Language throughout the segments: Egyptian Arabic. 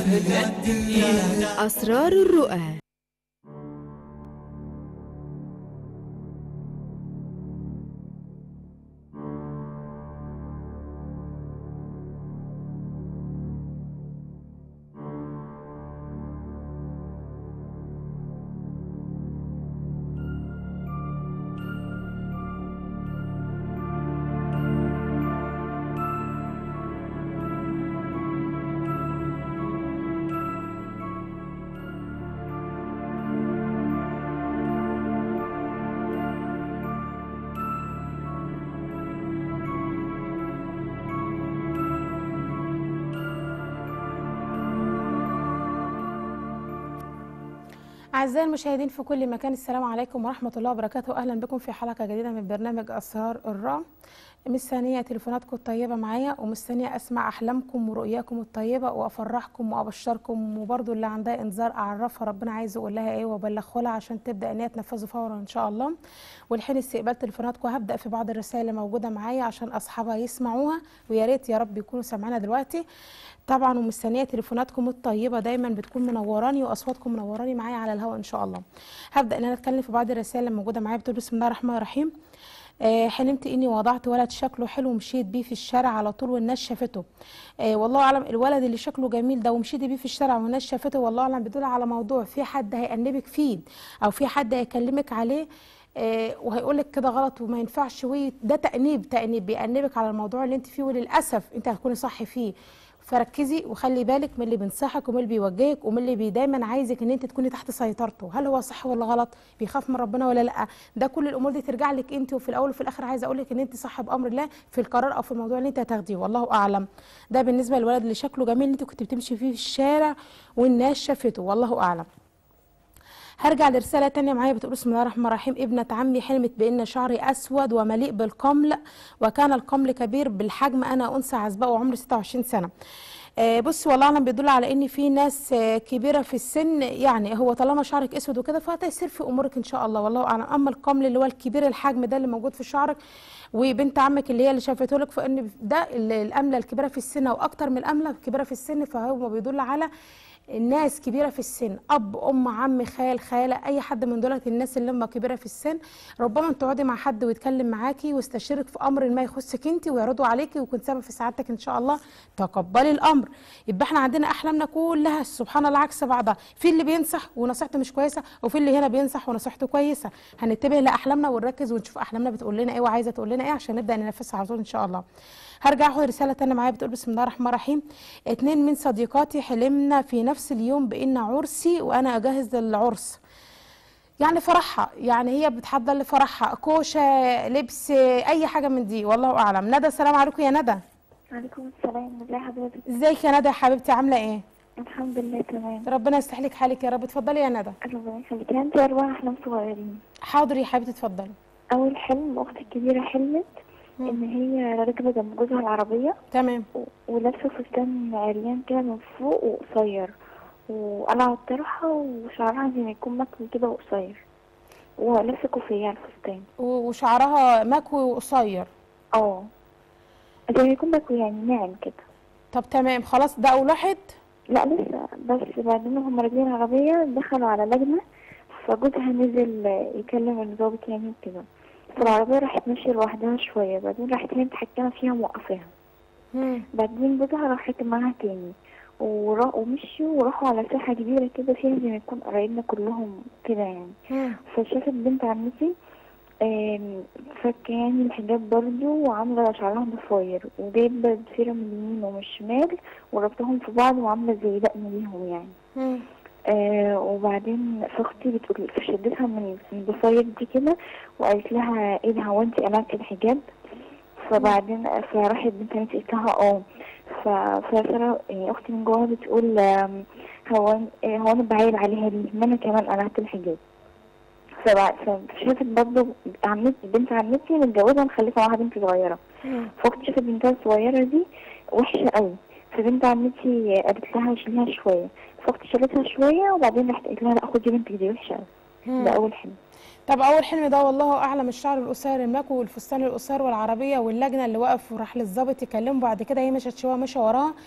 أسرار الرؤى أعزائي المشاهدين في كل مكان السلام عليكم ورحمة الله وبركاته أهلا بكم في حلقة جديدة من برنامج أسرار الرأى مستنية تليفوناتكم الطيبة معايا ومستنية أسمع أحلامكم ورؤياكم الطيبة وأفرحكم وأبشركم وبرضو اللي عندها إنذار أعرفها ربنا عايز يقول لها إيه وأبلغه لها عشان تبدأ إن هي تنفذه فورا إن شاء الله والحين استقبال تليفوناتكم هبدأ في بعض الرسائل اللي موجودة معايا عشان أصحابها يسمعوها ويا ريت يا رب يكونوا سامعينها دلوقتي طبعا ومستنيه تليفوناتكم الطيبه دايما بتكون منوراني واصواتكم منوراني معايا على الهواء ان شاء الله هبدا ان انا اتكلم في بعض الرسائل اللي موجوده معايا بتقول بسم الله الرحمن الرحيم آه حلمت اني وضعت ولد شكله حلو ومشيت بيه في الشارع على طول والناس شافته آه والله اعلم الولد اللي شكله جميل ده ومشيت بيه في الشارع والناس شافته والله اعلم بيدل على موضوع في حد هيأنبك فيه او في حد هيكلمك عليه آه وهيقول لك كده غلط وما ينفعش وي ده تأنيب تأنيب بيأنبك على الموضوع اللي انت فيه وللاسف انت هتكوني صح فيه فركزي وخلي بالك من اللي بينصحك ومن اللي بيوجهك ومن اللي بي دايما عايزك ان انت تكوني تحت سيطرته هل هو صح ولا غلط بيخاف من ربنا ولا لا ده كل الامور دي ترجع لك انت وفي الاول وفي الاخر عايزه اقول لك ان انت صح بامر الله في القرار او في الموضوع اللي انت هتاخديه والله اعلم ده بالنسبه للولد اللي شكله جميل انت كنت بتمشي فيه في الشارع والناس شافته والله اعلم هرجع لرسالة تانية معايا بتقول بسم الله الرحمن الرحيم ابنة عمي حلمت بأن شعري أسود ومليء بالقمل وكان القمل كبير بالحجم أنا أنثى عزباء وعمري 26 سنة آه بص والله اعلم بيدل على ان في ناس آه كبيره في السن يعني هو طالما شعرك اسود وكده فهتيسير في امورك ان شاء الله والله اعلم اما القمل اللي هو الكبير الحجم ده اللي موجود في شعرك وبنت عمك اللي هي اللي شافته لك فان ده الامله الكبيره في السن او اكتر من الامله الكبيره في السن فهو بيدل على الناس كبيره في السن اب ام عم خال خاله اي حد من دولت الناس اللي هم كبيره في السن ربما انت تقعدي مع حد ويتكلم معاكي ويستشيرك في امر ما يخصك انت ويعرضوا عليكي ويكون سبب في سعادتك ان شاء الله تقبلي الامر يبقى احنا عندنا احلامنا كلها سبحان الله عكس بعضها في اللي بينصح ونصيحته مش كويسه وفي اللي هنا بينصح ونصيحته كويسه هنتبه لاحلامنا ونركز ونشوف احلامنا بتقول لنا ايه وعايزه تقول لنا ايه عشان نبدا ننفذها على طول ان شاء الله هرجع اخد رساله تانية معايا بتقول بسم الله الرحمن الرحيم اتنين من صديقاتي حلمنا في نفس اليوم بان عرسي وانا اجهز للعرس يعني فرحها يعني هي بتحضر لفرحها كوشه لبس اي حاجه من دي والله اعلم ندى السلام عليكم يا ندى وعليكم السلام ازي حضرتك ازيك يا ندى يا حبيبتي عامله ايه الحمد لله تمام ربنا يصلح لك حالك يا رب اتفضلي يا ندى ربنا يخليك انت اربع احلام صغيرين حاضر يا حبيبتي اتفضلي اول حلم اختي الكبيره حلمت ان هي راكبه جنب جوزها العربيه تمام و- ولابسه فستان عريان كده من فوق وقصير وقلع الطرحه وشعرها زي ما يكون مكوي كده وقصير ولابسه كوفيه على الفستان و- وشعرها مكوي وقصير اه زي ما يكون مكوي يعني ناعم كده طب تمام خلاص ده اول واحد لا لسه بس بعدين هم راكبين العربية دخلوا على لجنة فجوزها نزل يكلم الضابط يعني كده فالعربية راحت ماشية لوحدها شوية بعدين راحت هي متحكمة فيها موقفاها مم. بعدين جوزها راح راكب معاها تاني ورا- ومشيوا وراحوا على ساحة كبيرة كده فيها زي ما يكون قرايبنا كلهم كده يعني مم. فشافت بنت عمتي آم، فكة يعني الحجاب برضو وعاملة شعرها ضفاير وجايبة ضفيرة من اليمين ومن الشمال وربطهم في بعض وعاملة زي دقن ليهم يعني مم. آه وبعدين فاختي بتقول فشدتها من من الضفاير دي كده وقالت لها ايه ده هو انت قلعتي الحجاب فبعدين فراحت بنت عمتي قالت لها اه ف- فسارة يعني اختي من جواها بتقول آم، هو أن- آه، هو انا بعايل عليها ليه ما انا كمان قلعت الحجاب فبع- فشافت برضه عمتي بنت عمتي متجوزه مخلفه معاها بنت صغيره مم. فاختي شافت بنتها الصغيره دي وحشه قوي فبنت عمتي قالت لها شيلها شويه فاختي شالتها شويه وبعدين راحت قالت لها لا خدي بنتك دي وحشه قوي مم. ده اول حلم طب اول حلم ده والله اعلم الشعر القصير المكوي والفستان القصير والعربيه واللجنه اللي وقف وراح للظابط يكلمه بعد كده هي مشت شويه مشى وراها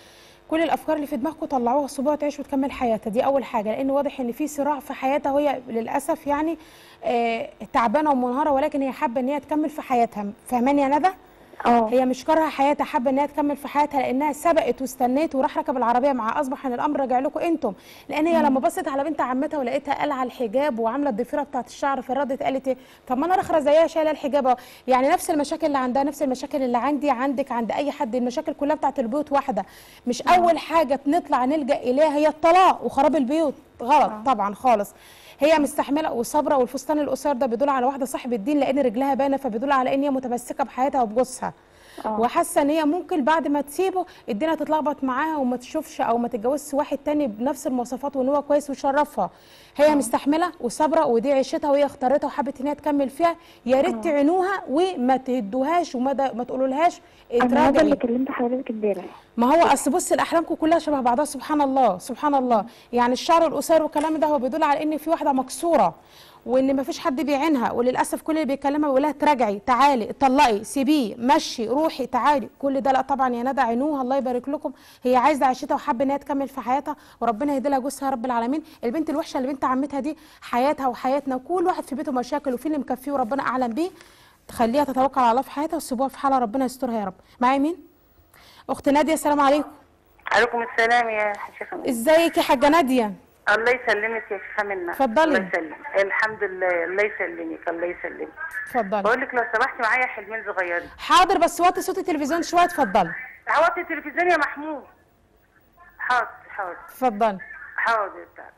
كل الافكار اللي في دماغكم طلعوها سيبوها تعيش وتكمل حياتها دي اول حاجه لان واضح ان في صراع في حياتها وهي للاسف يعني آه تعبانه ومنهاره ولكن هي حابه ان هي تكمل في حياتها فاهماني يا ندى اه هي مش كارهه حياتها حابه ان هي تكمل في حياتها لانها سبقت واستنيت وراح ركب العربيه مع اصبح ان الامر راجع لكم انتم لان هي لما بصت على بنت عمتها ولقيتها قلعه الحجاب وعامله الضفيره بتاعت الشعر فردت قالت ايه طب ما انا رخره زيها شايله الحجاب أهو. يعني نفس المشاكل اللي عندها نفس المشاكل اللي عندي عندك عند اي حد المشاكل كلها بتاعت البيوت واحده مش اول حاجه بنطلع نلجا اليها هي الطلاق وخراب البيوت غلط طبعا خالص هي مستحمله وصابره والفستان القصير ده بيدل على واحده صاحب الدين لان رجلها باينه فبيدل على ان هي متمسكه بحياتها وبجوزها آه. وحاسه ان هي ممكن بعد ما تسيبه الدنيا تتلخبط معاها وما تشوفش او ما تتجوزش واحد تاني بنفس المواصفات وان هو كويس ويشرفها هي مستحمله وصابره ودي عيشتها وهي اختارتها وحبت ان هي تكمل فيها يا ريت تعينوها وما تدوهاش وما دا- ما تقولولهاش انا هذا اللي اتراجعي كلمت حضرتك امبارح ما هو اصل بص الاحلامكم كلها شبه بعضها سبحان الله سبحان الله يعني الشعر القصير والكلام ده هو بيدل على ان في واحده مكسوره وان ما فيش حد بيعينها وللاسف كل اللي بيكلمها بيقول لها تراجعي تعالي اتطلقي سيبيه مشي روحي تعالي كل ده لا طبعا يا ندى عينوها الله يبارك لكم هي عايزه عيشتها وحابه ان هي تكمل في حياتها وربنا يهدي لها جوزها يا رب العالمين البنت الوحشه اللي بنت عمتها دي حياتها وحياتنا وكل واحد في بيته مشاكل وفي اللي مكفيه وربنا اعلم بيه تخليها تتوكل على الله في حياتها وتسيبوها في حالها ربنا يسترها يا رب معايا مين اخت ناديه السلام عليكم عليكم السلام يا شيخة منى ازيك يا حاجه ناديه الله يسلمك يا شيخة منى اتفضلي. الله يسلمك الحمد لله الله يسلمك الله يسلمك اتفضلي بقول لك لو سمحتي معايا حلمين صغيرين حاضر بس وطي صوت التلفزيون شويه اتفضلي عوضت التلفزيون يا محمود حاضر حاضر اتفضلي حاضر تعال.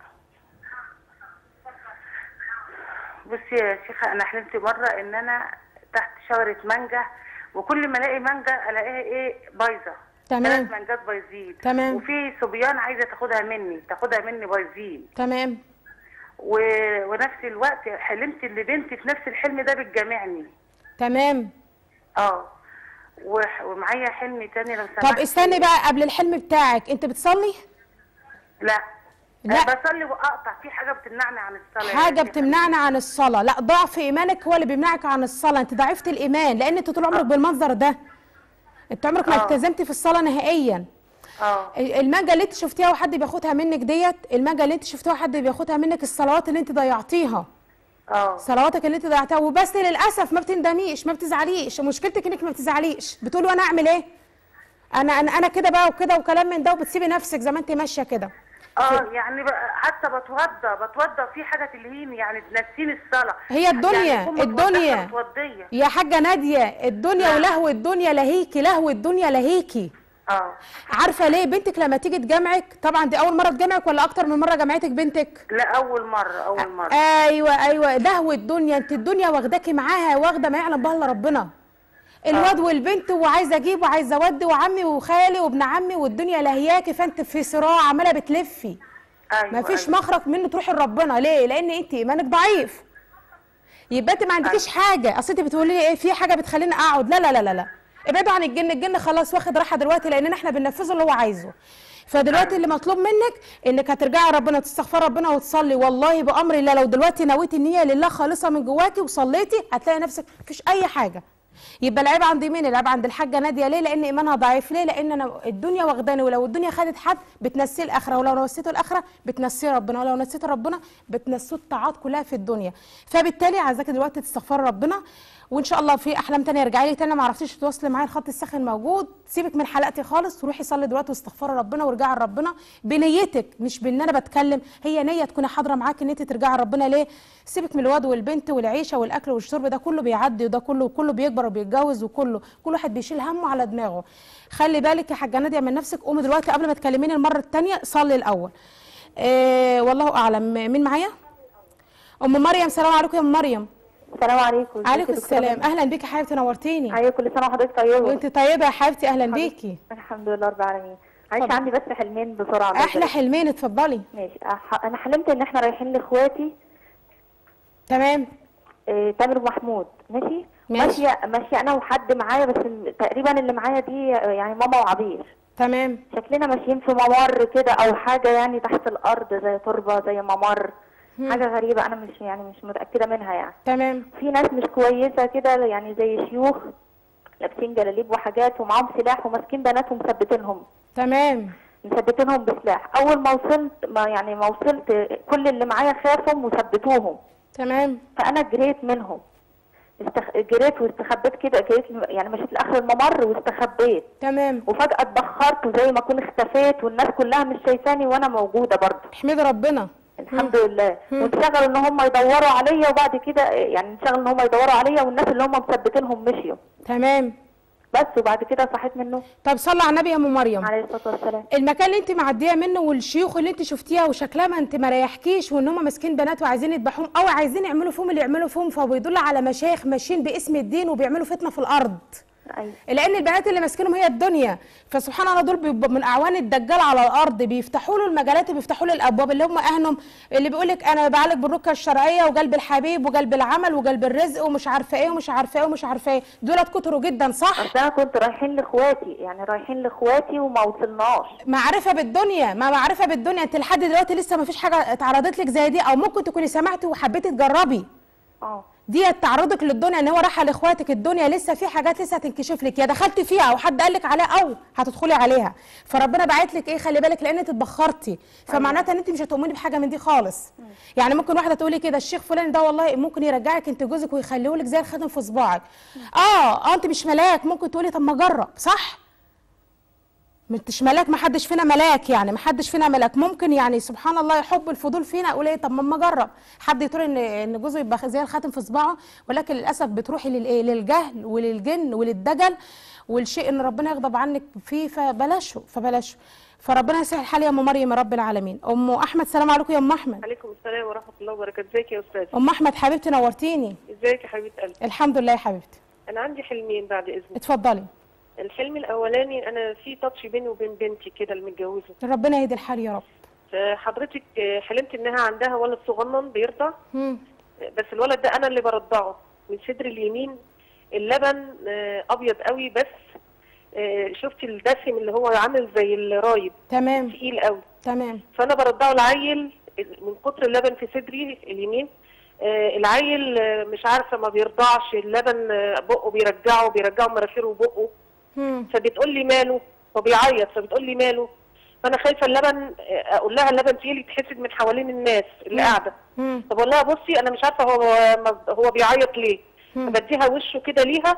بصي يا شيخة أنا حلمت مرة إن أنا تحت شجرة مانجا وكل ما ألاقي مانجا ألاقيها إيه بايظة تمام. ثلاث مانجات بايظين تمام. وفي صبيان عايزة تاخدها مني تاخدها مني بايظين تمام و... ونفس الوقت حلمت ان بنتي في نفس الحلم ده بتجامعني تمام اه وح... ومعايا حلم تاني لو طب سمحت استني بقى قبل الحلم بتاعك انت بتصلي لا لا. أنا بصلي واقطع في حاجه بتمنعني عن الصلاه يا حاجه شيخة. بتمنعنا عن الصلاه لا ضعف ايمانك هو اللي بيمنعك عن الصلاه انت ضعفت الايمان لان انت طول عمرك بالمنظر ده انت عمرك ما آه. التزمتي في الصلاه نهائيا اه المانجا اللي انت شفتيها وحد بياخدها منك ديت المانجا اللي انت شفتيها وحد بياخدها منك الصلوات اللي انت ضيعتيها اه صلواتك اللي انت ضيعتها وبس للاسف ما بتندميش ما بتزعليش مشكلتك انك ما بتزعليش بتقولي وانا اعمل ايه انا انا انا كده بقى وكده وكلام من ده وبتسيبي نفسك زي ما انت ماشيه كده اه يعني بقى حتى بتوضى بتوضى في حاجه تلهيني يعني تنسيني الصلاه هي الدنيا، يعني أكون متوضية الدنيا. متوضيه يا حاجه ناديه الدنيا نعم. ولهو الدنيا لهيكي لهو الدنيا لهيكي اه عارفه ليه بنتك لما تيجي تجامعك طبعا دي اول مره تجامعك ولا اكتر من مره جامعتك بنتك لا اول مره اول مره ايوه ايوه لهو الدنيا انت الدنيا واخداكي معاها واخده ما يعلم بها الا ربنا الواد والبنت وعايزه اجيب وعايزه اودي وعمي وخالي وابن عمي والدنيا لهياكي فانت في صراع عماله بتلفي ايوه مفيش أيوة. مخرج منه تروحي لربنا ليه لان انت ايمانك ضعيف يبقى انت ما عندكيش حاجه اصل انت بتقولي لي ايه في حاجه بتخليني اقعد لا لا لا لا لا ابعدوا عن الجن الجن خلاص واخد راحه دلوقتي لاننا احنا بننفذه اللي هو عايزه فدلوقتي اللي مطلوب منك انك هترجعي ربنا تستغفري ربنا وتصلي والله بامر الله لو دلوقتي نويتي النيه لله خالصه من جواكي وصليتي هتلاقي نفسك مفيش اي حاجه يبقى العيب عند مين العيب عند الحاجه ناديه ليه لان ايمانها ضعيف ليه لان انا الدنيا واخداني ولو الدنيا خدت حد بتنسيه الاخره ولو نسيته الاخره بتنسيه ربنا ولو نسيته ربنا بتنسيه الطاعات كلها في الدنيا فبالتالي عايزاكي دلوقتي تستغفري ربنا وان شاء الله في احلام تانية ارجعي لي تاني ما عرفتيش تتواصلي معايا الخط الساخن موجود سيبك من حلقتي خالص وروحي صلي دلوقتي واستغفري ربنا وارجعي لربنا بنيتك مش بان انا بتكلم هي نيه تكوني حاضره معاكي ان انت ترجعي لربنا ليه سيبك من الواد والبنت والعيشه والاكل والشرب ده كله بيعدي وده كله كله بيكبر وبيتجوز وكله كل واحد بيشيل همه على دماغه خلي بالك يا حاجه ناديه من نفسك قومي دلوقتي قبل ما تكلميني المره الثانيه صلي الاول إيه والله اعلم مين معايا ام مريم سلام عليكم يا ام مريم السلام عليكم عليكم ازيك يا دكتورة السلام منى؟ اهلا بيكي حبيبتي نورتيني ايوه كل سنه وحضرتك طيبه وانت طيبه يا حبيبتي اهلا حبيبتي. بيكي الحمد لله رب العالمين معلش اتفضل. عندي بس حلمين بسرعه الله احلى يبارك. حلمين اتفضلي ماشي أح- انا حلمت ان احنا رايحين لاخواتي تمام آه، تامر ومحمود ماشي ماشي. ماشيه ماشيه انا وحد معايا بس ال- تقريبا اللي معايا دي آه، يعني ماما وعبير تمام شكلنا ماشيين في ممر كده او حاجه يعني تحت الارض زي تربه زي ممر حاجه غريبه انا مش يعني مش متاكده منها يعني تمام في ناس مش كويسه كده يعني زي شيوخ لابسين جلاليب وحاجات ومعاهم سلاح وماسكين بنات ومثبتينهم تمام مثبتينهم بسلاح اول ما وصلت ما يعني ما وصلت كل اللي معايا خافوا وثبتوهم تمام فانا جريت منهم استخ... جريت واستخبيت كده جريت يعني مشيت لاخر الممر واستخبيت تمام وفجاه اتبخرت وزي ما اكون اختفيت والناس كلها مش شايفاني وانا موجوده برضه احمد ربنا الحمد لله وانشغلوا ان هم يدوروا عليا وبعد كده يعني انشغلوا ان هم يدوروا عليا والناس اللي هم مثبتينهم مشيوا تمام بس وبعد كده صحيت منه طب صلى على النبي يا ام مريم عليه الصلاه والسلام المكان اللي انت معديه منه والشيوخ اللي انت شفتيها وشكلها ما انت ما ريحكيش وان هم ماسكين بنات وعايزين يذبحوهم او عايزين يعملوا فيهم اللي يعملوا فيهم فبيدل على مشايخ ماشيين باسم الدين وبيعملوا فتنه في الارض ايوه لان البنات اللي ماسكينهم هي الدنيا فسبحان الله دول بيبقوا من اعوان الدجال على الارض بيفتحوا له المجالات وبيفتحوا له الابواب اللي هم اهنهم اللي بيقول لك انا بعالج بالركه الشرعيه وقلب الحبيب وقلب العمل وقلب الرزق ومش عارفه ايه ومش عارفه ايه ومش عارفه ايه دولت كتروا جدا صح اصل انا كنت رايحين لاخواتي يعني رايحين لاخواتي وما وصلناش معرفه بالدنيا ما معرفه بالدنيا انت لحد دلوقتي لسه ما فيش حاجه اتعرضت لك زي دي او ممكن تكوني سمعتي وحبيتي تجربي اه دي تعرضك للدنيا ان هو رايحه لاخواتك الدنيا لسه في حاجات لسه هتنكشف لك يا دخلتي فيها او حد قال لك عليها او هتدخلي عليها فربنا باعت لك ايه خلي بالك لان انت اتبخرتي فمعناتها ان انت مش هتؤمني بحاجه من دي خالص يعني ممكن واحده تقولي كده الشيخ فلان ده والله ممكن يرجعك انت جوزك ويخليه لك زي الخاتم في صباعك اه اه انت مش ملاك ممكن تقولي طب ما اجرب صح مش ملاك ما حدش فينا ملاك يعني ما حدش فينا ملاك ممكن يعني سبحان الله يحب الفضول فينا اقول ايه طب ما اما اجرب حد يقول ان ان جوزه يبقى زي الخاتم في صباعه ولكن للاسف بتروحي للايه للجهل وللجن وللدجل والشيء ان ربنا يغضب عنك فيه فبلاشه فبلاشه فربنا يسهل الحال يا ام مريم يا رب العالمين ام احمد سلام عليكم يا ام احمد عليكم السلام ورحمة الله وبركاته ازيك يا أستاذ ام احمد حبيبتي نورتيني ازيك يا حبيبة قلبي الحمد لله يا حبيبتي أنا عندي حلمين بعد إذنك اتفضلي الحلم الأولاني أنا في تاتش بيني وبين بنتي كده المتجوزة ربنا يهدي الحال يا رب حضرتك حلمت إنها عندها ولد صغنن بيرضع مم. بس الولد ده أنا اللي برضعه من صدر اليمين اللبن آه، أبيض قوي بس آه، شفتي الدسم اللي هو عامل زي الرايب تمام تقيل قوي تمام فانا برضعه العيل من كتر اللبن في صدري اليمين آه، العيل آه، مش عارفه ما بيرضعش اللبن آه، بقه بيرجعه بيرجعه مناخيره وبقه مم. فبتقول لي ماله فبيعيط فبتقول لي ماله فانا خايفه اللبن آه، اقول لها اللبن تقيل يتحسد من حوالين الناس اللي قاعده مم. فبقول لها بصي انا مش عارفه هو هو بيعيط ليه مم. فبديها وشه كده ليها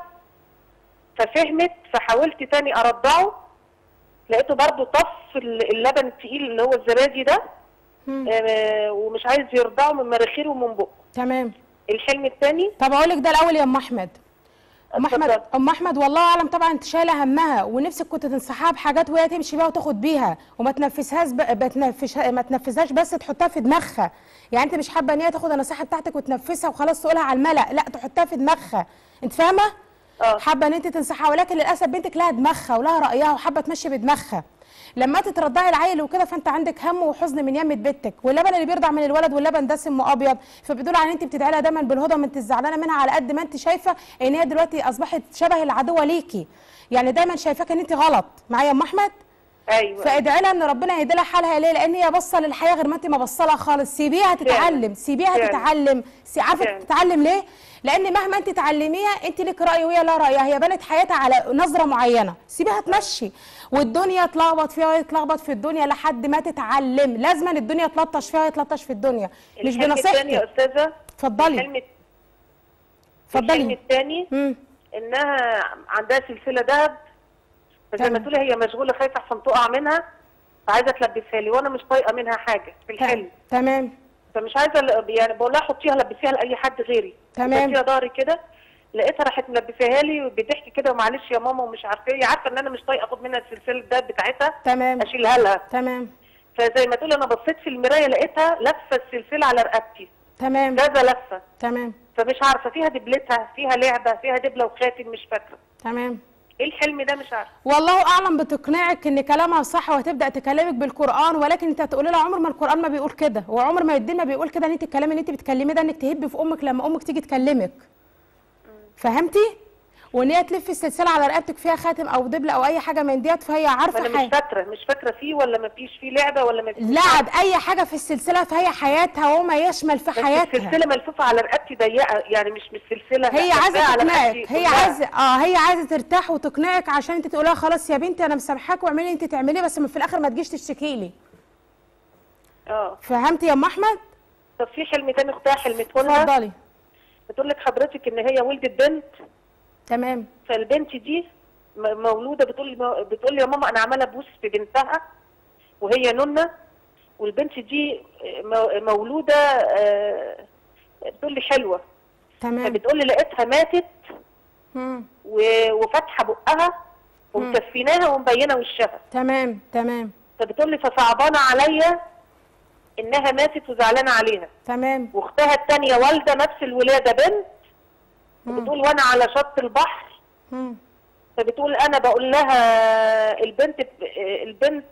ففهمت فحاولت تاني ارضعه لقيته برضو طف اللبن التقيل اللي هو الزبادي ده مم. آه، ومش عايز يرضعه من مناخيره ومن بقه تمام الحلم الثاني طب اقول لك ده الاول يا ام احمد ام احمد اتفضل. ام احمد والله اعلم طبعا انت شايله همها ونفسك كنت تنصحها بحاجات وهي تمشي بيها وتاخد بيها وما تنفذهاش ب... بتنفذها ما تنفذهاش بس تحطها في دماغها يعني انت مش حابه ان هي تاخد النصيحه بتاعتك وتنفذها وخلاص تقولها على الملأ لا تحطها في دماغها انت فاهمه اه حابه ان انت تنصحها ولكن للاسف بنتك لها دماغها ولها رايها وحابه تمشي بدماغها لما تترضعي العيل وكده فانت عندك هم وحزن من يمه بنتك واللبن اللي بيرضع من الولد واللبن دسم وابيض فبيدل على ان انت بتدعي لها دايما بالهدى وما انت زعلانه منها على قد ما انت شايفه ان هي دلوقتي اصبحت شبه العدوه ليكي يعني دايما شايفاك ان انت غلط معايا يا ام احمد ايوه فادعي لها ان ربنا يهدي لها حالها ليه لان هي باصه للحياه غير ما انت ما باصه لها خالص سيبيها تتعلم سيبيها فعلا. تتعلم سي- عارفه فعلا. تتعلم ليه لان مهما انت تعلميها انت لك راي وهي لها رايها هي بنت حياتها على نظره معينه سيبيها تمشي والدنيا تلخبط فيها وهي تلخبط في الدنيا لحد ما تتعلم لازما الدنيا تلطش فيها وهي تلطش في الدنيا مش الحلم الثاني يا بنصيحتي استاذه اتفضلي الحلم الحلم اتفضلي الثاني امم انها عندها سلسله ذهب فزي ما تمام. تقولي هي مشغوله خايفه احسن تقع منها فعايزه تلبسها لي وانا مش طايقه منها حاجه في الحلم تمام فمش عايزه ل- يعني بقول لها حطيها لبسيها لاي حد غيري تمام. لبسيها ظهري كده لقيتها راحت ملبساها لي وبتحكي كده ومعلش يا ماما ومش عارفه ايه هي عارفه ان انا مش طايقه اخد منها السلسله ده بتاعتها تمام اشيلها لها تمام فزي ما تقول انا بصيت في المرايه لقيتها لفه السلسله على رقبتي تمام كذا لفه تمام فمش عارفه فيها دبلتها فيها لعبه فيها دبله وخاتم مش فاكره تمام ايه الحلم ده مش عارفه والله اعلم بتقنعك ان كلامها صح وهتبدا تكلمك بالقران ولكن انت هتقولي لها عمر ما القران ما بيقول كده وعمر ما الدين ما بيقول كده ان انت الكلام اللي انت بتكلميه ده انك تهبي في امك لما امك تيجي تكلمك فهمتي وان هي تلف السلسله على رقبتك فيها خاتم او دبله او اي حاجه من ديت فهي ما عارفه انا مش حاجة. فاكره مش فاكره فيه ولا ما فيش فيه لعبه ولا ما فيش لعب اي حاجه في السلسله فهي حياتها وما يشمل في بس حياتها السلسله ملفوفه على رقبتي ضيقه يعني مش مش سلسله هي لا، عايزه لفاها على تقنعك رقبتي هي كلها. عايزه اه هي عايزه ترتاح وتقنعك عشان انت تقولها خلاص يا بنتي انا مسامحاك واعملي انت تعمليه بس في الاخر ما تجيش تشتكي لي اه فهمتي يا ام احمد طب في حلم تاني اختها حلمته لها اتفضلي بتقول لك حضرتك ان هي ولدت بنت تمام فالبنت دي م- مولوده بتقول لي بتقول لي يا ماما انا عماله ابوس في بنتها وهي نونه والبنت دي م- مولوده آه، بتقول لي حلوه تمام فبتقول لي لقيتها ماتت مم. و- وفاتحه بقها ومكفيناها ومبينه وشها تمام تمام فبتقول لي فصعبانه عليا انها ماتت وزعلانه عليها تمام واختها التانية والده نفس الولاده بنت بتقول وانا على شط البحر مم. فبتقول انا بقول لها البنت البنت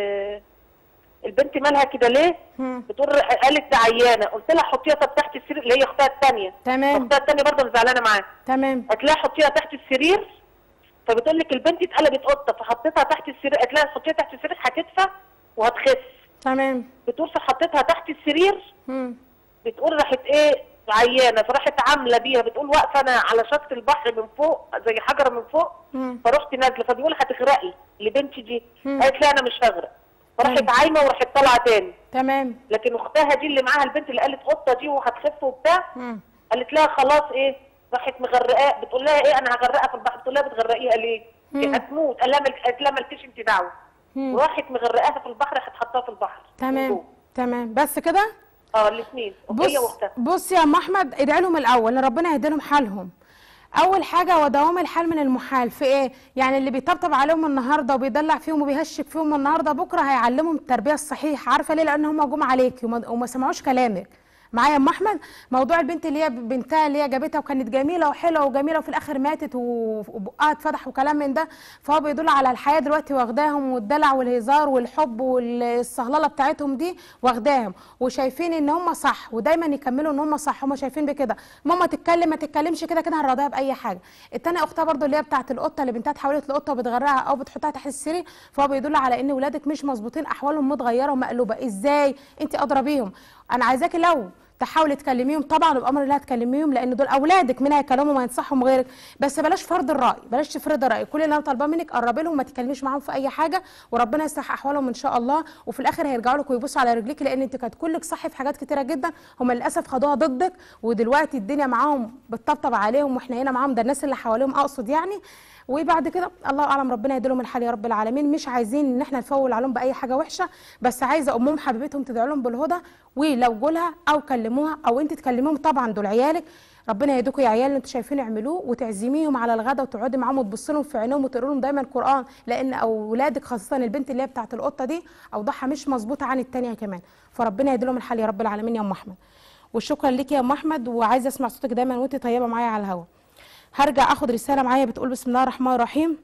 البنت مالها كده ليه؟ مم. بتقول قالت ده عيانه قلت لها حطيها طب تحت السرير اللي هي اختها الثانيه تمام اختها الثانيه برضه زعلانه معاها تمام قالت لها حطيها تحت السرير فبتقول لك البنت اتقلبت قطه فحطيتها تحت السرير قالت لها حطيها تحت السرير هتدفى وهتخس تمام بتقول فحطيتها تحت السرير مم. بتقول راحت ايه عيانه فراحت عامله بيها بتقول واقفه انا على شط البحر من فوق زي حجره من فوق مم. فرحت نازله فبيقول هتغرقي لبنتي دي مم. قالت لي انا مش هغرق فراحت مم. عايمه وراحت طالعه تاني تمام لكن اختها دي اللي معاها البنت اللي قالت قطه دي وهتخف وبتاع مم. قالت لها خلاص ايه راحت مغرقاه بتقول لها ايه انا هغرقها في البحر بتقول لها بتغرقيها ليه؟ دي مم. هتموت قال لها مل- قالت لها مالكيش انت دعوه مم. وراحت مغرقاها في البحر راحت حطاها في البحر من تمام جوه. تمام بس كده اه الاثنين بص هي واختها بص يا ام احمد ادعي لهم الاول ان ربنا يهدي لهم حالهم اول حاجه هو دوام الحال من المحال في ايه يعني اللي بيطبطب عليهم النهارده وبيدلع فيهم وبيهشك فيهم النهارده بكره هيعلمهم التربيه الصحيحه عارفه ليه لان هم جم عليكي وما, وما سمعوش كلامك معايا يا ام احمد موضوع البنت اللي هي بنتها اللي هي جابتها وكانت جميله وحلوه وجميله وفي الاخر ماتت و- وبقها اتفتح وكلام من ده فهو بيدل على الحياه دلوقتي واخداهم والدلع والهزار والحب والصهلله بتاعتهم دي واخداهم وشايفين ان هم صح ودايما يكملوا ان هم صح هم شايفين بكده ماما تتكلم ما تتكلمش كده كده هنراضيها باي حاجه التانية اختها برضو اللي هي بتاعت القطه اللي بنتها اتحولت لقطه وبتغرقها او بتحطها تحت السرير فهو بيدل على ان ولادك مش مظبوطين احوالهم متغيره ومقلوبه ازاي انت ادرى بيهم انا عايزاكي لو تحاولي تكلميهم طبعا بامر الله تكلميهم لان دول اولادك مين هيكلموا ما ينصحهم غيرك بس بلاش فرض الراي بلاش تفرضي الراي كل اللي انا طالباه منك قربي لهم ما تتكلميش معاهم في اي حاجه وربنا يصلح احوالهم ان شاء الله وفي الاخر هيرجعوا لك ويبصوا على رجليك لان انت كانت كلك صح في حاجات كتيره جدا هم للاسف خدوها ضدك ودلوقتي الدنيا معاهم بتطبطب عليهم واحنا هنا معاهم ده الناس اللي حواليهم اقصد يعني وبعد كده الله اعلم ربنا يديلهم الحال يا رب العالمين مش عايزين ان احنا نفول عليهم باي حاجه وحشه بس عايزه امهم حبيبتهم تدعي لهم بالهدى ولو جولها او كلموها او انت تكلميهم طبعا دول عيالك ربنا يهديكم يا عيال اللي انتوا شايفين اعملوه وتعزميهم على الغدا وتقعدي معاهم وتبص لهم في عينيهم وتقروا لهم دايما القران لان اولادك خاصه البنت اللي هي بتاعت القطه دي اوضاعها مش مظبوطه عن التانيه كمان فربنا يهديلهم الحال يا رب العالمين يا ام احمد وشكرا لك يا ام احمد وعايزه اسمع صوتك دايما وانت طيبه معايا على الهوا هرجع اخد رساله معايا بتقول بسم الله الرحمن الرحيم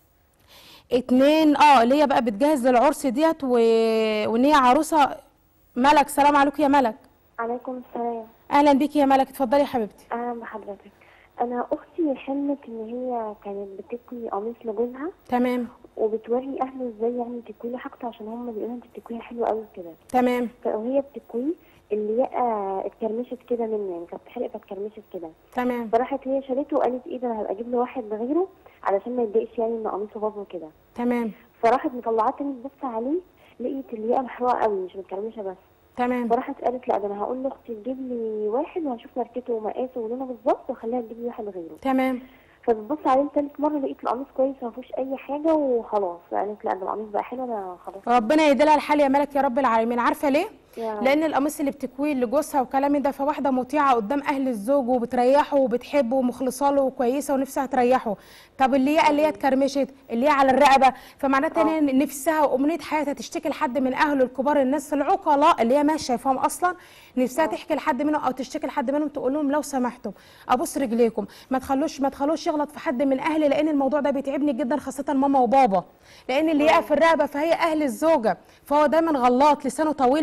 اتنين اه اللي هي بقى بتجهز للعرس ديت و... وان هي عروسه ملك سلام عليكم يا ملك عليكم السلام اهلا بيكي يا ملك اتفضلي يا حبيبتي اهلا بحضرتك انا اختي حلمت ان هي كانت بتكوي قميص لجوزها تمام وبتوري اهله ازاي يعني تكوي له حاجته عشان هم بيقولوا انت بتكويها حلوه قوي كده تمام فهي بتكويه الياقه اتكرمشت كده منه يعني كانت بتحرق فاتكرمشت كده تمام فراحت هي شالته وقالت ايه ده انا هبقى اجيب له واحد غيره علشان ما يتضايقش يعني ان قميصه باظ وكده تمام فراحت مطلعاه تاني تبص عليه لقيت الياقه محروقه قوي مش متكرمشه بس تمام فراحت قالت لا ده انا هقول لاختي تجيب لي واحد وهشوف ماركته ومقاسه ولونه بالظبط واخليها تجيب لي واحد غيره تمام فبتبص عليه تالت مره لقيت القميص كويس ما فيهوش اي حاجه وخلاص فقالت لا ده القميص بقى حلو انا خلاص ربنا يديلها الحال يا ملك يا رب العالمين عارفه ليه يا لان القميص اللي بتكويه لجوزها وكلام من ده فواحده مطيعه قدام اهل الزوج وبتريحه وبتحبه ومخلصه له وكويسه ونفسها تريحه طب اللي هي اللي هي اتكرمشت اللي هي على الرقبه فمعناتها ان هي نفسها وامنيه حياتها تشتكي لحد من اهله الكبار الناس العقلاء اللي هي مش شايفاهم اصلا نفسها تحكي لحد منهم او تشتكي لحد منهم تقول لهم لو سمحتم ابص رجليكم ما تخلوش ما تخلوش يغلط في حد من اهلي لان الموضوع ده بيتعبني جدا خاصه ماما وبابا لان اللي يقف في الرقبه فهي اهل الزوجه فهو دايما غلاط لسانه طويل من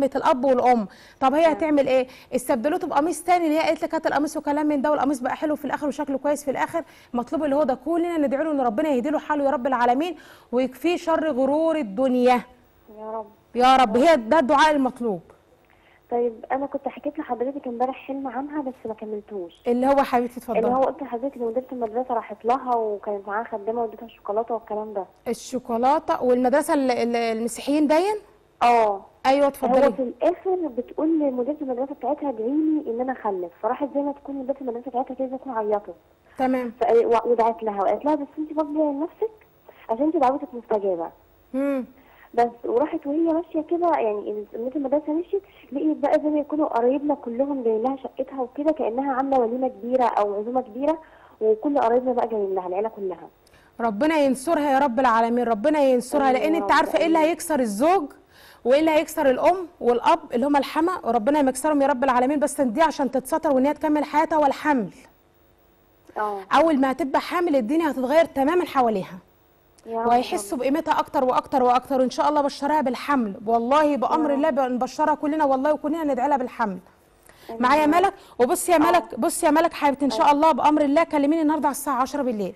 محبه الاب والام طب هي هتعمل ايه استبدلته بقميص تاني اللي هي قالت لك هات القميص وكلام من ده والقميص بقى حلو في الاخر وشكله كويس في الاخر مطلوب اللي هو ده كلنا ندعي له ان ربنا يهدي له حاله يا رب العالمين ويكفيه شر غرور الدنيا يا رب يا رب هي ده الدعاء المطلوب طيب انا كنت حكيت لحضرتك امبارح حلم عنها بس ما كملتوش اللي هو حبيبتي اللي هو اتفضلي قلت لحضرتك ان مديره المدرسه راحت لها وكانت معاها خدامه واديتها شوكولاته والكلام ده الشوكولاته والمدرسه ال- ال- المسيحيين باين اه ايوه هو اتفضلي في الاخر بتقول لمديره المدرسه بتاعتها ادعي لي ان انا اخلف فراحت زي ما تكون مديره المدرسه بتاعتها كده تكون عيطت تمام فقال- و- ودعت لها وقالت لها بس انت فاضيه لنفسك عشان انت دعوتك مستجابه امم بس وراحت وهي ماشيه كده يعني مديره المدرسه مشيت لقيت بقى زي ما يكونوا قرايبنا كلهم جايين لها شقتها وكده كانها عامله وليمه كبيره او عزومه كبيره وكل قرايبنا بقى جايين لها العيله كلها ربنا ينصرها يا رب العالمين ربنا ينصرها آمين لان يا انت رب، عارفه ايه اللي آمين. هيكسر الزوج وايه اللي هيكسر الام والاب اللي هم الحما وربنا يكسرهم يا رب العالمين بس دي عشان تتستر وان هي تكمل حياتها والحمل اه اول ما هتبقى حامل الدنيا هتتغير تماما حواليها يا رب. وهيحسوا بقيمتها اكتر واكتر واكتر وان شاء الله بشرها بالحمل والله بامر الله بنبشرها كلنا والله وكلنا ندعي لها بالحمل معايا يا ملك وبصي يا ملك بصي يا ملك حبيبتي ان شاء الله بامر الله كلميني النهارده على الساعه 10 بالليل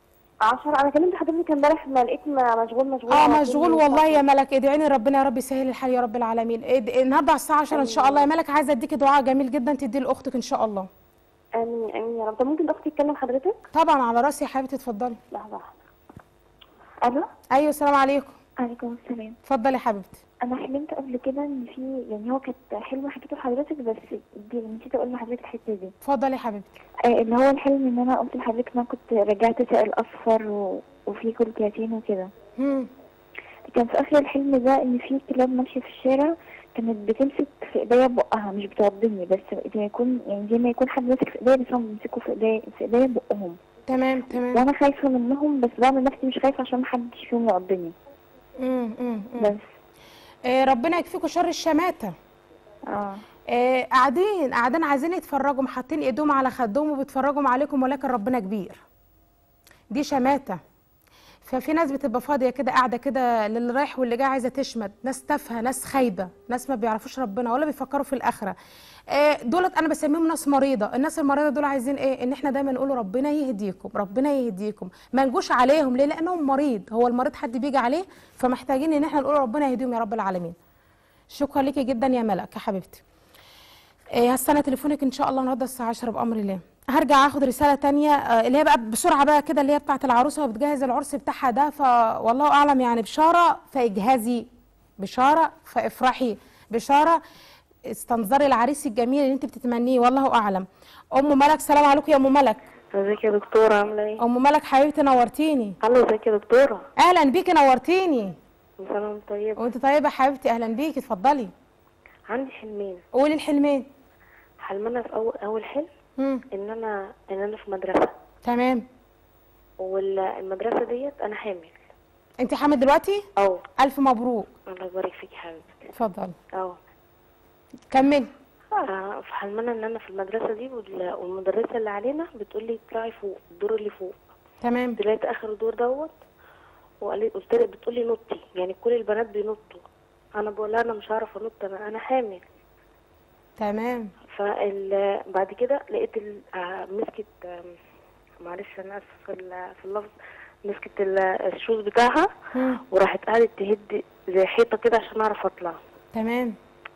10 انا كلمت حضرتك امبارح ما لقيت ما مشغول مشغول اه على طول مشغول من والله يا فترة. ملك ادعيني ربنا يا رب يسهل الحال يا رب العالمين اد- النهارده على الساعه 10 ان شاء الله يا ملك عايزه اديكي دعاء جميل جدا تديه لاختك ان شاء الله امين امين يا رب طب ممكن اختي تكلم حضرتك طبعا على راسي يا حبيبتي اتفضلي لحظه واحده الو ايوه السلام عليكم عليكم السلام اتفضلي يا حبيبتي انا حلمت قبل كده ان في يعني هو كانت حلم حكيته لحضرتك بس دي نسيت اقول لحضرتك الحته دي اتفضلي يا حبيبتي آه، اللي هو الحلم ان انا قلت لحضرتك ان انا كنت رجعت سائل اصفر و... وفي كركاتين وكده هم كان في اخر الحلم ده ان في كلاب ماشيه في الشارع كانت بتمسك في ايديا بقها مش بتعضني بس زي ما يكون يعني زي ما يكون حد ماسك في ايديا بس هم بيمسكوا في ايديا في ايديا بقهم تمام تمام وانا خايفه منهم بس بعمل نفسي مش خايفه عشان محدش فيهم يعضني امم امم بس آه ربنا يكفيكم شر الشماته اه آه قاعدين قاعدين عايزين يتفرجوا حاطين ايدهم على خدهم وبيتفرجوا عليكم ولكن ربنا كبير دي شماته ففي ناس بتبقى فاضيه كده قاعده كده للي رايح واللي جاي عايزه تشمت ناس تافهه ناس خايبه ناس ما بيعرفوش ربنا ولا بيفكروا في الاخره آه، دولت انا بسميهم ناس مريضه الناس المريضه دول عايزين ايه ان احنا دايما نقول ربنا يهديكم ربنا يهديكم ما نجوش عليهم ليه لانهم مريض هو المريض حد بيجي عليه فمحتاجين ان احنا نقول ربنا يهديهم يا رب العالمين شكرا ليكي جدا يا ملك يا حبيبتي إيه هستنى تليفونك ان شاء الله النهارده الساعه 10 بامر الله هرجع اخد رساله تانية آه، اللي هي بقى بسرعه بقى كده اللي هي بتاعه العروسه وبتجهز العرس بتاعها ده فوالله اعلم يعني بشاره فاجهزي بشاره فافرحي بشاره استنظري العريس الجميل اللي انت بتتمنيه والله اعلم ام ملك سلام عليكم يا ام ملك ازيك يا دكتورة عاملة ايه؟ ام ملك حبيبتي نورتيني الو ازيك يا دكتورة؟ اهلا بيكي نورتيني كل سنة وانت طيبة وانت طيبه يا حبيبتي اهلا بيكي اتفضلي عندي حلمين قولي الحلمين حلمنا في اول اول حلم مم. ان انا ان انا في مدرسة تمام والمدرسة ديت انا حامل انت حامل دلوقتي اه الف مبروك الله يبارك فيك يا حبيبتي اتفضل اه كملي آه، في حلمنا ان انا في المدرسة دي وال- والمدرسة اللي علينا بتقول لي اطلعي فوق الدور اللي فوق تمام طلعت اخر الدور دوت وقالت قلت لها بتقول لي نطي يعني كل البنات بينطوا انا بقول لها انا مش هعرف انط انا انا حامل تمام فال بعد كده لقيت ال... آه، مسكت آم، معلش انا اسف في ال- في اللفظ مسكت ال- الشوز بتاعها مم. وراحت قعدت تهد زي حيطه كده عشان اعرف اطلع تمام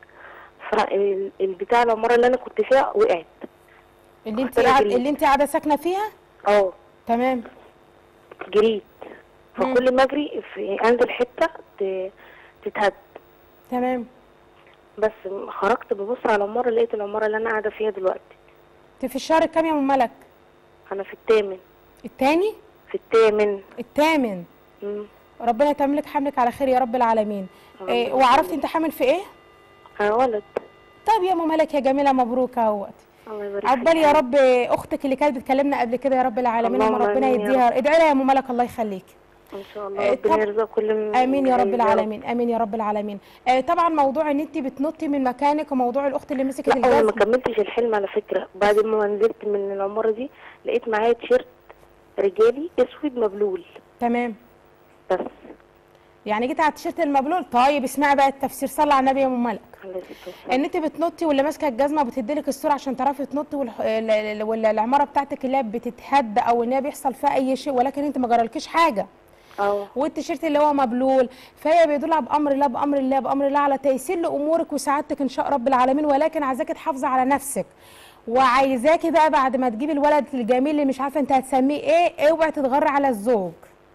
فالبتاع العماره اللي انا كنت فيها وقعت اللي انت اختار قاعد جريت. اللي انت قاعده ساكنه فيها اه تمام جريت فكل ما اجري في انزل حته ت- تتهد تمام بس خرجت ببص على العماره لقيت العماره اللي انا قاعده فيها دلوقتي انت في الشهر الكام يا ام ملك انا في الثامن التاني في الثامن الثامن مم. ربنا يتمم لك حملك على خير يا رب العالمين ربنا إيه وعرفتي يخليك. انت حامل في ايه انا ولد طب يا ام ملك يا جميله مبروك اهوت الله يبارك عقبال فيك يا رب اختك اللي كانت بتكلمنا قبل كده يا رب العالمين اللهم اما ربنا آمين يا يديها ادعي لها يا ام ملك الله يخليكي ان شاء آه، الله ربنا طب- يرزق كل من امين يا رب عايز العالمين امين يا رب العالمين آه طبعا موضوع ان انت بتنطي من مكانك وموضوع الاخت اللي مسكت لا انا ما الجزم كملتش الحلم على فكره بعد ما نزلت من العماره دي لقيت معايا تيشيرت رجالي اسود مبلول تمام بس يعني جيت على التيشيرت المبلول طيب اسمعي بقى التفسير صلى على النبي يا ام ملك الله يزيدك السلام. ان انت بتنطي واللي ماسكه الجزمه بتدي لك الصوره عشان تعرفي تنطي والح- ال- ال- ولا العماره بتاعتك اللي هي بتتهد او ان هي بيحصل فيها اي شيء ولكن انت ما جرالكيش حاجه اه والتيشيرت اللي هو مبلول فهي بيدل بامر الله بامر الله بامر الله على تيسير لامورك وسعادتك ان شاء رب العالمين ولكن عايزاكي تحافظي على نفسك وعايزاكي بقى بعد ما تجيبي الولد الجميل اللي مش عارفه انت هتسميه ايه اوعي تتغري على الزوج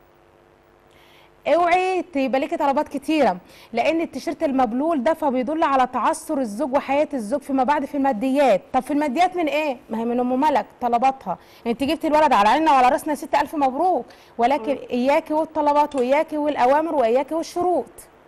اوعي تبقى ليكي طلبات كتيره لان التيشيرت المبلول ده فبيدل على تعثر الزوج وحياه الزوج فيما بعد في الماديات طب في الماديات من ايه ما هي من ام ملك طلباتها انت جبتي الولد على عيننا وعلى راسنا ست الف مبروك ولكن اياكي والطلبات واياكي والاوامر واياكي والشروط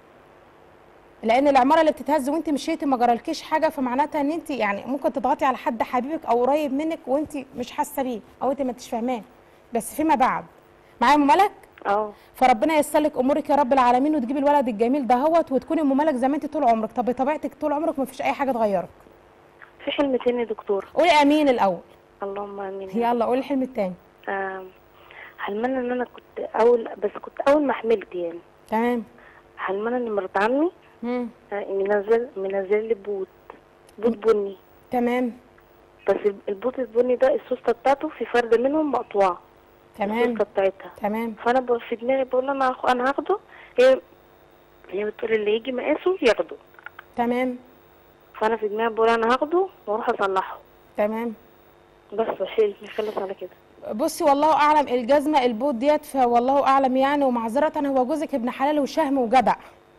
لان العماره اللي بتتهز وانت مشيتي ما جرالكيش حاجه فمعناتها ان انت يعني ممكن تضغطي على حد حبيبك او قريب منك وانت مش حاسه بيه او انت ما انتش فاهماه بس فيما بعد معايا ام ملك اه فربنا ييسر لك امورك يا رب العالمين وتجيبي الولد الجميل دهوت وتكوني ام ملك زي ما انت طول عمرك طب بطبيعتك طول عمرك ما فيش اي حاجه تغيرك في حلم تاني يا دكتور قولي امين الاول اللهم امين يا رب. يلا قولي الحلم التاني آم، حلمانة ان انا كنت اول بس كنت اول ما حملت يعني تمام حلمانة ان مرات عمي مم. آه، منزل منزل لي بوت بوت بني تمام بس البوت البني ده السوسته بتاعته في فرد منهم مقطوعه تمام السوسته بتاعتها تمام فانا ب- في دماغي بقول انا هاخ- انا هاخده هي هي بتقول اللي يجي مقاسه ياخده تمام فانا في دماغي بقول انا هاخده واروح اصلحه تمام بس الحلم يخلص على كده بصي والله اعلم الجزمه البوت ديت فوالله اعلم يعني ومعذره هو جوزك ابن حلال وشهم وجدع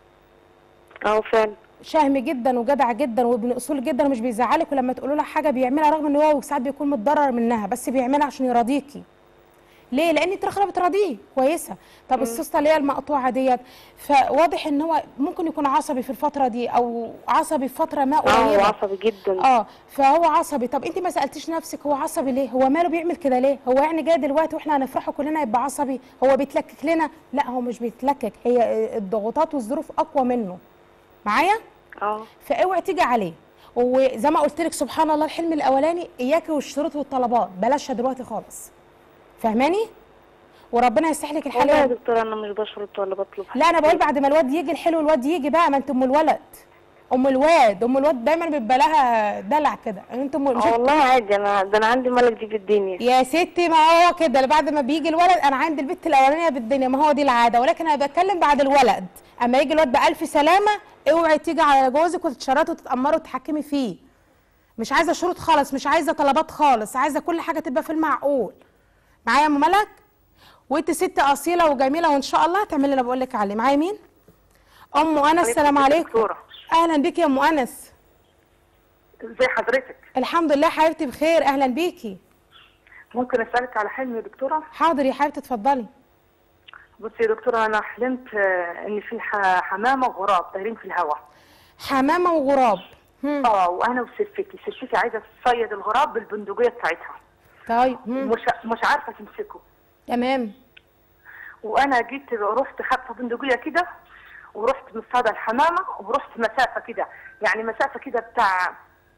اه فعلا شهم جدا وجدع جدا وابن اصول جدا ومش بيزعلك ولما تقولوا له حاجه بيعملها رغم ان هو ساعات بيكون متضرر منها بس بيعملها عشان يراضيكي ليه لان انت رخره بتراضيه كويسه طب السوسته اللي هي المقطوعه ديت فواضح ان هو ممكن يكون عصبي في الفتره دي او عصبي في فتره ما اه هو قريبه عصبي جدا اه فهو عصبي طب انت ما سالتيش نفسك هو عصبي ليه هو ماله بيعمل كده ليه هو يعني جاي دلوقتي واحنا هنفرحه كلنا يبقى عصبي هو بيتلكك لنا لا هو مش بيتلكك هي الضغوطات والظروف اقوى منه معايا اه فاوعي تيجي عليه وزي ما قلت لك سبحان الله الحلم الاولاني اياكي والشروط والطلبات بلاشها دلوقتي خالص فاهماني وربنا يصلح لك الحال والله يا يا رب. دكتور انا مش بشرط ولا بطلب لا انا بقول بعد ما الواد يجي الحلو الواد يجي بقى ما انت ام الولد ام الواد ام الواد دايما بيبقى لها دلع كده انت ام مش اه والله عادي انا ده انا عندي ملك دي في الدنيا يا ستي ما هو كده بعد ما بيجي الولد انا عندي البت الاولانيه بالدنيا ما هو دي العاده ولكن انا بتكلم بعد الولد اما يجي الولد بالف سلامه اوعي تيجي على جوزك وتتشرطي وتتامري وتتحكمي فيه مش عايزه شروط خالص مش عايزه طلبات خالص عايزه كل حاجه تبقى في المعقول معايا يا ام ملك وانت ست اصيله وجميله وان شاء الله هتعملي اللي انا بقول لك عليه معايا مين ام انس السلام عليكم دكتورة اهلا بيكي يا ام انس ازي حضرتك الحمد لله حبيبتي بخير اهلا بيكي ممكن اسالك على حلم يا دكتوره حاضر يا حبيبتي اتفضلي بصي يا دكتوره انا حلمت آه، ان في ح- حمامه وغراب طايرين في الهواء حمامه وغراب هم. اه وانا وسلفتي سلفتي عايزه تصيد الغراب بالبندقيه بتاعتها طيب هم. مش مش عارفه تمسكه تمام وانا جيت رحت خدت بندقيه كده ورحت مصطاد الحمامه ورحت مسافه كده يعني مسافه كده بتاع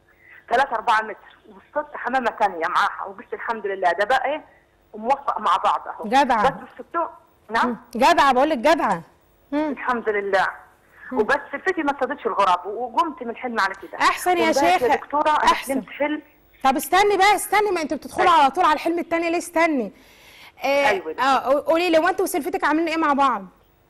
3 4 متر واصطدت حمامه ثانيه معاها وقلت الحمد لله ده بقى ايه موفق مع بعض اهو جدعة. بس الستون نعم جدعه بقول لك جدعه هم. الحمد لله وبس سلفتي ما صادتش الغراب وقمت من الحلم على كده أحسن يا وامبارح شيخة. يا دكتوره انا أحسن. حلمت حلم طب استني بقى استني ما انتوا بتدخلوا أيوة. على طول على الحلم التاني ليه استني آه أيوة. اه قولي لي وانت وسلفتك عاملين ايه مع بعض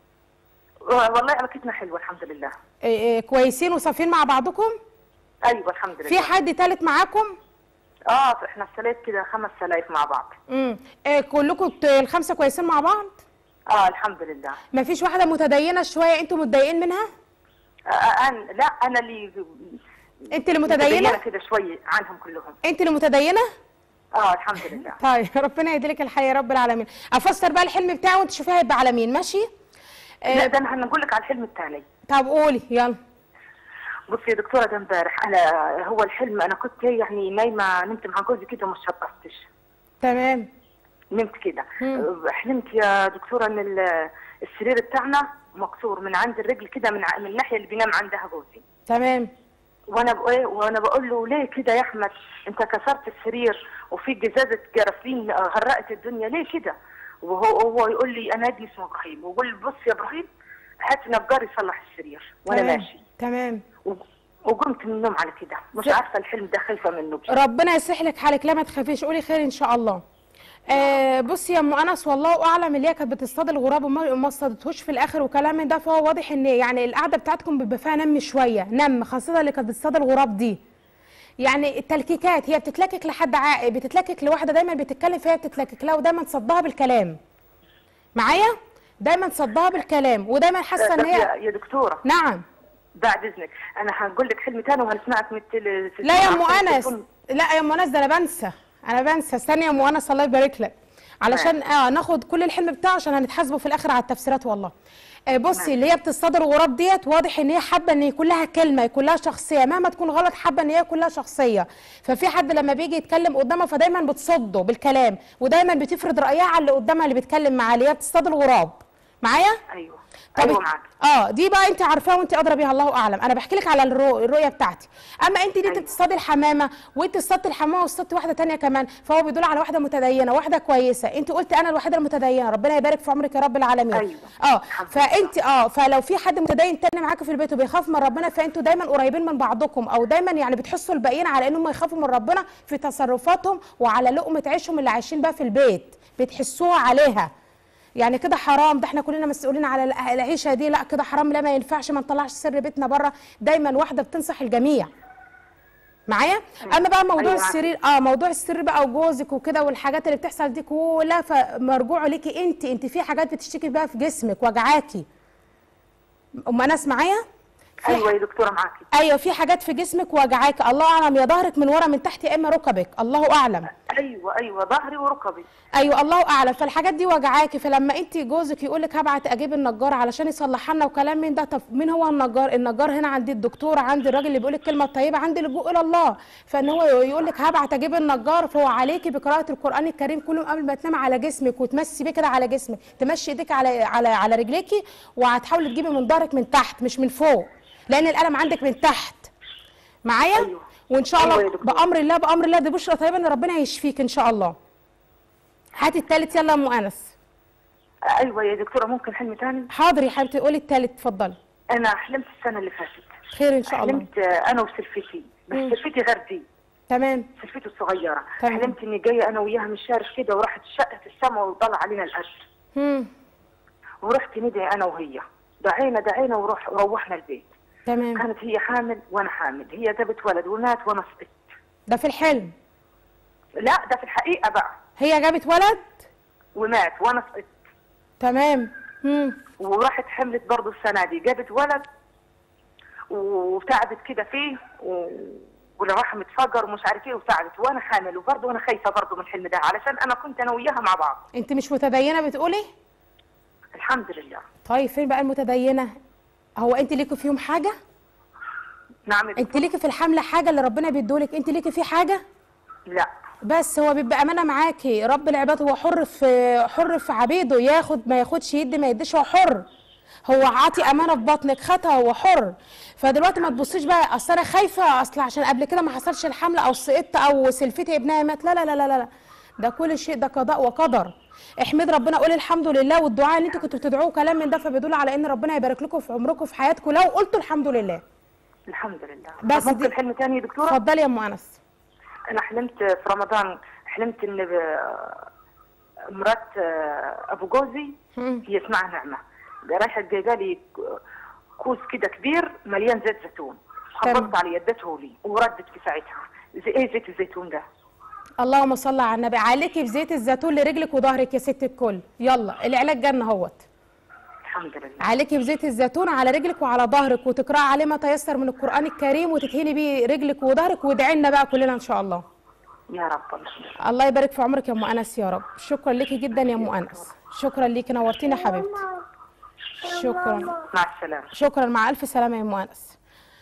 والله علاقتنا حلوه الحمد لله آه آه كويسين وصافين مع بعضكم ايوه الحمد لله في حد تالت معاكم اه احنا الثلاث كده خمس سلايف مع بعض امم آه كلكم ت- الخمسه كويسين مع بعض اه الحمد لله ما فيش واحده متدينه شويه انتوا متضايقين منها آه أنا لا أنا اللي انت اللي متدينه كده شوي عنهم كلهم انت اللي متدينه اه الحمد لله طيب ربنا يديلك الحياه يا رب العالمين افسر بقى الحلم بتاعي وانت شوفيها هيبقى على مين ماشي لا آه ده انا هنقول لك على الحلم الثاني طب قولي يلا بصي يا دكتوره ده امبارح انا هو الحلم انا كنت يعني نايمه نمت مع جوزي كده وما شطفتش تمام نمت كده مم. حلمت يا دكتوره ان ال- السرير بتاعنا مكسور من عند الرجل كده من ع- من الناحيه اللي بينام عندها جوزي تمام وانا بقول وانا بقول له ليه كده يا احمد انت كسرت السرير وفي جزازه جرافين غرقت الدنيا ليه كده وهو هو يقول لي انا ابني اسمه ابراهيم ويقول لي بص يا ابراهيم هات نجار يصلح السرير وانا تمام. ماشي تمام و- وقمت من النوم على كده مش ز- عارفه الحلم ده خايفه منه بصراحة. ربنا يصلح لك حالك لا ما تخافيش قولي خير ان شاء الله آه بصي يا ام انس والله اعلم اللي هي كانت بتصطاد الغراب وما وما اصطادتهوش في الاخر وكلام من ده فهو واضح ان يعني القعده بتاعتكم بيبقى فيها نم شويه نم خاصه اللي كانت بتصطاد الغراب دي يعني التلكيكات هي بتتلكك لحد عاقل بتتلكك لواحده دايما بتتكلم فيها بتتلكك لها ودايما تصدها بالكلام معايا دايما تصدها بالكلام ودايما حاسه ان طب يا, هي يا دكتوره نعم بعد اذنك انا هقول لك حلم تاني وهنسمعك من التل... في لا يا ام التليفون. انس لا يا ام انس ده انا بنسى انا بنسى استني يا ام انس الله يبارك لك علشان اه ناخد كل الحلم بتاعه عشان هنتحاسبوا في الاخر على التفسيرات والله آه بصي اللي هي بتصطاد الغراب ديت واضح ان هي حابه ان يكون لها كلمه يكون لها شخصيه مهما تكون غلط حابه ان هي يكون لها شخصيه ففي حد لما بيجي يتكلم قدامها فدايما بتصده بالكلام ودايما بتفرض رايها على اللي قدامها اللي بيتكلم معاه اللي هي بتصطاد الغراب معايا ايوه طب ايوه معاك اه دي بقى انت عارفاها وانت ادرى بيها الله اعلم انا بحكي لك على الرو... الرؤيه بتاعتي اما انت دي انت أيوة. بتصطادي الحمامه وانت اصطادت الحمامه واصطادتي واحده تانية كمان فهو بيدل على واحده متدينه واحده كويسه انت قلت انا الوحيده المتدينه ربنا يبارك في عمرك يا رب العالمين أيوة. اه الحمد فانت اه فلو في حد متدين تاني معاكي في البيت وبيخاف من ربنا فانتوا دايما قريبين من بعضكم او دايما يعني بتحسوا الباقيين على انهم يخافوا من ربنا في تصرفاتهم وعلى لقمه عيشهم اللي عايشين بقى في البيت بتحسوها عليها يعني كده حرام ده احنا كلنا مسؤولين على الع- العيشه دي لا كده حرام لا ما ينفعش ما نطلعش سر بيتنا بره دايما واحده بتنصح الجميع معايا اما بقى موضوع أيوة. السرير اه موضوع السر بقى وجوزك وكده والحاجات اللي بتحصل دي كلها فمرجوع ليكي انت انت في حاجات بتشتكي بقى في جسمك وجعاكي ام انس معايا في ايوه يا دكتوره معاكي ايوه في حاجات في جسمك وجعاك الله اعلم يا ظهرك من ورا من تحت يا اما ركبك الله اعلم ايوه ايوه ظهري وركبي ايوه الله اعلم فالحاجات دي وجعاكي فلما انت جوزك يقول لك هبعت اجيب النجار علشان يصلحها لنا وكلام من ده طب مين هو النجار النجار هنا عندي الدكتور عندي الراجل اللي بيقول الكلمه الطيبه عندي اللجوء الى الله فان هو يقول لك هبعت اجيب النجار فهو عليكي بقراءه القران الكريم كل يوم قبل ما تنام على جسمك وتمسي بيه كده على جسمك تمشي ايديك على على على رجليكي وهتحاولي تجيبي من ظهرك من تحت مش من فوق لان الالم عندك من تحت معايا أيوة. وان شاء أيوة الله يا دكتور. بامر الله بامر الله دي بشرى طيبه ان ربنا يشفيك ان شاء الله هاتي التالت يلا يا ام انس ايوه يا دكتوره ممكن حلم تاني حاضر يا حبيبتي قولي التالت اتفضلي انا حلمت السنه اللي فاتت خير ان شاء الله حلمت آه، انا وسلفتي بس مم. سلفتي غير دي تمام سلفتي الصغيره تمام. حلمت اني جايه انا وياها من الشارع كده وراحت شقه السماء وطلع علينا الارض امم ورحت ندعي انا وهي دعينا دعينا وروح وروحنا البيت تمام كانت هي حامل وانا حامل هي جابت ولد ومات وانا سقطت ده في الحلم لا ده في الحقيقه بقى هي جابت ولد ومات وانا سقطت تمام امم وراحت حملت برضه السنه دي جابت ولد وتعبت كده فيه و... والرحم اتفجر ومش عارف ايه وتعبت وانا حامل وبرضه انا خايفه برضه من الحلم ده علشان انا كنت انا وياها مع بعض انت مش متدينه بتقولي الحمد لله طيب فين بقى المتدينه هو انت ليكي فيهم حاجه نعم يا انت دكتور. ليكي في الحمله حاجه اللي ربنا بيدولك انت ليكي فيه حاجه لا بس هو بيبقى امانه معاكي رب العباد هو حر في حر في عبيده ياخد ما ياخدش يدي ما يديش هو حر هو عاطي امانه في بطنك خدها هو حر فدلوقتي ما تبصيش بقى اصل انا خايفه اصل عشان قبل كده ما حصلش الحمله او سقطت او سلفتي ابنها مات لا لا لا لا لا ده كل شيء ده قضاء وقدر احمد ربنا قولي الحمد لله والدعاء اللي انتوا كنتوا بتدعوه كلام من ده فبيدل على ان ربنا يبارك لكم في عمركم في حياتكم لو قلتوا الحمد لله الحمد لله بس طب ممكن دي- حلم تاني يا دكتوره اتفضلي يا ام انس انا حلمت في رمضان حلمت ان ب- مرات ابو جوزي مم. هي اسمها نعمه رايحه جايبه لي كوس كده كبير مليان زيت زيتون تمام. خبطت عليه ادته لي وردت في ساعتها زي ايه زيت الزيتون ده اللهم صل على النبي عليكي بزيت الزيتون لرجلك وظهرك يا ست الكل يلا العلاج جنة اهوت الحمد لله عليكي بزيت الزيتون على رجلك وعلى ظهرك وتقرأ عليه ما تيسر من القرآن الكريم وتتهيني بيه رجلك وظهرك وادعي لنا بقى كلنا ان شاء الله يا رب الله الله يبارك في عمرك يا ام انس يا رب شكرا ليكي جدا يا ام انس شكرا ليكي نورتينا حبيبتي شكرا مع السلامه شكرا مع الف سلامه يا ام انس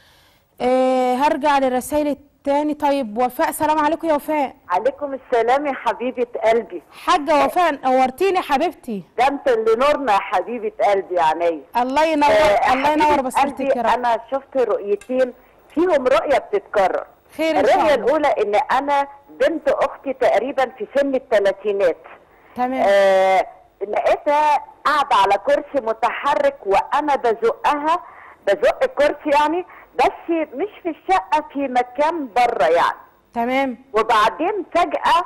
آه هرجع للرسائل التاني طيب وفاء سلام عليكم يا وفاء عليكم السلام يا حبيبة قلبي حاجه وفاء نورتيني يا حبيبتي ده انت اللي نورنا يا حبيبة قلبي يا عينيا الله ينور آه، الله ينور حبيبة بصيرتك قلبي، يا رب انا شفت رؤيتين فيهم رؤية بتتكرر خير ان شاء الرؤية الله الاولى ان انا بنت اختي تقريبا في سن الثلاثينات تمام آه لقيتها قاعده على كرسي متحرك وانا بزقها بزق الكرسي يعني بس مش في الشقه في مكان بره يعني تمام وبعدين فجأة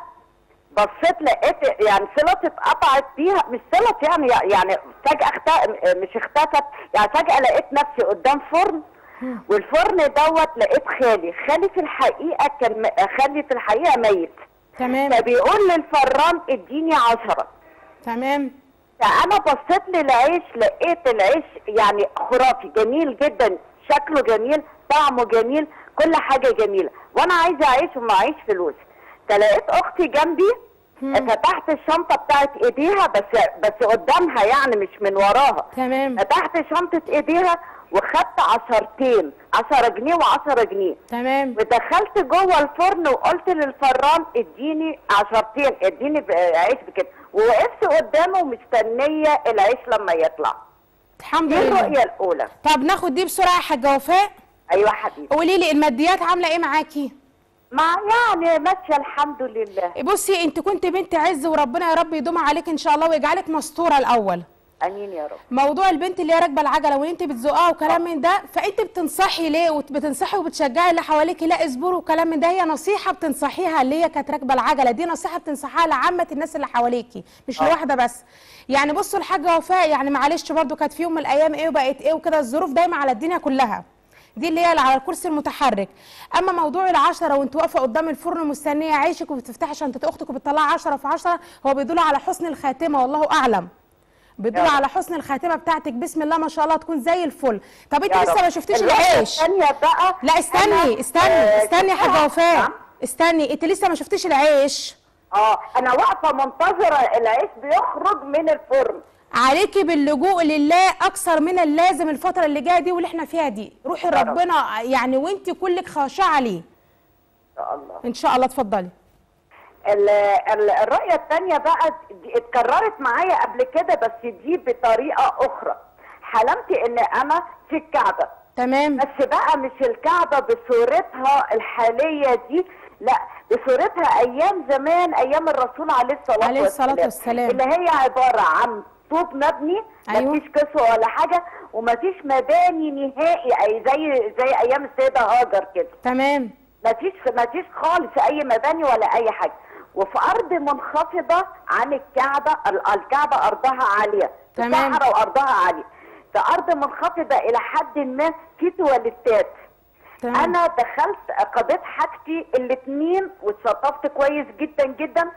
بصيت لقيت يعني صلتي اتقطعت بيها مش صلت يعني يعني فجأة اخت... مش اختفت يعني فجأة لقيت نفسي قدام فرن والفرن دوت لقيت خالي خالي في الحقيقة كان م- خالي في الحقيقة ميت تمام فبيقول للفران اديني عشرة تمام فانا بصيت للعيش لقيت العيش يعني خرافي جميل جدا شكله جميل طعمه جميل كل حاجه جميله وانا عايزه اعيش ومعيش فلوس فلقيت اختي جنبي فتحت الشنطه بتاعت ايديها بس بس قدامها يعني مش من وراها تمام فتحت شنطه ايديها وخدت عشرتين عشرة جنيه وعشرة جنيه تمام ودخلت جوه الفرن وقلت للفران اديني عشرتين اديني ب- عيش بكده ووقفت قدامه مستنيه العيش لما يطلع الحمد دي لله الرؤيه الاولى طب ناخد دي بسرعه يا حاجه وفاء ايوه حبيبي قولي لي الماديات عامله ايه معاكي مع يعني ماشيه الحمد لله بصي انت كنت بنت عز وربنا يا رب يدوم عليك ان شاء الله ويجعلك مستوره الاول امين يا رب موضوع البنت اللي هي راكبه العجله وانت بتزقها وكلام من ده فانت بتنصحي ليه وبتنصحي وبتشجعي اللي حواليكي لا اصبروا وكلام من ده هي نصيحه بتنصحيها اللي هي كانت راكبه العجله دي نصيحه بتنصحيها لعامه الناس اللي حواليكي مش لواحده بس يعني بصوا الحاجه وفاء يعني معلش برضو كانت في يوم من الايام ايه وبقت ايه وكده الظروف دايما على الدنيا كلها دي اللي هي اللي على الكرسي المتحرك اما موضوع العشرة وانت واقفه قدام الفرن مستنيه عيشك وبتفتحي شنطه اختك وبتطلعي عشرة في عشرة هو بيدل على حسن الخاتمه والله اعلم بيدل يا رب. على حسن الخاتمه بتاعتك بسم الله ما شاء الله تكون زي الفل طب انت يا لسه رب. ما شفتيش الرؤية العيش الثانيه بقى لا استني أنا- استني آه، استني يا حاجه شفتها. وفاء نعم. استني انت لسه ما شفتيش العيش اه انا واقفه منتظره العيش بيخرج من الفرن عليكي باللجوء لله اكثر من اللازم الفتره اللي جايه دي واللي احنا فيها دي روحي يا رب. ربنا يعني وانت كلك خاشعه ليه ان شاء الله ان شاء الله اتفضلي ال- ال- الرؤية التانية بقى دي اتكررت معايا قبل كده بس دي بطريقة أخرى حلمت إن أنا في الكعبة تمام بس بقى مش الكعبة بصورتها الحالية دي لا بصورتها أيام زمان أيام الرسول عليه الصلاة عليه الصلاة والسلام والسلام. اللي هي عبارة عن طوب مبني أيوة. مفيش كسوة ولا حاجة ومفيش مباني نهائي أي زي زي أيام السيدة هاجر كده تمام ما فيش ما فيش خالص اي مباني ولا اي حاجه وفي ارض منخفضه عن الكعبه ال- الكعبه ارضها عاليه في تمام. صحراء وارضها عاليه في ارض منخفضه الى حد ما في تواليتات تمام انا دخلت قضيت حاجتي الاثنين واتشطفت كويس جدا جدا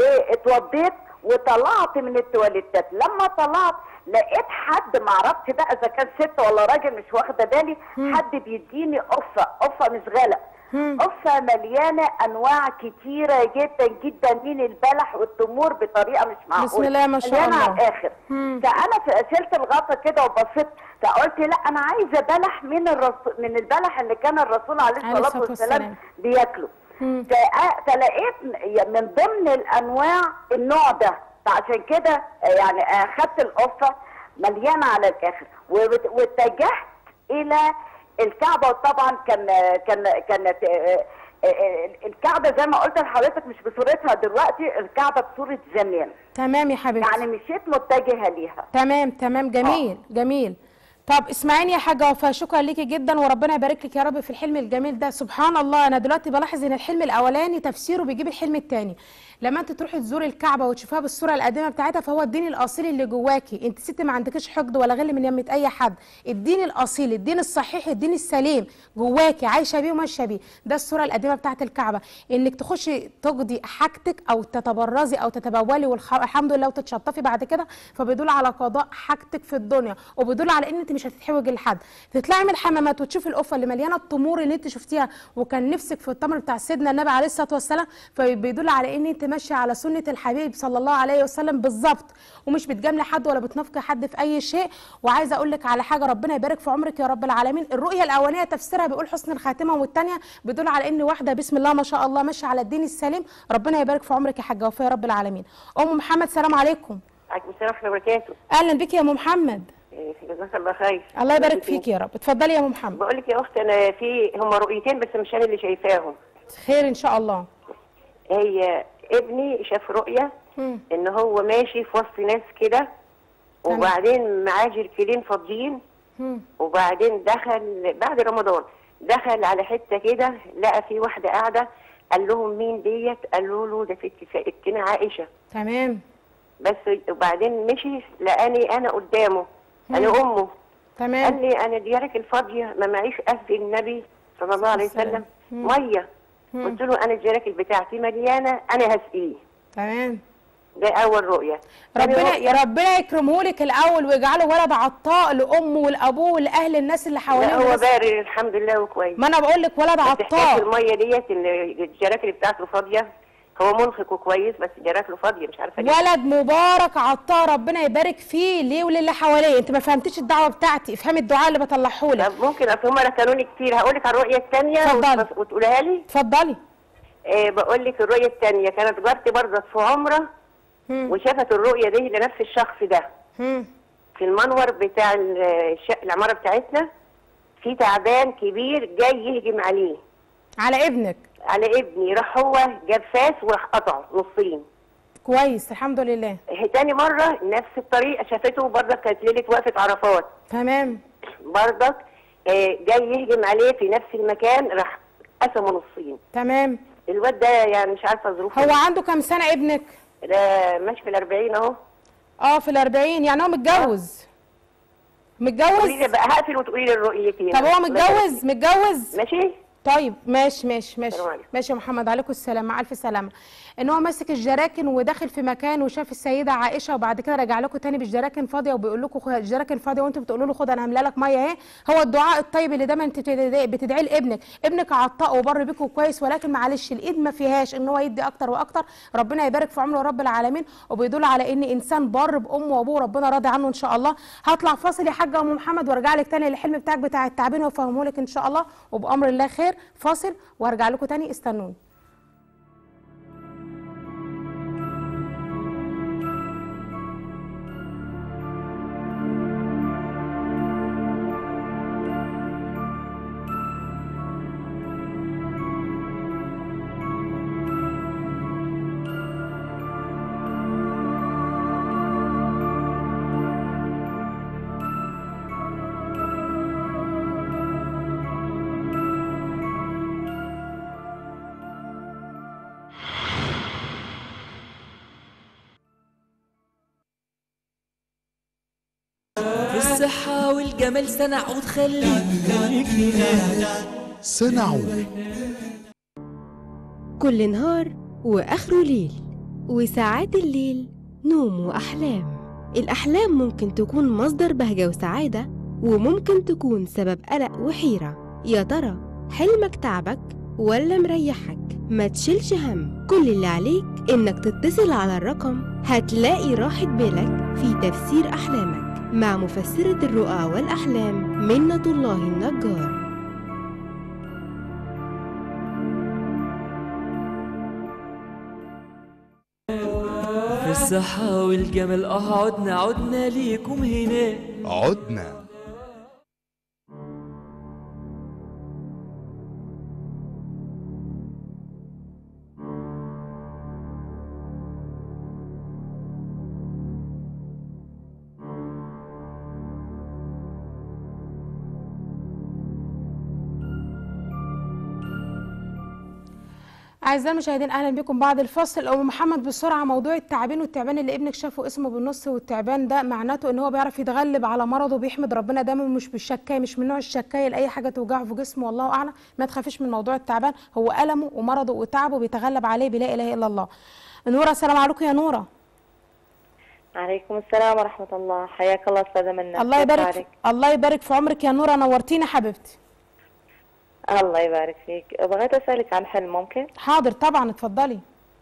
واتوضيت وطلعت من التواليتات لما طلعت لقيت حد معرفش بقى اذا كان ست ولا راجل مش واخده بالي حد بيديني قفه قفه مش غلق مم. قفه مليانه انواع كتيره جدا جدا من البلح والتمور بطريقه مش معقوله بسم الله ما شاء مليانة الله. على الاخر مم. فانا في- شلت الغطا كده وبصيت فقلت لا انا عايزه بلح من الرسول من البلح اللي كان الرسول عليه عليه الصلاه الصلاة والسلام والسلام. بياكله مم. فأ- فلقيت من ضمن الانواع النوع ده فعشان كده يعني اخدت القفه مليانه على الاخر وبت- واتجهت الى الكعبه وطبعا كان كان كانت آه، آه، الكعبه زي ما قلت لحضرتك مش بصورتها دلوقتي الكعبه بصوره زمان تمام يا حبيبتي يعني مشيت متجهه ليها تمام تمام جميل جميل طب اسمعيني يا حاجه وفاء شكرا ليكي جدا وربنا يبارك لك يا رب في الحلم الجميل ده سبحان الله انا دلوقتي بلاحظ ان الحلم الاولاني تفسيره بيجيب الحلم الثاني لما انت تروحي تزوري الكعبه وتشوفيها بالصوره القديمه بتاعتها فهو الدين الاصيل اللي جواكي انت ست ما عندكش حقد ولا غل من يمه اي حد الدين الاصيل الدين الصحيح الدين السليم جواكي عايشه بيه وماشيه بيه ده الصوره القديمه بتاعت الكعبه انك تخشي تقضي حاجتك او تتبرزي او تتبولي والحمد لله وتتشطفي بعد كده فبيدل على قضاء حاجتك في الدنيا وبيدل على ان انت مش هتتحوجي لحد تطلعي من الحمامات وتشوفي القفه اللي مليانه التمور اللي انت شفتيها وكان نفسك في التمر بتاع سيدنا النبي عليه الصلاه والسلام فبيدل على ان انت ماشيه على سنه الحبيب صلى الله عليه وسلم بالظبط ومش بتجاملي حد ولا بتنافقي حد في اي شيء وعايزه اقول لك على حاجه ربنا يبارك في عمرك يا رب العالمين الرؤيه الاولانيه تفسيرها بيقول حسن الخاتمه والثانيه بيدل على ان واحده بسم الله ما شاء الله ماشيه على الدين السليم ربنا يبارك في عمرك يا حاجه وفاء يا رب العالمين ام محمد سلام عليكم عليكم السلام ورحمه الله وبركاته اهلا بك يا ام محمد إيه، جزاك الله خير الله يبارك فيك يا رب اتفضلي يا ام محمد بقول لك يا اخت انا في هم رؤيتين بس مش انا اللي شايفاهم خير ان شاء الله هي ابني شاف رؤيه مم. ان هو ماشي في وسط ناس كده وبعدين معاه جركلين فاضيين مم. وبعدين دخل بعد رمضان دخل على حته كده لقى في واحده قاعده قال لهم مين ديت قالوا له ده ست ستنا عائشه تمام بس وبعدين مشي لقاني انا قدامه انا امه قال تمام لي انا ديارك الفاضيه ما معيش اسقي النبي صلى الله عليه وسلم ميه قلت له انا الجراكل بتاعتي مليانه انا هسقيه تمام ده اول رؤيه تاني ربنا رؤية- يا ربنا يكرمه لك الاول ويجعله ولد عطاء لامه ولابوه ولاهل الناس اللي حواليه لا هو والناس- بارر الحمد لله وكويس ما انا بقول لك ولد بس حكايه عطاء الميه ديت ان الجراكل بتاعته فاضيه هو منفق وكويس بس جراكله فاضيه مش عارفه ليه ولد مبارك عطاء ربنا يبارك فيه ليه وللي حواليه انت ما فهمتيش الدعوه بتاعتي افهمي الدعاء اللي بطلعه لك طب ممكن اصل هم ركنوني كتير هقول لك على الرؤيه الثانيه اتفضلي. وتقولها لي اتفضلي آه بقول لك الرؤيه الثانيه كانت جارتي برضه في عمره مم. وشافت الرؤيه دي لنفس الشخص ده مم. في المنور بتاع ال- الش- العماره بتاعتنا في تعبان كبير جاي يهجم عليه على ابنك على ابني راح هو جاب فاس وراح قطعه نصين كويس الحمد لله تاني مرة نفس الطريقة شافته برضك كانت ليلة وقفة عرفات تمام برضك آه، جاي يهجم عليه في نفس المكان راح قسمه نصين تمام الواد ده يعني مش عارفة ظروفه هو عنده كام سنه ابنك ده ماشي في الأربعين أهو اه في الأربعين يعني هو متجوز متجوز قولي لي بقى هقفل وتقولي لي الرؤيتين طب هو متجوز متجوز ماشي طيب ماشي ماشي ماشي السلام عليكم. ماشي يا محمد عليكم السلام مع الف سلامه ان هو ماسك الجراكن وداخل في مكان وشاف السيده عائشه وبعد كده رجع لكم تاني بالجراكن فاضيه وبيقول لكم خد- الجراكن فاضيه وانتم بتقولوا له خد انا هامله لك ميه اهي هو الدعاء الطيب اللي دايما انت بتدعي بتدعيه لابنك ابنك عطاء وبر بيكم كويس ولكن معلش الايد ما فيهاش ان هو يدي اكتر واكتر ربنا يبارك في عمره رب العالمين وبيدل على ان انسان بر بامه وابوه ربنا راضي عنه ان شاء الله هطلع فاصل يا حاجه ام محمد وارجع لك تاني للحلم بتاعك بتاع التعبين وافهمه لك ان شاء الله وبامر الله خير فاصل وارجع لكم تاني استنوني في الصحة والجمال سنعود خليك خليك سنعود كل نهار وآخره ليل وساعات الليل نوم وأحلام الأحلام ممكن تكون مصدر بهجة وسعادة وممكن تكون سبب قلق وحيرة يا ترى حلمك تعبك ولا مريحك ما تشيلش هم كل اللي عليك إنك تتصل على الرقم هتلاقي راحة بالك في تفسير أحلامك مع مفسرة الرؤى والأحلام منة الله النجار في الصحة والجمال اه عدنا عدنا ليكم هنا عدنا اعزائي المشاهدين اهلا بكم بعد الفصل ام محمد بسرعه موضوع التعبان والتعبان اللي ابنك شافه اسمه بالنص والتعبان ده معناته ان هو بيعرف يتغلب على مرضه بيحمد ربنا دايما مش بالشكايه مش من نوع الشكايه لاي حاجه توجعه في جسمه والله اعلم ما تخافيش من موضوع التعبان هو المه ومرضه وتعبه بيتغلب عليه بلا اله الا الله نوره السلام عليكم يا نوره عليكم السلام ورحمة الله حياك الله أستاذة منى الله كيف يبارك حالك؟ الله يبارك في عمرك يا نوره نورتينا حبيبتي الله يبارك فيك بغيت أسألك عن حلم ممكن حاضر طبعا اتفضلي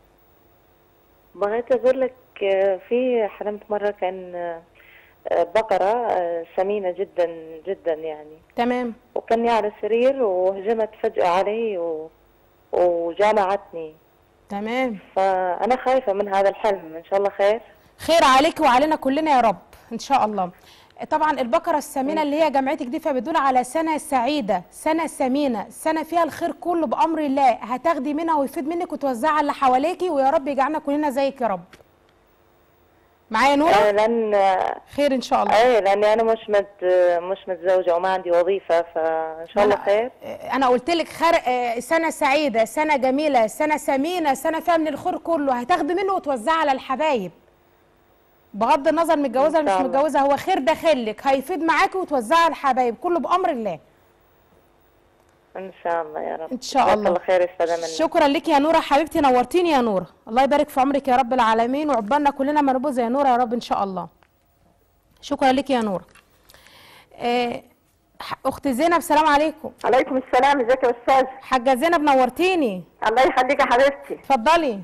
بغيت أقول لك آه، في حلمت مرة كان آه، بقرة آه، سمينة جدا جدا يعني تمام وكاني على السرير وهجمت فجأة علي و... وجامعتني تمام فأنا خايفة من هذا الحلم إن شاء الله خير خير عليك وعلينا كلنا يا رب ان شاء الله طبعا البقره السمينه اللي هي جمعتك دي فبتدل على سنه سعيده سنه ثمينه سنه فيها الخير كله بامر الله هتاخدي منها ويفيد منك وتوزعها على اللي حواليكي ويا رب يجعلنا كلنا زيك يا رب معايا نوره آه لان خير ان شاء الله ايه لاني انا مش مت مش متزوجه وما عندي وظيفه فان شاء الله أنا- خير انا قلت لك خر... آه، سنه سعيده سنه جميله سنه ثمينه سنه فيها من الخير كله هتاخدي منه وتوزعي على الحبايب بغض النظر متجوزه إن ولا مش شاء الله. متجوزه هو خير داخلك هيفيد معاكي وتوزعي على الحبايب كله بامر الله ان شاء الله يا رب ان شاء جزاك الله الله خير استاذه منى شكرا لك يا نوره حبيبتي نورتيني يا نوره الله يبارك في عمرك يا رب العالمين وعقبالنا كلنا ما نبقى زي نوره يا رب ان شاء الله شكرا لك يا نوره آه، اخت زينب سلام عليكم عليكم السلام ازيك يا استاذ حاجه زينب نورتيني الله يخليك يا حبيبتي اتفضلي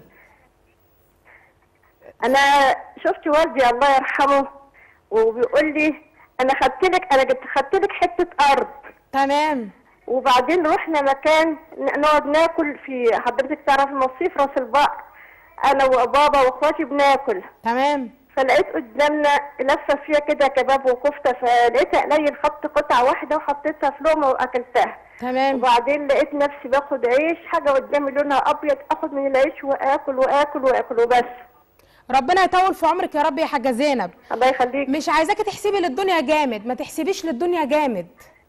انا شفت والدي الله يرحمه وبيقول لي انا خدت لك انا جبت خدت لك حته ارض تمام وبعدين رحنا مكان ن- نقعد ناكل في حضرتك تعرف المصيف راس البقر انا وبابا واخواتي بناكل تمام فلقيت قدامنا لفه فيها كده كباب وكفته فلقيتها قليل خدت قطعه واحده وحطيتها في لقمه واكلتها تمام وبعدين لقيت نفسي باخد عيش حاجه قدامي لونها ابيض اخد من العيش واكل واكل واكل وبس ربنا يطول في عمرك يا رب يا حاجه زينب الله يخليك مش عايزاكي تحسبي للدنيا جامد ما تحسبيش للدنيا جامد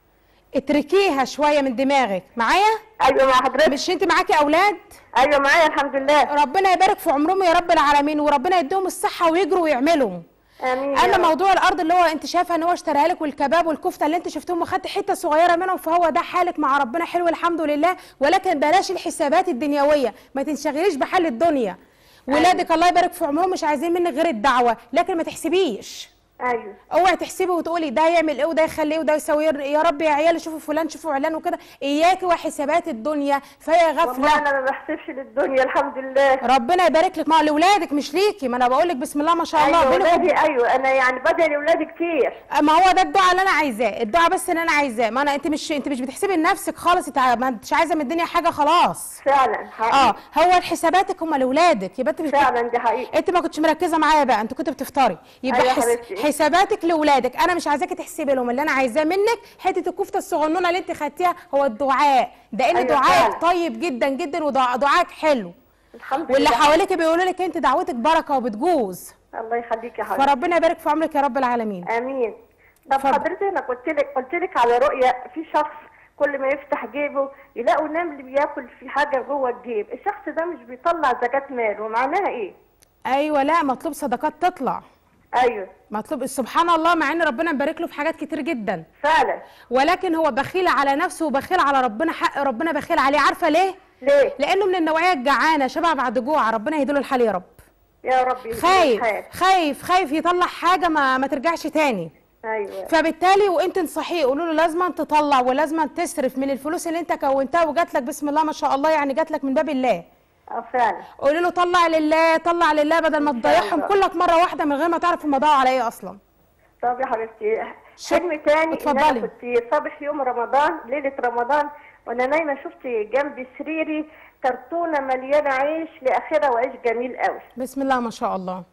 اتركيها شويه من دماغك معايا ايوه مع حضرتك مش انت معاكي اولاد ايوه معايا الحمد لله ربنا يبارك في عمرهم يا رب العالمين وربنا يديهم الصحه ويجروا ويعملوا امين يا اما رب. موضوع الارض اللي هو انت شايفه ان هو اشتراها لك والكباب والكفته اللي انت شفتهم وخدت حته صغيره منهم فهو ده حالك مع ربنا حلو الحمد لله ولكن بلاش الحسابات الدنيويه ما تنشغليش بحال الدنيا ولادك الله يبارك في عمرهم مش عايزين منك غير الدعوه لكن ما تحسبيش ايوه اوعي تحسبي وتقولي ده يعمل ايه وده يخليه وده يسوي إيه. يا رب يا عيال شوفوا فلان شوفوا علان وكده اياكي وحسابات الدنيا فهي والله غفله انا ما بحسبش للدنيا الحمد لله ربنا يبارك لك مع لاولادك مش ليكي ما انا بقول لك بسم الله ما شاء الله ايوه بينك ولادي ايوه انا يعني بدعي لاولادي كتير ما هو ده الدعاء اللي انا عايزاه الدعاء بس اللي انا عايزاه ما انا انت مش انت مش بتحسبي لنفسك خالص انت ما انتش عايزه من الدنيا حاجه خلاص فعلا حقيقي اه هو حساباتك هم لاولادك يبقى انت مش فعلا دي حقيقه انت ما كنتش مركزه معايا بقى انت كنت بتفطري يبقى أيوة حس... حبيبتي. حساباتك لاولادك انا مش عايزاكي تحسبي لهم اللي انا عايزاه منك حته الكفته الصغنونه اللي انت خدتيها هو الدعاء ده ان أيوة دعائك فعلا. طيب جدا جدا ودعائك حلو الحمد واللي لله حواليك بيقولوا لك انت دعوتك بركه وبتجوز الله يخليك يا حبيبتي فربنا يبارك في عمرك يا رب العالمين امين طب اتفضل. حضرتك انا قلت لك قلت لك على رؤيه في شخص كل ما يفتح جيبه يلاقوا نمل بياكل في حاجه جوه الجيب الشخص ده مش بيطلع زكاه ماله معناها ايه ايوه لا مطلوب صدقات تطلع ايوه مطلوب سبحان الله مع ان ربنا مبارك له في حاجات كتير جدا فعلا ولكن هو بخيل على نفسه وبخيل على ربنا حق ربنا بخيل عليه عارفه ليه ليه لانه من النوعيه الجعانه شبع بعد جوع ربنا يهديله الحال يا رب يا رب يهديك خايف الحال. خايف خايف يطلع حاجه ما ما ترجعش تاني ايوه فبالتالي وانت تنصحيه قولوا له لازم تطلع ولازم تصرف من الفلوس اللي انت كونتها وجات لك بسم الله ما شاء الله يعني جات لك من باب الله اه فعلا قولي له طلع لله طلع لله بدل ما تضيعهم الله. كلك مره واحده من غير ما تعرف هم ضاعوا على ايه اصلا طب يا حبيبتي شك- حلم تاني ان اتفضلي. انا كنت صبح يوم رمضان ليله رمضان وانا نايمه شفت جنب سريري كرتونه مليانه عيش لاخرها وعيش جميل قوي بسم الله ما شاء الله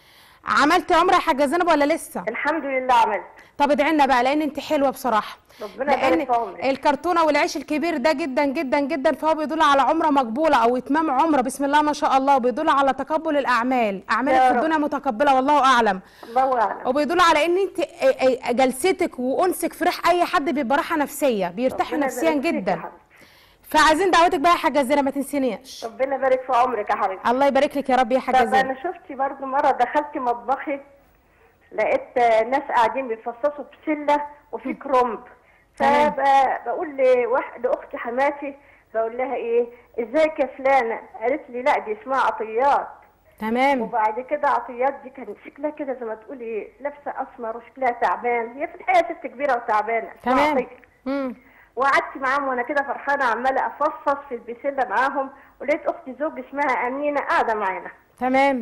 عملت عمره يا حاجه زينب ولا لسه الحمد لله عملت طب ادعي لنا بقى لان انت حلوه بصراحه ربنا لان يبارك في عمرك الكرتونه والعيش الكبير ده جدا جدا جدا فهو بيدل على عمره مقبوله او اتمام عمره بسم الله ما شاء الله وبيدل على تقبل الاعمال اعمالك يا في رب. الدنيا متقبله والله اعلم الله اعلم وبيدل على ان انت ا- ا- جلستك وانسك في ريح اي حد بيبقى راحه نفسيه بيرتاح ربنا نفسيا يبارك فيك يا جدا حبيبتي. فعايزين دعوتك بقى يا حاجه زينب ما تنسينيش ربنا يبارك في عمرك يا حبيبتي الله يبارك لك يا رب يا حاجه طب زينب انا شفت برضو مره دخلت مطبخي لقيت آه، ناس قاعدين بيفصصوا بسله وفي كرنب تمام. فبقول لواحد لاختي حماتي بقول لها ايه ازيك يا فلانه قالت لي لا دي اسمها عطيات تمام وبعد كده عطيات دي كان شكلها كده زي ما تقولي لابسه اسمر وشكلها تعبان هي في الحقيقه ست كبيره وتعبانه اسمها تمام عطية. مم. وقعدت معاهم وانا كده فرحانه عماله افصص في البسله معاهم ولقيت اختي زوج اسمها امينه قاعده معانا تمام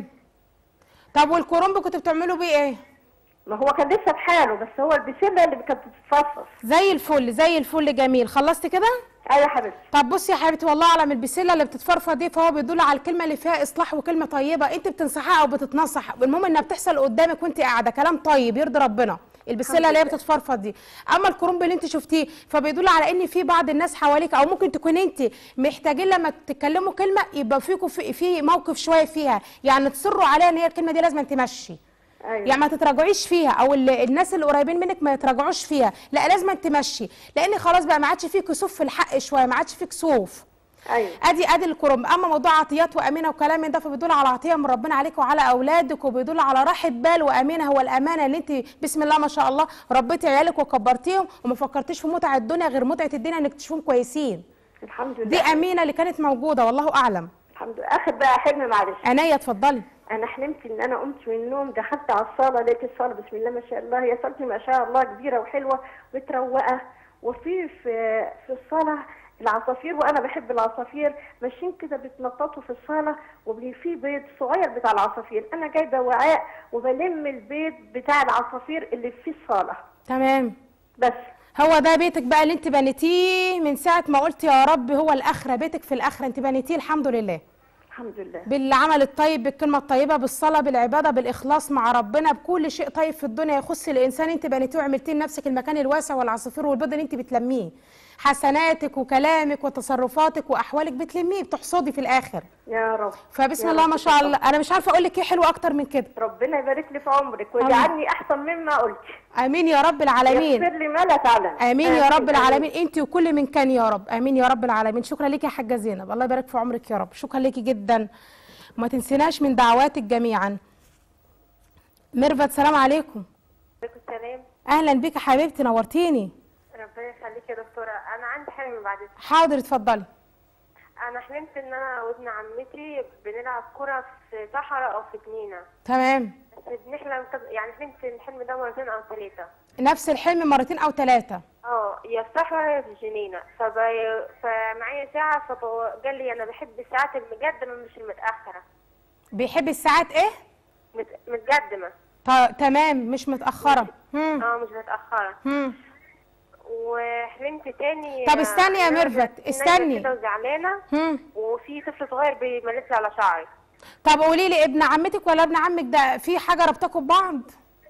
طب والكرنب كنتوا بتعملوا بيه ايه ما هو كان لسه بحاله بس هو البسله اللي كانت بتتفصص زي الفل زي الفل جميل خلصت كده ايوه يا حبيبتي طب بصي يا حبيبتي والله اعلم البسله اللي بتتفرفر دي فهو بيدل على الكلمه اللي فيها اصلاح وكلمه طيبه انت بتنصحها او بتتنصح المهم انها بتحصل قدامك وانت قاعده كلام طيب يرضي ربنا البسله اللي هي بتتفرفر دي اما الكرنب اللي انت شفتيه فبيدل على ان في بعض الناس حواليك او ممكن تكون انت محتاجين لما تتكلموا كلمه يبقى فيكم في, في موقف شويه فيها يعني تصروا عليها ان هي الكلمه دي لازم تمشي أيوة. يعني ما تتراجعيش فيها او ال- الناس اللي قريبين منك ما يتراجعوش فيها لا لازم تمشي لان خلاص بقى ما عادش فيه كسوف في الحق شويه ما عادش فيه كسوف ايوه ادي ادي الكرم اما موضوع عطيات وامينه وكلام من ده فبيدل على عطيه من ربنا عليك وعلى اولادك وبيدل على راحه بال وامينه هو الامانه اللي انت بسم الله ما شاء الله ربيتي عيالك وكبرتيهم وما فكرتيش في متع الدنيا غير متعه الدنيا انك تشوفهم كويسين الحمد لله دي امينه اللي كانت موجوده والله اعلم الحمد لله اخر بقى حلم معلش عينيا اتفضلي انا حلمت ان انا قمت من النوم دخلت على الصاله لقيت الصاله بسم الله ما شاء الله هي صالتي ما شاء الله كبيره وحلوه متروقه وفي في في الصاله العصافير وانا بحب العصافير ماشيين كده بيتنططوا في الصاله وفي بيض صغير بتاع العصافير انا جايبه وعاء وبلم البيض بتاع العصافير اللي في الصاله تمام بس هو ده بيتك بقى اللي انت بنيتيه من ساعه ما قلت يا رب هو الاخره بيتك في الاخره انت بنيتيه الحمد لله الحمد لله بالعمل الطيب بالكلمة الطيبة بالصلاة بالعبادة بالإخلاص مع ربنا بكل شيء طيب في الدنيا يخص الإنسان أنت بنيتيه وعملتيه لنفسك المكان الواسع والعصافير والبيض اللي أنت بتلميه حسناتك وكلامك وتصرفاتك وأحوالك بتلميه بتحصدي في الآخر يا رب فبسم يا الله رب ما شاء الله أنا مش عارفة أقول لك إيه حلو أكتر من كده ربنا يبارك لي في عمرك ويجعلني احسن مما قلت آمين يا رب العالمين يغفر لي ما لا تعلم امين يا رب العالمين انت وكل من كان يا رب امين يا رب العالمين شكرا لك يا حاجه زينب الله يبارك في عمرك يا رب شكرا لك جدا وما تنسيناش من دعواتك جميعا ميرفت سلام عليكم عليكم السلام اهلا بك يا حبيبتي نورتيني ربنا يخليك يا دكتورة أنا عندي حلم بعد إذنك. حاضر اتفضلي أنا حلمت إن أنا وابن عمتي بنلعب كرة في صحراء أو في جنينة تمام بس بنحلم كذا- يعني حلمت الحلم ده مرتين أو ثلاثة نفس الحلم مرتين او ثلاثه اه يا في صحراء يا في الجنينة فب... فمعايا ساعة فقال لي أنا بحب الساعات المقدمة مش المتأخرة بيحب الساعات ايه مت... متقدمة ط- تمام مش متاخره هم. اه مش متأخرة هم. وحلمت تاني طب استني يا إن أنا ميرفت، نايمة استني. كده وزعلانة هم. وفي طفل صغير بيملس لي على شعري طب قولي لي ابن عمتك ولا ابن عمك ده في حاجه ربطكم ببعض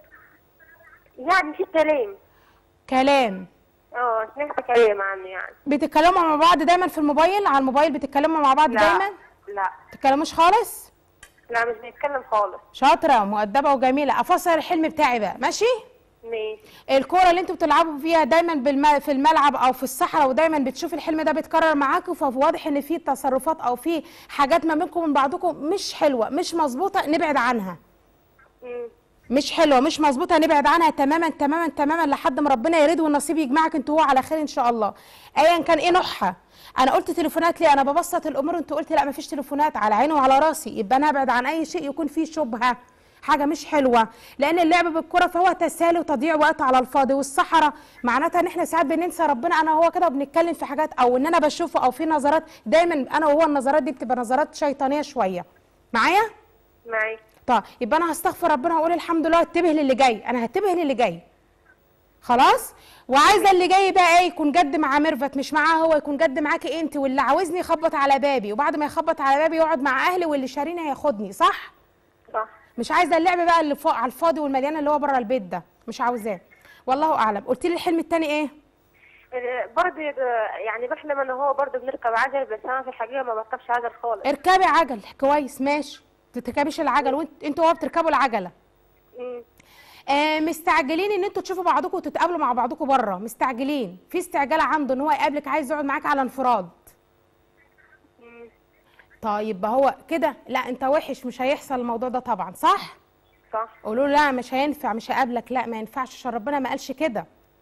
يعني في كلام كلام اه سمعت كلام عنه يعني بتتكلموا مع بعض دايما في الموبايل على الموبايل بتتكلموا مع بعض لا. دايما لا بتتكلموش خالص لا مش بيتكلم خالص شاطره مؤدبه وجميله افسر الحلم بتاعي بقى ماشي ماشي الكوره اللي انتوا بتلعبوا فيها دايما بالم... في الملعب او في الصحراء ودايما بتشوف الحلم ده بيتكرر معاكم فواضح ان في تصرفات او في حاجات ما بينكم وبين بعضكم مش حلوه مش مظبوطه نبعد عنها مم. مش حلوه مش مظبوطه نبعد عنها تماما تماما تماما لحد ما ربنا يريد والنصيب يجمعك انت وهو على خير ان شاء الله ايا كان ايه نوعها انا قلت تليفونات ليه انا ببسط الامور انت قلت لا مفيش تليفونات على عيني وعلى راسي يبقى انا ابعد عن اي شيء يكون فيه شبهه حاجه مش حلوه لان اللعب بالكره فهو تسالي وتضييع وقت على الفاضي والصحراء معناتها ان احنا ساعات بننسى ربنا انا وهو كده وبنتكلم في حاجات او ان انا بشوفه او في نظرات دايما انا وهو النظرات دي بتبقى نظرات شيطانيه شويه معايا معاك طيب يبقى انا هستغفر ربنا واقول الحمد لله اتبه للي جاي انا هتبه للي جاي خلاص وعايزه اللي جاي بقى ايه يكون جد مع ميرفت مش معاه هو يكون جد معاكي انت واللي عاوزني يخبط على بابي وبعد ما يخبط على بابي يقعد مع اهلي واللي شاريني هياخدني صح صح مش عايزه اللعب بقى اللي فوق على الفاضي والمليان اللي هو بره البيت ده مش عاوزاه والله اعلم قلت لي الحلم التاني ايه برضه يعني بحلم انا هو برضه بنركب عجل بس انا في الحقيقه ما بركبش عجل خالص اركبي عجل كويس ماشي ما تركبيش العجل وانت انتوا وهو بتركبوا العجله مم. آه مستعجلين ان انتوا تشوفوا بعضكم وتتقابلوا مع بعضكم بره مستعجلين في استعجال عنده ان هو يقابلك عايز يقعد معاك على انفراد مم. طيب ما هو كده لا انت وحش مش هيحصل الموضوع ده طبعا صح صح قولوا له لا مش هينفع مش هقابلك لا ما ينفعش عشان ربنا ما قالش كده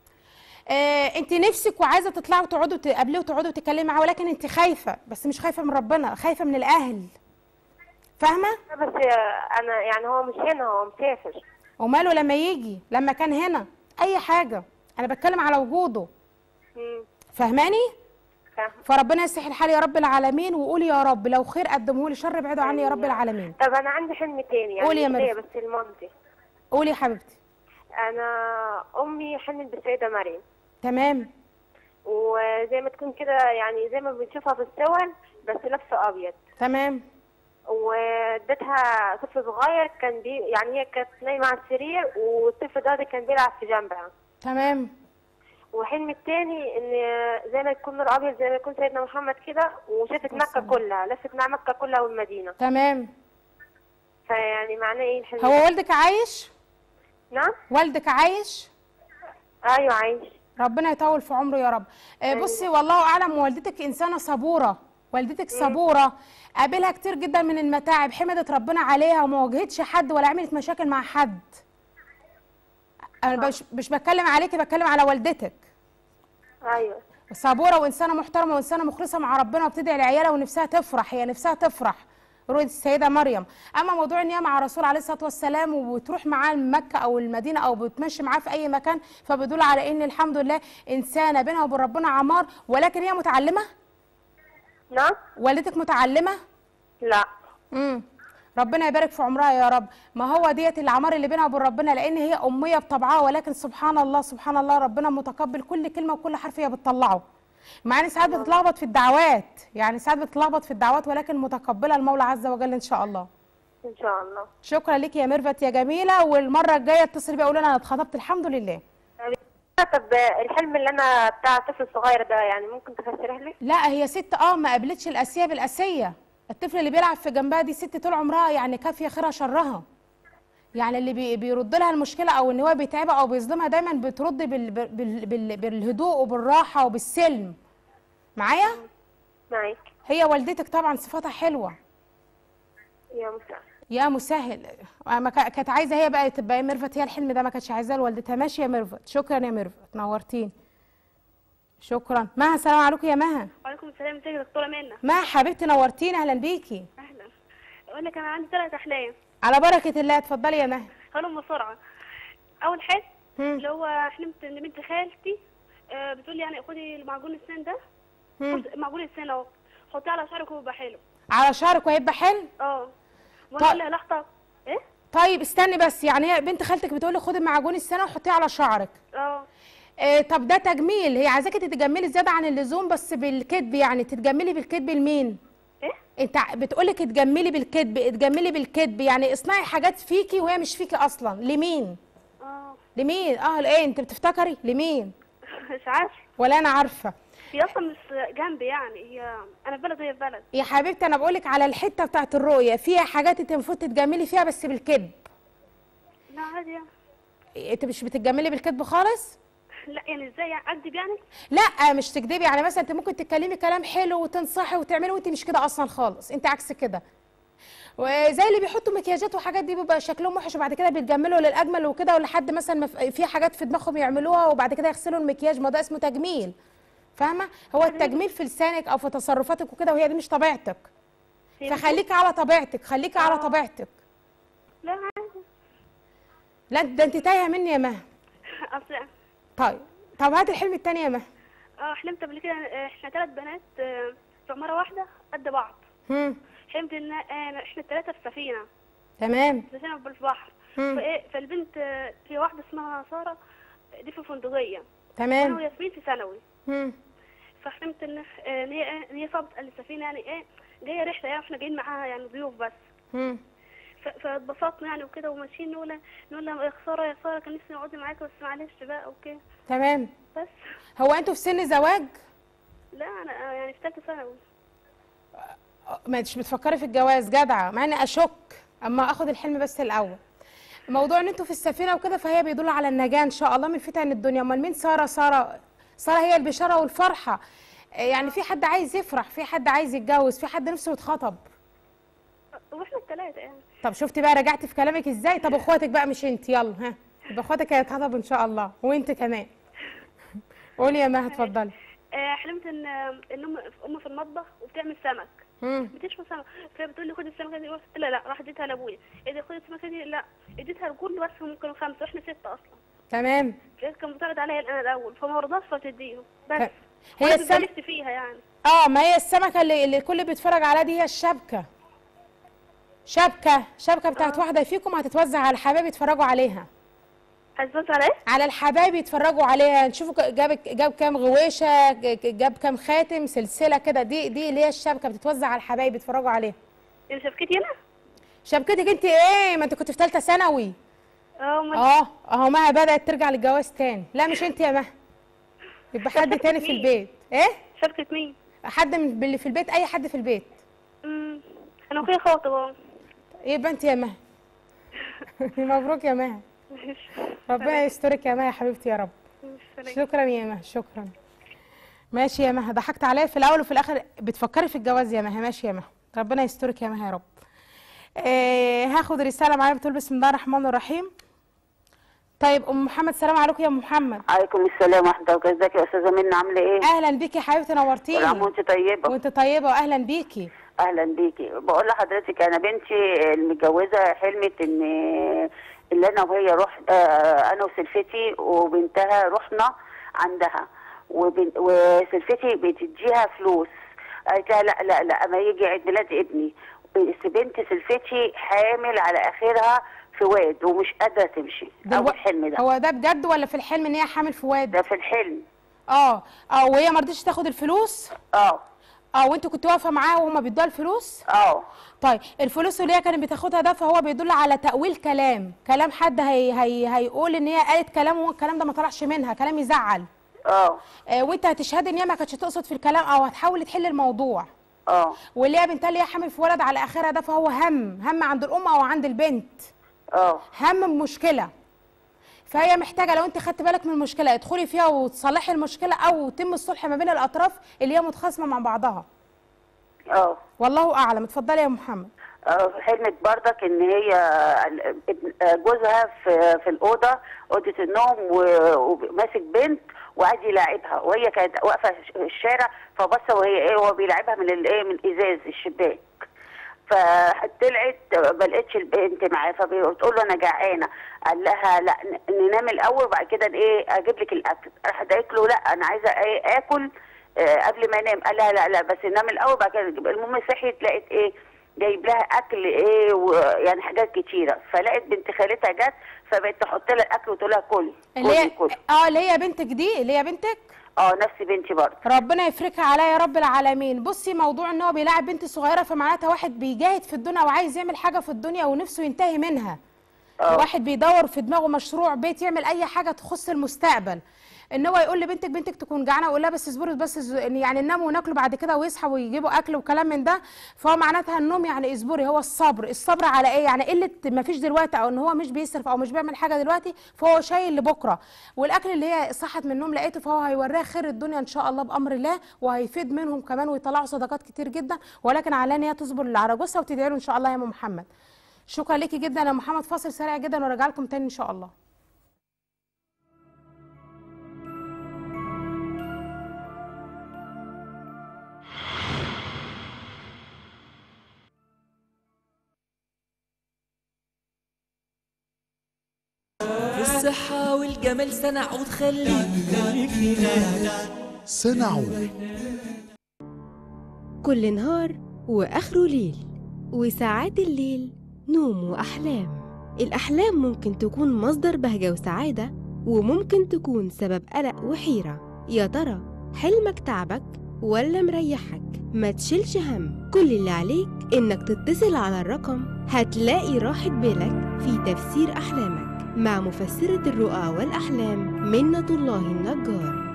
آه انت نفسك وعايزه تطلعوا تقعدوا تقابليه وتقعدوا تتكلموا معاه ولكن انت خايفه بس مش خايفه من ربنا خايفه من الاهل فاهمه بس انا يعني هو مش هنا هو مسافر وماله لما يجي لما كان هنا اي حاجه انا بتكلم على وجوده مم. فاهماني فاهم. فربنا يصلح الحال يا رب العالمين وقولي يا رب لو خير قدمه لي شر ابعده عني يا رب العالمين طب انا عندي حلم تاني يعني قولي يا مش ليا مريم. بس لمامتي قولي يا حبيبتي انا امي حلمت بالسيده مريم تمام وزي ما تكون كده يعني زي ما بنشوفها في الصور بس لابسه ابيض تمام واديتها طفل صغير كان بي يعني هي كانت نايمه على السرير والطفل ده كان بيلعب في جنبها تمام وحلم التاني ان زي ما يكون نور ابيض زي ما يكون سيدنا محمد كده وشافت مكه السلام. كلها لفت مع مكه كلها والمدينه تمام فيعني معناه ايه الحلم هو ده؟ والدك عايش نعم والدك عايش ايوه عايش ربنا يطول في عمره يا رب آه، بصي والله اعلم والدتك انسانه صبوره والدتك صبوره قابلها كتير جدا من المتاعب حمدت ربنا عليها وما واجهتش حد ولا عملت مشاكل مع حد انا مش مش بتكلم عليكي بتكلم على والدتك ايوه صبوره وانسانه محترمه وانسانه مخلصه مع ربنا وبتدعي لعيالها ونفسها تفرح هي نفسها تفرح رؤيه السيده مريم اما موضوع ان هي مع الرسول عليه الصلاه والسلام وبتروح معاه مكه او المدينه او بتمشي معاه في اي مكان فبيدل على ان الحمد لله انسانه بينها وبين ربنا عمار ولكن هي متعلمه نعم والدتك متعلمه لا امم ربنا يبارك في عمرها يا رب ما هو ديت العمار اللي بينها وبين ربنا لان هي اميه بطبعها ولكن سبحان الله سبحان الله ربنا متقبل كل كلمه وكل حرف هي بتطلعه مع ان ساعات بتتلخبط في الدعوات يعني ساعات بتتلخبط في الدعوات ولكن متقبله المولى عز وجل ان شاء الله ان شاء الله شكرا لك يا ميرفت يا جميله والمره الجايه اتصلي بقى قولي انا اتخطبت الحمد لله طب الحلم اللي انا بتاع الطفل الصغير ده يعني ممكن تفسره لي لا هي ست اه ما قابلتش الاسيه بالاسيه الطفل اللي بيلعب في جنبها دي ست طول عمرها يعني كافيه خيرها شرها يعني اللي بي بيرد لها المشكله او ان هو بيتعبها او بيظلمها دايما بترد بال بال بال بالهدوء وبالراحه وبالسلم معايا معاك هي والدتك طبعا صفاتها حلوه يا مساء يا مسهل ما كا- كانت عايزه هي بقى تبقى ميرفت هي الحلم ده ما كانتش عايزاه لوالدتها ماشي يا ميرفت شكرا يا ميرفت نورتيني شكرا مها السلام عليكم يا مها وعليكم السلام ازيك يا دكتوره منى مها حبيبتي نورتيني اهلا بيكي اهلا اقول لك انا عندي ثلاث احلام على بركه الله اتفضلي يا مها هقولهم بسرعه اول حلم مم. اللي هو حلمت ان بنت خالتي آه، بتقول لي يعني خدي معجون السنان ده مم. حط- معجون السنان اهو حطيه على شعرك ويبقى حلو على شعرك وهيبقى حلو اه وانا طيب. اقول لها لحظه ايه طيب استني بس يعني هي بنت خالتك بتقول لي خدي معجون السنه وحطيه على شعرك اه إيه طب ده تجميل هي عايزاكي تتجملي زياده عن اللزوم بس بالكذب يعني تتجملي بالكذب لمين ايه انت بتقولك اتجملي بالكذب اتجملي بالكذب يعني اصنعي حاجات فيكي وهي مش فيكي اصلا لمين اه لمين اه ايه انت بتفتكري لمين مش عارفه ولا انا عارفه هي اصلا مش جنبي يعني هي انا في بلد وهي في بلد يا حبيبتي انا بقولك على الحته بتاعت الرؤيه فيها حاجات انت المفروض تتجملي فيها بس بالكذب لا عادي يعني انت مش بتتجملي بالكذب خالص لا يعني ازاي يعني اكدب يعني لا مش تكدبي يعني مثلا انت ممكن تتكلمي كلام حلو وتنصحي وتعملي وانت مش كده اصلا خالص انت عكس كده وزي اللي بيحطوا مكياجات وحاجات دي بيبقى شكلهم وحش وبعد كده بيتجملوا للاجمل وكده ولحد مثلا ما في- في حاجات في دماغهم يعملوها وبعد كده يغسلوا المكياج ما ده اسمه تجميل فاهمه هو التجميل في لسانك او في تصرفاتك وكده وهي دي مش طبيعتك فخليكي على طبيعتك خليكي على طبيعتك لا عادي لا ده انت تايهه مني يا مها اصل طيب طب هات الحلم التاني يا مها اه حلمت قبل كده آه، احنا ثلاث بنات آه، في عماره واحده قد بعض هم. حلمت ان آه، احنا الثلاثه في سفينه تمام في سفينه في البحر مم. فايه فالبنت آه، في واحده اسمها ساره دي في فندقيه تمام. وانا وياسمين في ثانوي هم. فحلمت ان آه، ان هي إيه، ان هي صابت السفينه يعني ايه جايه رحله يعني احنا جايين معاها يعني ضيوف بس هم. ف- فاتبسطنا يعني وكده وماشيين نقول نقول لها يا خساره يا خساره كان نفسي اقعد معاكي بس معلش بقى اوكي تمام بس هو انتوا في سن زواج لا انا آه، يعني في ثالثه ثانوي ما انتش بتفكري في الجواز جدعه مع اني اشك اما اخد الحلم بس الاول موضوع ان انتوا في السفينه وكده فهي بيدل على النجاه ان شاء الله من فتن الدنيا امال مين ساره ساره ساره هي البشاره والفرحه آه، يعني في حد عايز يفرح في حد عايز يتجوز في حد نفسه يتخطب واحنا الثلاثه يعني طب شفتي بقى رجعتي في كلامك ازاي طب اخواتك بقى مش انت يلا ها يبقى اخواتك هيتخطبوا ان شاء الله وانت كمان قولي يا مها اتفضلي آه، حلمت ان ان ام ام في المطبخ وبتعمل سمك مم. بتشوي سمك فهي بتقول لي خدي السمكه دي قلت لها لا راح اديتها لابويا اذا خدي السمكه دي لا اديتها لكل بس هم كانوا خمسه واحنا سته اصلا تمام فهي كان معترض عليا انا الاول فما رضاش فبتديهم بس هي هي السم- السمك فيها يعني اه ما هي السمكه اللي, اللي الكل بيتفرج عليها دي هي الشبكه شبكه شبكه بتاعت واحده فيكم هتتوزع على الحبايب يتفرجوا عليها هتتوزع على ايه على الحبايب يتفرجوا عليها نشوفوا ك- جاب جاب كام غويشه ج- ج- جاب كام خاتم سلسله كده دي دي اللي هي الشبكه بتتوزع على الحبايب يتفرجوا عليها يعني شبكتي انا شبكتك انت ايه ما انت كنت في ثالثه ثانوي اه امال اه اهو مها بدات ترجع للجواز تاني لا مش انت يا مها يبقى حد تاني في مين؟ البيت ايه شبكه مين حد من اللي في البيت اي حد في البيت امم انا اخويا خاطب اه يبقى انت يا مها مبروك يا مها ربنا يسترك يا مها يا حبيبتي يا رب شكرا يا مها شكرا ماشي يا مها ضحكت عليا في الاول وفي الاخر بتفكري في الجواز يا مها ماشي يا مها ربنا يسترك يا مها يا رب آه هاخد رساله معايا بتقول بسم الله الرحمن الرحيم طيب ام محمد سلام عليكم يا ام محمد عليكم السلام ورحمه الله وبركاته ازيك يا استاذه منى عامله ايه اهلا بيكي يا حبيبتي نورتيني كل عام وانت طيبه وانت طيبه واهلا بيكي اهلا بيكي بقول لحضرتك انا بنتي المتجوزه حلمت ان اللي انا وهي روح آه، انا وسلفتي وبنتها رحنا عندها وبن... وسلفتي بتديها فلوس قالت لها لا لا لا اما يجي عيد ميلاد ابني بس بنت سلفتي حامل على اخرها في واد ومش قادره تمشي ده او الو- الحلم ده هو ده بجد ولا في الحلم ان هي حامل في واد ده في الحلم اه اه وهي ما رضتش تاخد الفلوس اه اه وانت كنت واقفه معاها وهما بيدوها الفلوس اه طيب الفلوس اللي هي كانت بتاخدها ده فهو بيدل على تأويل كلام كلام حد هي هي هيقول ان هي قالت كلام والكلام ده ما طلعش منها كلام يزعل اه آه وانت هتشهدي ان هي ما كانتش تقصد في الكلام او هتحاول تحل الموضوع اه واللي هي بنتها اللي هي حامل في ولد على اخرها ده فهو هم هم عند الام او عند البنت اه هم بمشكله فهي محتاجه لو انت خدت بالك من المشكله ادخلي فيها وتصلحي المشكله او يتم الصلح ما بين الاطراف اللي هي متخاصمه مع بعضها اه والله اعلم اتفضلي يا محمد آه، حلمت بردك ان هي ال- ابن- آه، جوزها في في الاوضه اوضه النوم و- وماسك بنت وقاعد يلاعبها وهي كانت واقفه في الشارع فبص وهي ايه وهو بيلاعبها من الايه من ازاز الشباك فطلعت ما لقيتش البنت معاه فبتقول له انا جعانه قال لها لا ن- ننام الاول وبعد كده ايه اجيب لك الاكل راحت قالت له لا انا عايزه ايه اكل آه، قبل ما انام قال لها لا لا بس ننام الاول بعد كده نجيب المهم صحيت لقيت ايه جايب لها اكل ايه ويعني حاجات كتيره فلقيت بنت خالتها جت فبقت تحط لها الاكل وتقول لها كلي اللي كلي هي كلي اه اللي هي بنتك دي اللي هي بنتك اه نفس بنتي برضه ربنا يفرجها عليا يا رب العالمين بصي موضوع ان هو بيلاعب بنت صغيره فمعناتها واحد بيجاهد في الدنيا وعايز يعمل حاجه في الدنيا ونفسه ينتهي منها آه. واحد بيدور في دماغه مشروع بيت يعمل اي حاجه تخص المستقبل ان هو يقول لبنتك بنتك تكون جعانه ويقول لها بس اصبري بس ز- يعني ناموا وناكلوا بعد كده ويصحى ويجيبوا اكل وكلام من ده فهو معناتها النوم يعني اصبري هو الصبر الصبر على ايه يعني قله ما فيش دلوقتي او ان هو مش بيصرف او مش بيعمل حاجه دلوقتي فهو شايل لبكره والاكل اللي هي صحت من النوم لقيته فهو هيوريها خير الدنيا ان شاء الله بامر الله وهيفيد منهم كمان ويطلعوا صدقات كتير جدا ولكن على ان هي تصبر على جوزها وتدعي له ان شاء الله يا ام محمد شكرا ليكي جدا يا محمد فاصل سريع جدا وراجع لكم تاني ان شاء الله في الصحة والجمال سنعود خليك خليك هنا سنعود كل نهار وآخره ليل وساعات الليل نوم وأحلام الأحلام ممكن تكون مصدر بهجة وسعادة وممكن تكون سبب قلق وحيرة يا ترى حلمك تعبك ولا مريحك ما تشيلش هم كل اللي عليك إنك تتصل على الرقم هتلاقي راحة بالك في تفسير أحلامك مع مفسرة الرؤى والأحلام منة الله النجار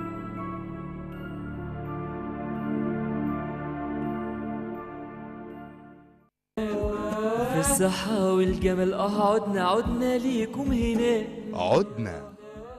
في الصحة والجمال اه عدنا عدنا ليكم هنا عدنا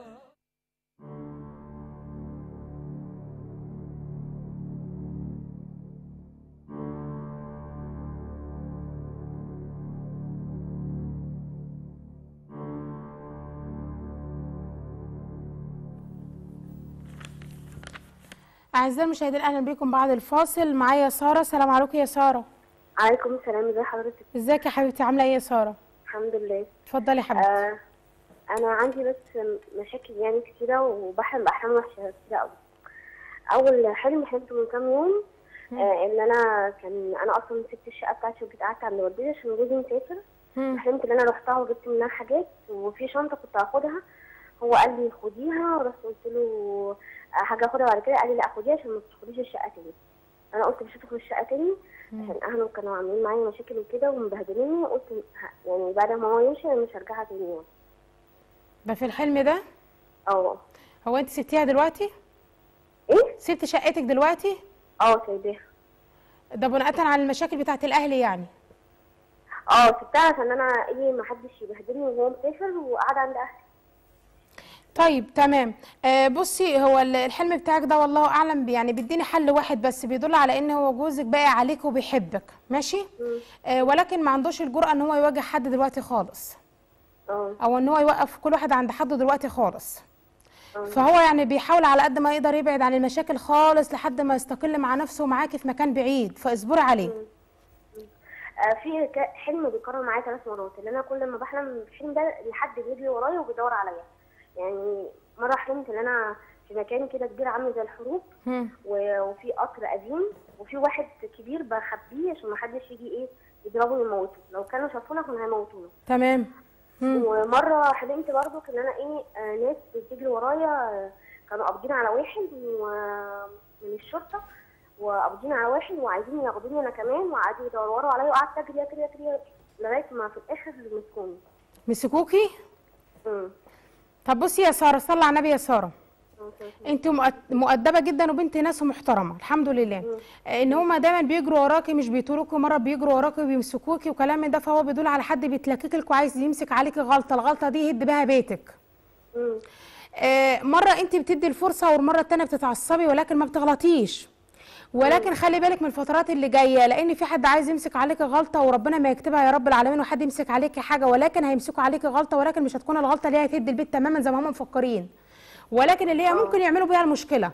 اعزائي المشاهدين اهلا بيكم بعد الفاصل معايا ساره سلام عليكم يا ساره عليكم السلام ازي حضرتك ازيك يا حبيبتي عامله ايه يا ساره الحمد لله اتفضلي يا حبيبتي آه انا عندي بس مشاكل يعني كتيره وبحلم باحلام وحشه كتيره قوي اول حلم حلمته من كام يوم آه ان انا كان انا اصلا سبت الشقه بتاعتي وجيت قعدت عند والدتي عشان جوزي مسافر حلمت ان انا رحتها وجبت منها حاجات وفي شنطه كنت هاخدها هو قال لي خديها ورحت قلت له آه، حاجه اخدها بعد كده قال لي لا خديها عشان ما تدخليش الشقه تاني انا قلت مش هدخل الشقه تاني عشان اهله كانوا عاملين معايا مشاكل وكده ومبهدليني قلت ه- يعني بعد ما هو يمشي انا مش هرجعها تاني يعني ده في الحلم ده اه هو انت سبتيها دلوقتي ايه سبت شقتك دلوقتي اه سايباها ده بناء على المشاكل بتاعت الاهل يعني اه سبتها عشان انا ايه ما حدش يبهدلني وهو مسافر وقاعده عند اهلي طيب تمام آه بصي هو ال- الحلم بتاعك ده والله اعلم بي- يعني بيديني حل واحد بس بيدل على ان هو جوزك باقي عليك وبيحبك ماشي آه ولكن ما عندوش الجرأة ان هو يواجه حد دلوقتي خالص اه او ان هو يوقف كل واحد عند حده دلوقتي خالص فهو يعني بيحاول على قد ما يقدر يبعد عن المشاكل خالص لحد ما يستقل مع نفسه ومعاكي في مكان بعيد فاصبري عليه آه في ك- حلم بيكرر معايا ثلاث مرات اللي انا كل ما بحلم الحلم ده لحد بيجري ورايا وبيدور عليا يعني مره حلمت ان انا في مكان كده كبير عامل زي الحروب و- وفي قطر قديم وفي واحد كبير بخبيه عشان ما حدش يجي ايه يضربه ويموته لو كانوا شافونا كانوا هيموتونا تمام مم. ومره حلمت برضو ان انا ايه آه، ناس بتجري ورايا آه، كانوا قابضين على واحد و- من الشرطه وقابضين على واحد وعايزين ياخدوني انا كمان وقعدوا يدوروا عليا وقعدت اجري اجري اجري لغايه ما في الاخر مسكوني مسكوكي مم. طب بصي يا ساره صلي على النبي يا ساره انت مؤد- مؤدبه جدا وبنت ناس ومحترمه الحمد لله ان هما دايما بيجروا وراكي مش بيطولوكي مره بيجروا وراكي وبيمسكوكي وكلام من ده فهو بيدل على حد بيتلكك لك وعايز يمسك عليكي غلطه الغلطه دي يهد بيها بيتك آه مره انت بتدي الفرصه والمره التانيه بتتعصبي ولكن ما بتغلطيش ولكن خلي بالك من الفترات اللي جايه لان في حد عايز يمسك عليكي غلطه وربنا ما يكتبها يا رب العالمين وحد يمسك عليكي حاجه ولكن هيمسكوا عليكي غلطه ولكن مش هتكون الغلطه اللي هي هتهد البيت تماما زي ما هم مفكرين ولكن اللي هي ممكن يعملوا بيها المشكله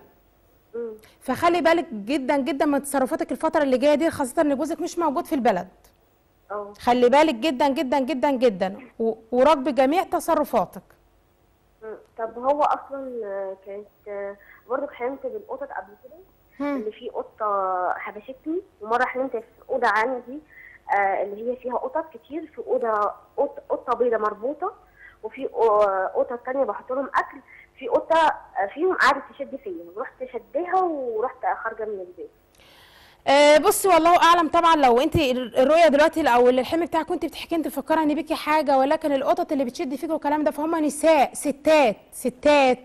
فخلي بالك جدا جدا من تصرفاتك الفتره اللي جايه دي خاصه ان جوزك مش موجود في البلد اه خلي بالك جدا جدا جدا جدا و- وراقبي جميع تصرفاتك مم. طب هو اصلا آه، كانت آه، برضو حلمت بالقطط قبل كده اللي فيه قطه حبشتني ومره حلمت في اوضه عندي آه، اللي هي فيها قطط كتير في اوضه قط- قطه بيضه مربوطه وفي قو- قطط تانية بحط لهم اكل في قطه آه، فيهم قعدت تشد فيا ورحت شدها ورحت خارجه من البيت آه بصي والله اعلم طبعا لو انت الرؤيه دلوقتي او الحلم بتاعك كنت بتحكي انت مفكره ان بيكي حاجه ولكن القطط اللي بتشد فيك والكلام ده فهم نساء ستات ستات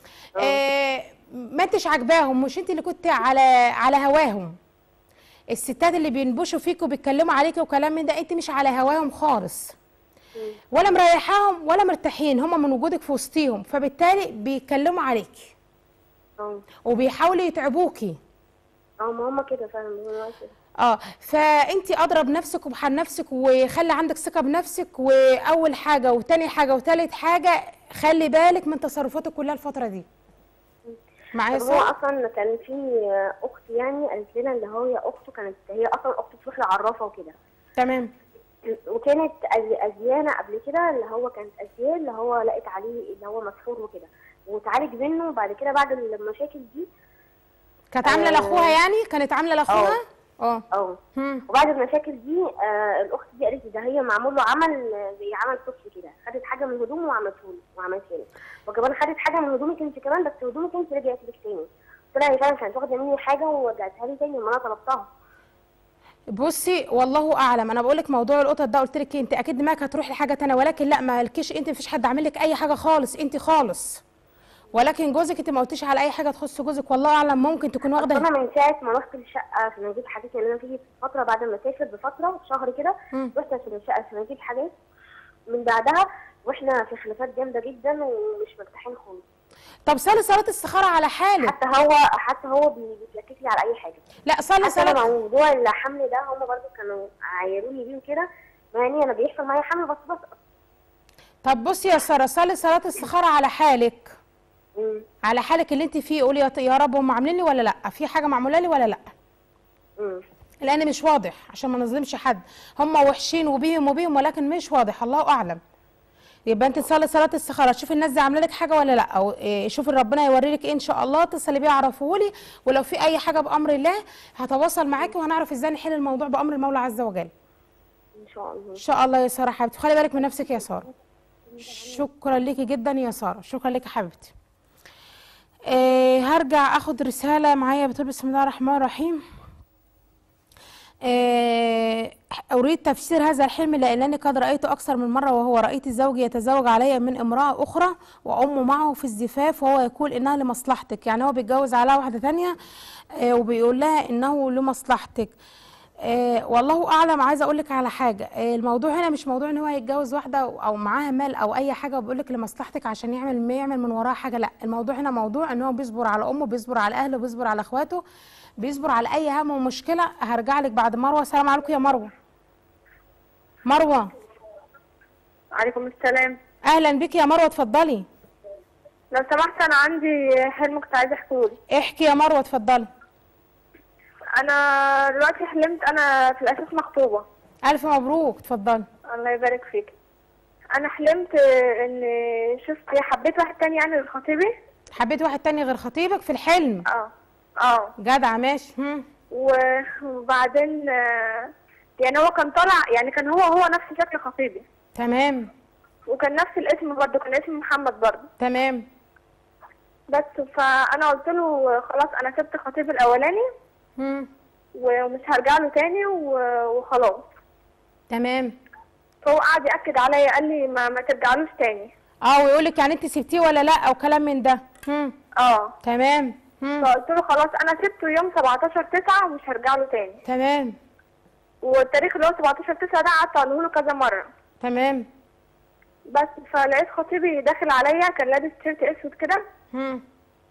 آه ما انتش عاجباهم مش انت اللي كنت على على هواهم الستات اللي بينبشوا فيك وبيتكلموا عليكي وكلام من ده انت مش على هواهم خالص ولا مريحاهم ولا مرتاحين هم من وجودك في وسطيهم فبالتالي بيتكلموا عليكي اه وبيحاولوا يتعبوكي اه ما هم كده فعلا هم كده اه فانت اضرب نفسك وبحال نفسك وخلي عندك ثقه بنفسك واول حاجه وتاني حاجه وتالت حاجه خلي بالك من تصرفاتك كلها الفتره دي معايا طب هو صح اصلا كان في اخت يعني قالت لنا اللي هو اخته كانت هي اصلا اخته بتروح لعرافه وكده تمام وكانت أز- ازيانه قبل كده اللي هو كانت ازيان اللي هو لقيت عليه اللي هو مسحور وكده وتعالج منه وبعد كده بعد المشاكل دي كانت عامله آه. لاخوها يعني كانت عامله لاخوها اه اه وبعد المشاكل دي آه الاخت دي قالت لي ده هي معمول له عمل آه، زي عمل طفل كده خدت حاجه من هدومه وعملته له وعملتها له وكمان خدت حاجه من هدومك انت كمان بس هدومك انت رجعت لك تاني قلت لها هي فعلا كانت واخده مني حاجه ورجعتها لي تاني لما انا طلبتها بصي والله اعلم انا بقول لك موضوع القطط ده قلت لك انت اكيد دماغك هتروح لحاجه تانية ولكن لا ما لكيش انت مفيش حد عامل لك اي حاجه خالص انت خالص ولكن جوزك انت ما قلتيش على اي حاجه تخص جوزك والله اعلم ممكن تكون واخده انا من ساعه ما رحت الشقه عشان اجيب حاجات يعني انا في فتره بعد ما اسافر بفتره شهر كده رحت عشان الشقه عشان اجيب حاجات من بعدها واحنا في خلافات جامده جدا ومش مرتاحين خالص طب صلي صلاه السخاره على حالك حتى هو حتى هو بي- بيتلكك لي على اي حاجه لا صلي حتى أنا صلاه مع موضوع الحمل ده هم برضو كانوا عايروني بيه وكده يعني انا بيحصل معايا حمل بس بس طب بصي يا ساره صلي صلاه السخاره على حالك على حالك اللي انت فيه قولي يا ط- يا رب هم عاملين لي ولا لا في حاجه معموله لي ولا لا لان مش واضح عشان ما نظلمش حد هم وحشين وبيهم وبيهم ولكن مش واضح الله اعلم يبقى انت تصلي صلاه السخاره تشوفي الناس دي عامله لك حاجه ولا لا او إيه، شوفي ربنا يوري لك ايه ان شاء الله اتصلي بيه عرفهولي ولو في اي حاجه بامر الله هتواصل معاكي وهنعرف ازاي نحل الموضوع بامر المولى عز وجل ان شاء الله ان شاء الله يا ساره حبيبتي خلي بالك من نفسك يا ساره شكرا ليكي جدا يا ساره شكرا ليكي حبيبتي آه هرجع اخد رساله معايا بتقول بسم الله الرحمن الرحيم آه اريد تفسير هذا الحلم لانني قد رايته اكثر من مره وهو رايت زوجي يتزوج علي من امراه اخرى وامه معه في الزفاف وهو يقول انها لمصلحتك يعني هو بيتجوز على واحده ثانيه آه وبيقول لها انه لمصلحتك آه والله اعلم عايزه اقول لك على حاجه آه الموضوع هنا مش موضوع ان هو يتجوز واحده او أو معاها مال او اي حاجه وبيقول لك لمصلحتك عشان يعمل ما يعمل من وراها حاجه لا الموضوع هنا موضوع ان هو بيصبر على امه بيصبر على اهله بيصبر على اخواته بيصبر على اي هم ومشكله هرجع لك بعد مروه السلام عليكم يا مروه مروه عليكم السلام اهلا بك يا مروه اتفضلي لو سمحت انا عندي حلم كنت عايزه احكيه احكي يا مروه اتفضلي انا دلوقتي حلمت انا في الاساس مخطوبه الف مبروك اتفضلي الله يبارك فيك انا حلمت ان شفت حبيت واحد تاني يعني غير خطيبي حبيت واحد تاني غير خطيبك في الحلم اه اه جدع ماشي هم. و- وبعدين آه، يعني هو كان طالع يعني كان هو هو نفس شكل خطيبي تمام وكان نفس الاسم برضه كان اسمه محمد برضه تمام بس فانا قلت له خلاص انا سبت خطيبي الاولاني هم. ومش هرجع له تاني و- وخلاص تمام فهو قعد ياكد عليا قال لي ما, ما ترجعلوش تاني اه ويقول لك يعني انت سبتيه ولا لا او كلام من ده هم. اه تمام هم. فقلت له خلاص انا سبته يوم 17 9 ومش هرجع له تاني تمام والتاريخ اللي هو 17 9 ده قعدت اقوله له كذا مره تمام بس فلقيت خطيبي داخل عليا كان لابس تيشيرت اسود كده هم.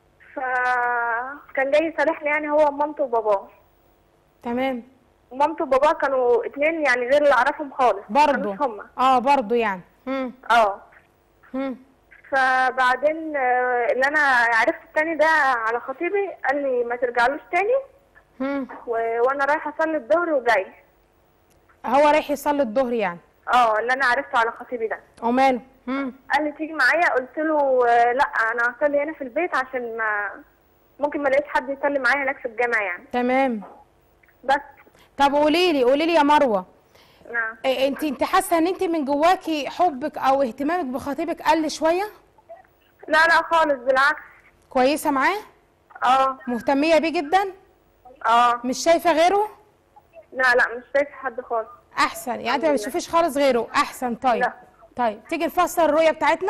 فكان جاي يصالحني يعني هو ومامته وباباه تمام مامته وباباه كانوا اتنين يعني غير اللي اعرفهم خالص برضو كانوش هما اه برضو يعني هم. اه هم. فبعدين آه، اللي انا عرفت التاني ده على خطيبي قال لي ما ترجعلوش تاني هم. و... وانا رايحه اصلي الظهر وجاي هو رايح يصلي الظهر يعني اه اللي انا عرفته على خطيبي ده وماله هم. قال لي تيجي معايا قلت له آه، لا انا هصلي هنا في البيت عشان ما ممكن ما الاقيش حد يصلي معايا هناك في الجامع يعني تمام بس طب قولي لي قولي لي يا مروه نعم إيه انت انت حاسه ان انت من جواكي حبك او اهتمامك بخطيبك قل شويه لا لا خالص بالعكس كويسه معاه اه مهتميه بيه جدا اه مش شايفه غيره لا لا مش شايفه حد خالص احسن يعني انت الحمد ما لله. بتشوفيش خالص غيره احسن طيب لا. طيب تيجي نفسر الرؤيه بتاعتنا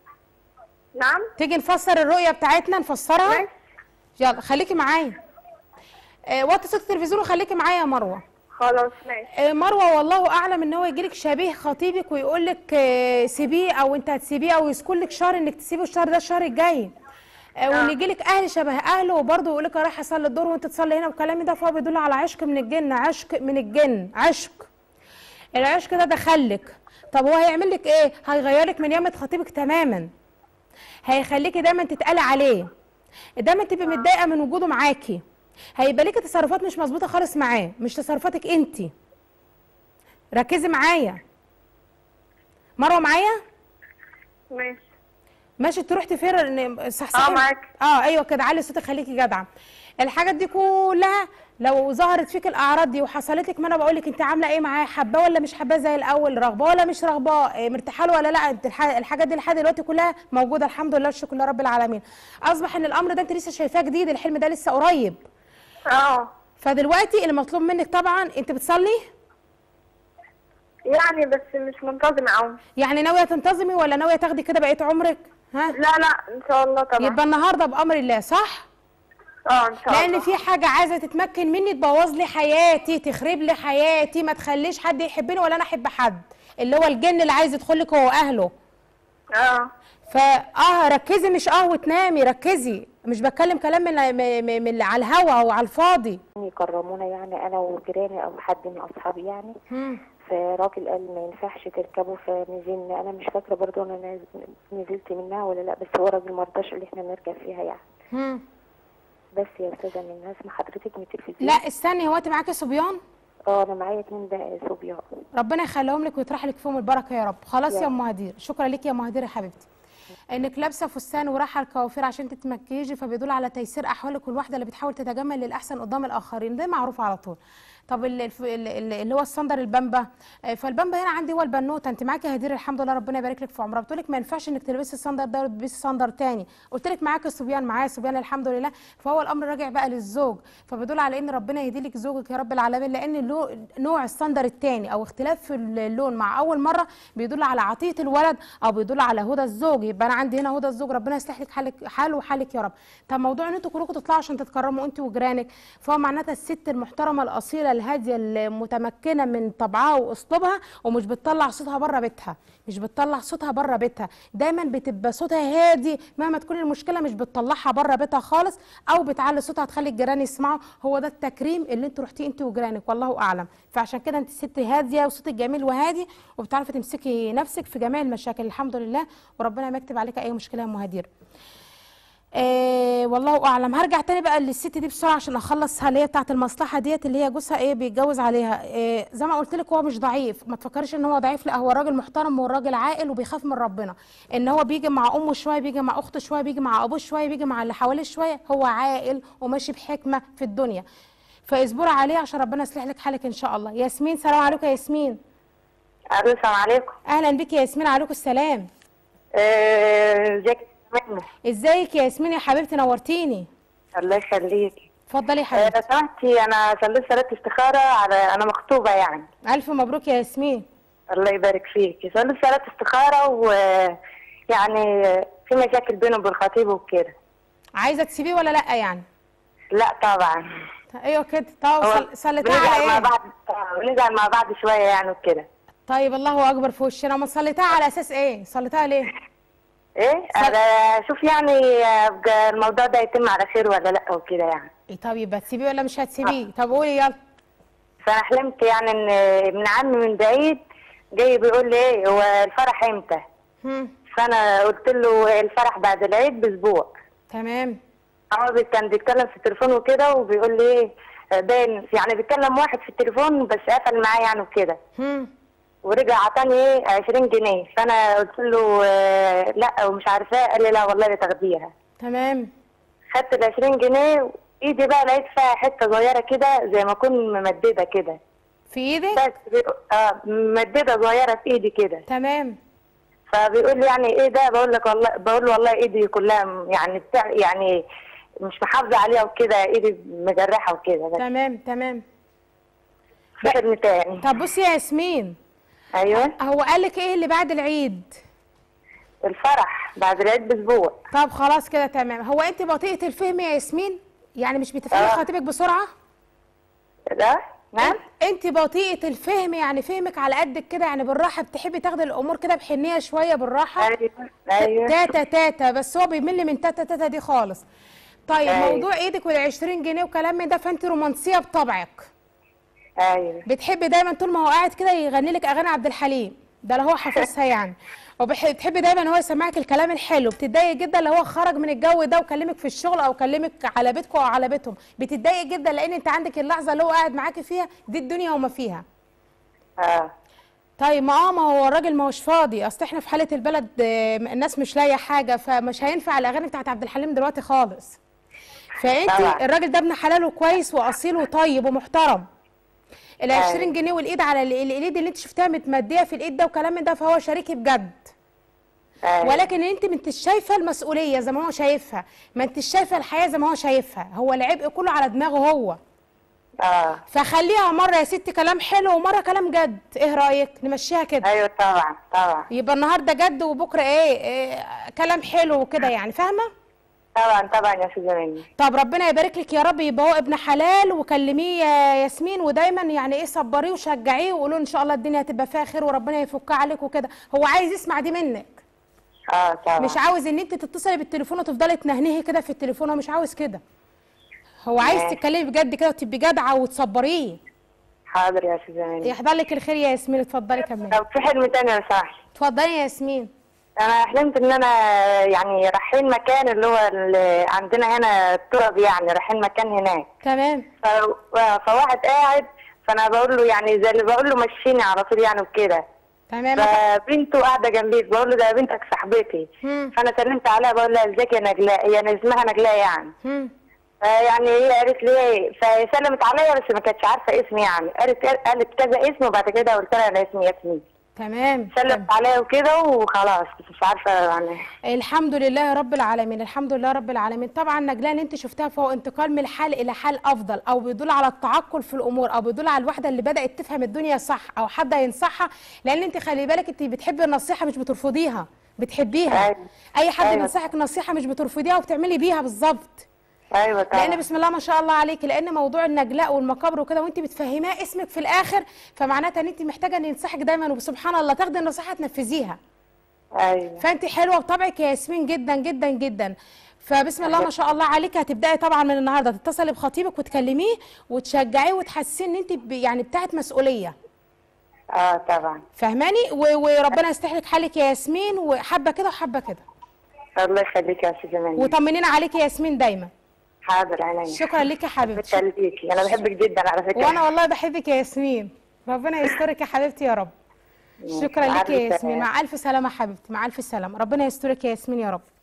نعم تيجي نفسر الرؤيه بتاعتنا نفسرها ماشي. يلا خليكي معايا آه وطي صوت التلفزيون وخليكي معايا يا مروه خلاص ماشي آه، مروه والله اعلم ان هو يجيلك شبيه خطيبك ويقول لك آه، سيبيه او انت هتسيبيه او يسكن لك شهر انك تسيبه الشهر ده الشهر الجاي آه، وان يجيلك اهل شبه اهله وبرضه يقول لك رايح اصلي الدور وانت تصلي هنا والكلام ده فهو بيدل على عشق من الجن عشق من الجن عشق العشق ده دخلك طب هو هيعمل لك ايه هيغيرك من يامة خطيبك تماما هيخليكي دايما تتقلي عليه دايما تبقي متضايقه من وجوده معاكي هيبقى ليكي تصرفات مش مظبوطه خالص معاه مش تصرفاتك انت ركزي معايا مروه معايا ماشي ماشي تروح تفر ان صحصحي اه معاك اه ايوه كده علي صوتك خليكي جدعه الحاجات دي كلها لو ظهرت فيك الاعراض دي وحصلت لك ما انا بقول لك انت عامله ايه معاه حباه ولا مش حباه زي الاول رغبه ولا مش رغبه إيه مرتاحه له ولا لا انت الح- الحاجات دي لحد دلوقتي كلها موجوده الحمد لله والشكر لله رب العالمين اصبح ان الامر ده انت لسه شايفاه جديد الحلم ده لسه قريب اه فدلوقتي المطلوب منك طبعا انت بتصلي يعني بس مش منتظمه قوي يعني ناويه تنتظمي ولا ناويه تاخدي كده بقيه عمرك ها لا لا ان شاء الله طبعا يبقى النهارده بامر الله صح اه ان شاء الله لان في حاجه عايزه تتمكن مني تبوظ لي حياتي تخرب لي حياتي ما تخليش حد يحبني ولا انا احب حد اللي هو الجن اللي عايز يدخل لك هو واهله اه فاه ركزي مش اه وتنامي ركزي مش بتكلم كلام من من, من اللي على الهوا او على الفاضي يكرمونا يعني انا وجيراني او حد من اصحابي يعني مم. فراجل قال ما ينفعش تركبوا فنزلنا انا مش فاكره برضو انا ناز- نزلت منها ولا لا بس هو راجل مرضاش اللي احنا نركب فيها يعني مم. بس يا استاذه من الناس ما حضرتك من التلفزيون لا استني هو انت معاكي صبيان اه انا معايا اتنين بقى صبيان ربنا يخليهم لك ويطرح لك فيهم البركه يا رب خلاص يا يا ام هدير شكرا لك يا ام هدير يا حبيبتي انك لابسه فستان ورايحه الكوافير عشان تتمكيجي فبيدل على تيسير احوالك والواحده اللي بتحاول تتجمل للاحسن قدام الاخرين ده معروف على طول طب ال- الف- ال- ال- اللي هو الصندر البامبا آه، فالبامبا هنا عندي هو البنوته انت معاكي يا هدير الحمد لله ربنا يبارك لك في عمرها بتقول لك ما ينفعش انك تلبسي الصندر ده وتلبسي صندر تاني قلت لك معاكي الصبيان معايا الصبيان الحمد لله فهو الامر راجع بقى للزوج فبيدل على ان ربنا يهدي لك زوجك يا رب العالمين لان اللو- نوع الصندر التاني او اختلاف في اللون مع اول مره بيدل على عطيه الولد او بيدل على هدى الزوج يبقى انا عندي هنا هدى الزوج ربنا يصلح لك حالك حاله وحالك يا رب طب موضوع ان انتوا كلكم تطلعوا عشان تتكرموا انت وجيرانك فهو معناتها الست المحترمه الاصيله الهاديه المتمكنه من طبعها واسلوبها ومش بتطلع صوتها بره بيتها مش بتطلع صوتها بره بيتها دايما بتبقى صوتها هادي مهما تكون المشكله مش بتطلعها بره بيتها خالص او بتعلي صوتها تخلي الجيران يسمعوا هو ده التكريم اللي انت رحتيه انت وجيرانك والله اعلم فعشان كده انت ست هاديه وصوتك جميل وهادي وبتعرفي تمسكي نفسك في جميع المشاكل الحمد لله وربنا ما يكتب عليك اي مشكله يا ام هدير آه والله اعلم هرجع تاني بقى للست دي بسرعه عشان اخلص اللي هي بتاعه المصلحه ديت اللي هي جوزها ايه بيتجوز عليها آه زي ما قلت لك هو مش ضعيف ما تفكرش ان هو ضعيف لا هو راجل محترم وراجل عاقل وبيخاف من ربنا ان هو بيجي مع امه شويه بيجي مع اخته شويه بيجي مع ابوه شويه بيجي مع اللي حواليه شويه هو عاقل وماشي بحكمه في الدنيا فاصبري عليه عشان ربنا يصلح لك حالك ان شاء الله ياسمين سلام عليكم يا ياسمين الو السلام عليكم اهلا بك يا ياسمين عليكم السلام آه، ازيك يا منى ازيك يا ياسمين يا حبيبتي نورتيني الله يخليكي اتفضلي يا آه، حبيبتي لو سمحتي انا صليت صلاه استخاره على انا مخطوبه يعني الف مبروك يا ياسمين الله يبارك فيكي صليت صلاه استخاره ويعني في مشاكل بينه وبين خطيبه وكده عايزه تسيبيه ولا لا يعني لا طبعا ايوه كده طب هو صل- صليتها بنزعل على مع ايه بعض آه، بنزعل مع بعض شويه يعني وكده طيب الله اكبر في وشنا ما صليتها على اساس ايه صليتها ليه ايه انا اشوف يعني آه، بقى الموضوع ده يتم على خير ولا لا وكده يعني إيه طب يبقى تسيبيه ولا مش هتسيبيه طب قولي يلا فانا حلمت يعني ان ابن عمي من بعيد جاي بيقول لي ايه هو الفرح امتى هم. فانا قلت له الفرح بعد العيد باسبوع تمام هو بي- كان بيتكلم في التليفون وكده وبيقول لي ايه باين يعني بيتكلم واحد في التليفون بس قفل معاه يعني وكده هم. ورجع عطاني ايه 20 جنيه فانا قلت له آه، لا ومش عارفه إيه. قال لي لا والله تاخديها تمام خدت ال 20 جنيه ايدي بقى لقيت فيها حته صغيره كده زي ما اكون ممدده كده في ايدك بس بي- اه ممدده صغيره في ايدي كده تمام فبيقول لي يعني ايه ده بقول لك والله بقول له والله ايدي كلها م- يعني بتاع يعني مش محافظه عليها وكده ايدي مجرحه وكده بس تمام تمام في حلم تاني طب بصي يا ياسمين ايوه هو قال لك ايه اللي بعد العيد الفرح بعد العيد باسبوع طب خلاص كده تمام هو انت بطيئه الفهم يا ياسمين يعني مش بتفهمي آه. خطيبك بسرعه ده نعم انت بطيئه الفهم يعني فهمك على قدك كده يعني بالراحه بتحبي تاخدي الامور كده بحنيه شويه بالراحه ايوه ايوه تاتا تاتا بس هو بيمل من تاتا تاتا دي خالص طيب أيوة. موضوع ايدك وال 20 جنيه وكلام من ده فانت رومانسيه بطبعك ايوه بتحبي دايما طول ما هو قاعد كده يغني لك اغاني عبد الحليم ده لو هو حافظها يعني وبتحبي دايما هو يسمعك الكلام الحلو بتتضايق جدا لو هو خرج من الجو ده وكلمك في الشغل او كلمك على بيتكم او على بيتهم بتتضايق جدا لان انت عندك اللحظه اللي هو قاعد معاكي فيها دي الدنيا وما فيها اه طيب ما اه ما هو الراجل ما هوش فاضي اصل احنا في حاله البلد آه، الناس مش لاقيه حاجه فمش هينفع الاغاني بتاعت عبد الحليم دلوقتي خالص فانت طبعا. الراجل ده ابن حلال وكويس واصيل وطيب ومحترم ال أيوة. 20 جنيه والايد على ال- ال- الايد اللي انت شفتها متمديه في الايد ده وكلام من ده فهو شريكي بجد أيوة. ولكن انت ما انتش شايفه المسؤوليه زي ما هو شايفها ما انتش شايفه الحياه زي ما هو شايفها هو العبء كله على دماغه هو اه فخليها مره يا ستي كلام حلو ومره كلام جد ايه رايك نمشيها كده ايوه طبعا طبعا يبقى النهارده جد وبكره ايه, إيه كلام حلو وكده يعني فاهمه طبعا طبعا يا استاذه منى طب ربنا يبارك لك يا رب يبقى هو ابن حلال وكلميه يا ياسمين ودايما يعني ايه صبريه وشجعيه وقولوا ان شاء الله الدنيا هتبقى فيها خير وربنا يفكها عليك وكده هو عايز يسمع دي منك اه طبعا مش عاوز ان انت تتصلي بالتليفون وتفضلي تنهنهي كده في التليفون هو مش عاوز كده هو عايز ماشي. تتكلمي بجد كده وتبقي جدعه وتصبريه حاضر يا استاذه منى يحضر لك الخير يا ياسمين اتفضلي كملي طب في حلم تاني لو سمحت اتفضلي يا ياسمين انا حلمت ان انا يعني رايحين مكان اللي هو اللي عندنا هنا التراب يعني رايحين مكان هناك تمام ف- فواحد قاعد فانا بقول له يعني زي اللي بقول له مشيني على طول يعني وكده تمام فبنته قاعده جنبي بقول له ده بنتك صاحبتي هم. فانا سلمت عليها بقول لها ازيك يا نجلاء يعني اسمها نجلاء يعني هم. يعني هي قالت لي ايه فسلمت عليا بس ما كانتش عارفه اسمي يعني قالت قالت كذا اسم وبعد كده قلت لها انا اسمي ياسمين تمام سلمت عليا وكده وخلاص بس مش عارفه يعني الحمد لله رب العالمين الحمد لله رب العالمين طبعا نجلاء اللي انت شفتها فهو انتقال من حال الى حال افضل او بيدل على التعقل في الامور او بيدل على الواحده اللي بدات تفهم الدنيا صح او حد ينصحها لان انت خلي بالك انت بتحبي النصيحه مش بترفضيها بتحبيها أيوة. اي حد أيوة. بينصحك نصيحه مش بترفضيها وبتعملي بيها بالظبط ايوه طبعا لان بسم الله ما شاء الله عليك لان موضوع النجلاء والمقابر وكده وانت بتفهماه اسمك في الاخر فمعناتها ان انت محتاجه ان ينصحك دايما وسبحان الله تاخدي النصيحه تنفذيها ايوه فانت حلوه بطبعك يا ياسمين جدا جدا جدا فبسم الله ما شاء الله عليك هتبداي طبعا من النهارده تتصلي بخطيبك وتكلميه وتشجعيه وتحسسيه ان انت ب- يعني بتاعت مسؤوليه اه طبعا فاهماني و- وربنا يصلح لك حالك يا ياسمين وحبه كده وحبه كده الله يخليك يا استاذه منى وطمنينا عليك يا ياسمين دايما حاضر عينيا شكرا ليك يا حبيبتي خليكي انا بحبك جدا على فكره وانا والله بحبك يا ياسمين ربنا يسترك يا حبيبتي يا رب شكرا مع لك يا ألف ياسمين سلامة. مع الف سلامه حبيبتي مع الف سلامه ربنا يسترك يا ياسمين يا رب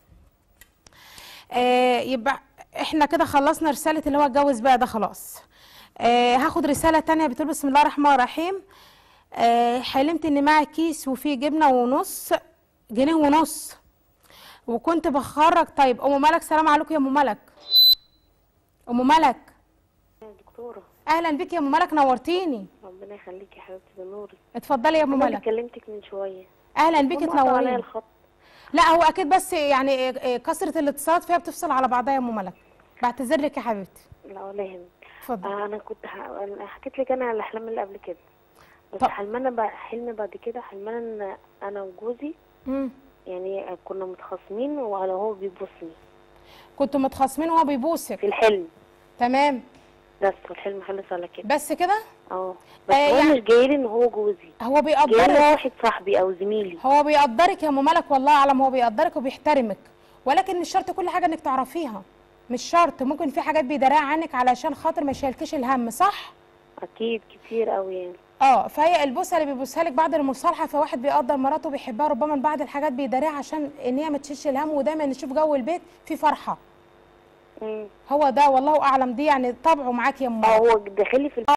آه يبقى احنا كده خلصنا رساله اللي هو اتجوز بقى ده خلاص آه هاخد رساله تانية بتقول بسم الله الرحمن الرحيم آه حلمت ان معي كيس وفيه جبنه ونص جنيه ونص وكنت بخرج طيب ام ملك سلام عليكم يا ام ملك ام ملك دكتورة اهلا بك يا ام ملك نورتيني ربنا يخليكي يا حبيبتي بنوري اتفضلي يا ام أنا اللي ملك كلمتك من شوية اهلا بك هم قطعوا عليا تنوريني الخط لا هو اكيد بس يعني إيه- إيه كثره الاتصالات فيها بتفصل على بعضها يا ام ملك بعتذر لك يا حبيبتي لا ولا يهمك اتفضل آه انا كنت ح... انا حكيت لك انا على الاحلام اللي قبل كده بس حلمنا بقى حلم بعد كده حلمنا ان انا وجوزي مم. يعني كنا متخاصمين وعلى هو بيبصني كنتوا متخاصمين وهو بيبوسك في الحلم تمام بس والحلم خلص على كده بس كده اه بس آه، هو يعني- مش جاي لي ان هو جوزي هو جاي لي بيقدرك واحد صاحبي او زميلي هو بيقدرك يا ام ملك والله اعلم هو بيقدرك وبيحترمك ولكن مش شرط كل حاجه انك تعرفيها مش شرط ممكن في حاجات بيداريها عنك علشان خاطر ما يشيلكيش الهم صح اكيد كتير قوي يعني اه فهي البوسه اللي بيبوسها لك بعد المصالحه فواحد بيقدر مراته بيحبها ربما من بعض الحاجات بيداريها عشان ان هي ما تشيلش الهم ودايما نشوف جو البيت في فرحه مم. هو ده والله اعلم دي يعني طبعه معاك يا ام اه هو داخلي في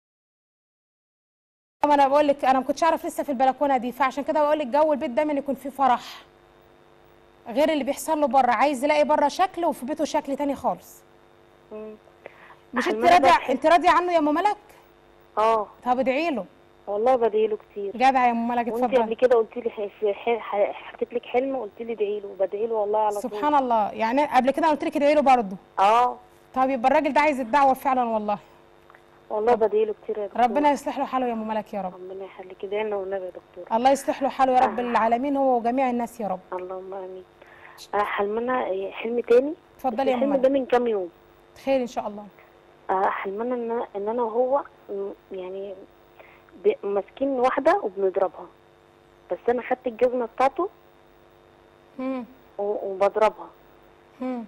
ما انا بقول لك انا ما كنتش اعرف لسه في البلكونه دي فعشان كده بقول لك جو البيت دايما يكون فيه فرح غير اللي بيحصل له بره عايز يلاقي بره شكل وفي بيته شكل تاني خالص مم. مش انت حلمنا راضيه بقى- انت راضيه عنه يا ام ملك اه طب ادعي له والله بدعي له كتير جدع يا ام ملك وانت قبل اتفضلي كده قلت لي ح- في ح- ح- حكيت لك حلم قلت لي ادعي له وبدعي له والله على طول سبحان الله يعني قبل كده قلت لك ادعي له برضه اه طب يبقى الراجل ده عايز الدعوه فعلا والله والله بدعي له كتير يا دكتور ربنا يصلح له حاله يا ام ملك يا رب ربنا يخليك ادعي لنا والنبي يا دكتور الله يصلح له حاله يا رب العالمين هو وجميع الناس يا رب اللهم امين آه، حلمنا آه، حلم تاني اتفضلي يا ام الحلم ده ملك من كام يوم خير ان شاء الله آه، حلمنا ان ان انا وهو م- يعني ب- ماسكين واحده وبنضربها بس انا خدت الجزمه بتاعته مم. و- وبضربها مم.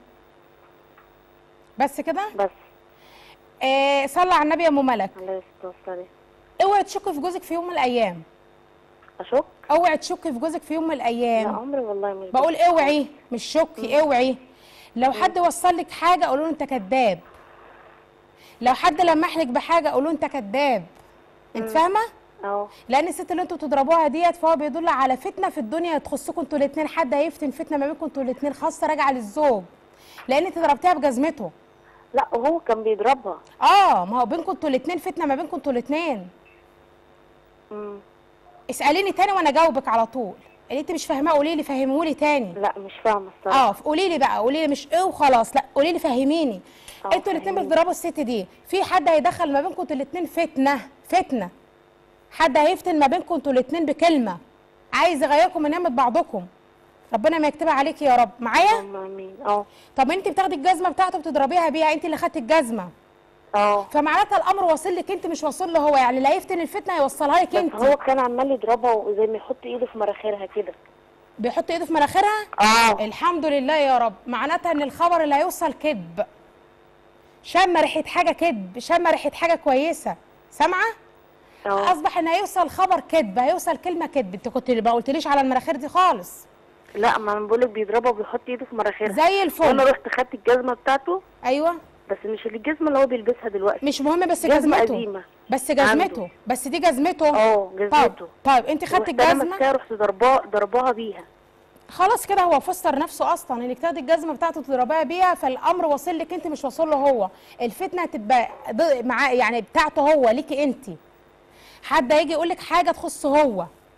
بس كده بس آه صلى على النبي يا ام ملك الله يستر اوعي تشكي في جوزك في يوم من الايام اشك اوعي تشكي في جوزك في يوم من الايام لا عمري والله ما بقول اوعي مش شكي اوعي لو حد وصل لك حاجه قولوا له انت كذاب لو حد لمح لك بحاجه قولوا له انت كذاب انت فاهمه اه لان الست اللي انتوا بتضربوها ديت فهو بيدل على فتنه في الدنيا تخصكم انتوا الاثنين حد هيفتن فتنه ما بينكم انتوا الاثنين خاصه راجعه للزوج لان انت ضربتيها بجزمته لا وهو كان بيضربها اه ما هو بينكم انتوا الاثنين فتنه ما بينكم انتوا الاثنين مم. اساليني تاني وانا اجاوبك على طول اللي انت مش فاهماه قولي لي فهمهولي تاني لا مش فاهمه الصراحه اه قولي لي بقى قولي لي مش ايه وخلاص لا قولي لي فهميني اه، انتوا الاثنين فهميني. بتضربوا الست دي في حد هيدخل ما بينكم انتوا الاثنين فتنه فتنه حد هيفتن ما بينكم انتوا الاثنين بكلمه عايز يغيركم من نعمه بعضكم ربنا ما يكتبها عليكي يا رب معايا اللهم امين اه طب انت بتاخدي الجزمه بتاعته بتضربيها بيها انت اللي خدتي الجزمه اه فمعناتها الامر واصل لك انت مش واصل له هو يعني لا يفتن الفتنه يوصلها لك بس انت هو كان عمال يضربها وزي ما يحط ايده في مراخيرها كده بيحط ايده في مناخيرها اه الحمد لله يا رب معناتها ان الخبر اللي هيوصل كذب شم ريحه حاجه كذب شم ريحه حاجه كويسه سامعه اه اصبح ان هيوصل خبر كذب هيوصل كلمه كذب انت كنت ما قلتليش على المناخير دي خالص لا ما انا بقولك بيضربها وبيحط ايده في مراخيرها زي الفل. وانا رحت خدت الجزمه بتاعته ايوه بس مش الجزمه اللي هو بيلبسها دلوقتي مش مهم بس جزمة جزمته قديمة بس جزمته عنده. بس دي جزمته اه طيب جزمته طيب انت خدت رحت انا الجزمه ماسكاها رحت ضرباه ضرباها بيها خلاص كده هو فسر نفسه اصلا انك تاخدي الجزمه بتاعته تضربيها بيها فالامر واصل لك انت مش واصل له هو الفتنه هتبقى ض- معاه يعني بتاعته هو ليكي انت حد هيجي يقول لك حاجه تخصه هو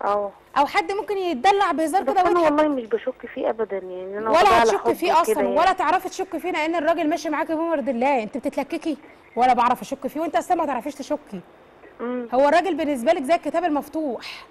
اه او حد ممكن يتدلع بهزار بس كده انا ويضحك. والله مش بشك فيه ابدا يعني انا ولا واخداه على هتشك حب فيه وكده اصلا يعني. ولا تعرفي تشك فيه لان الراجل ماشي معاكي بمرض الله انت بتتلككي ولا بعرف اشك فيه وانت اصلا ما تعرفيش تشكي هو الراجل بالنسبه لك زي الكتاب المفتوح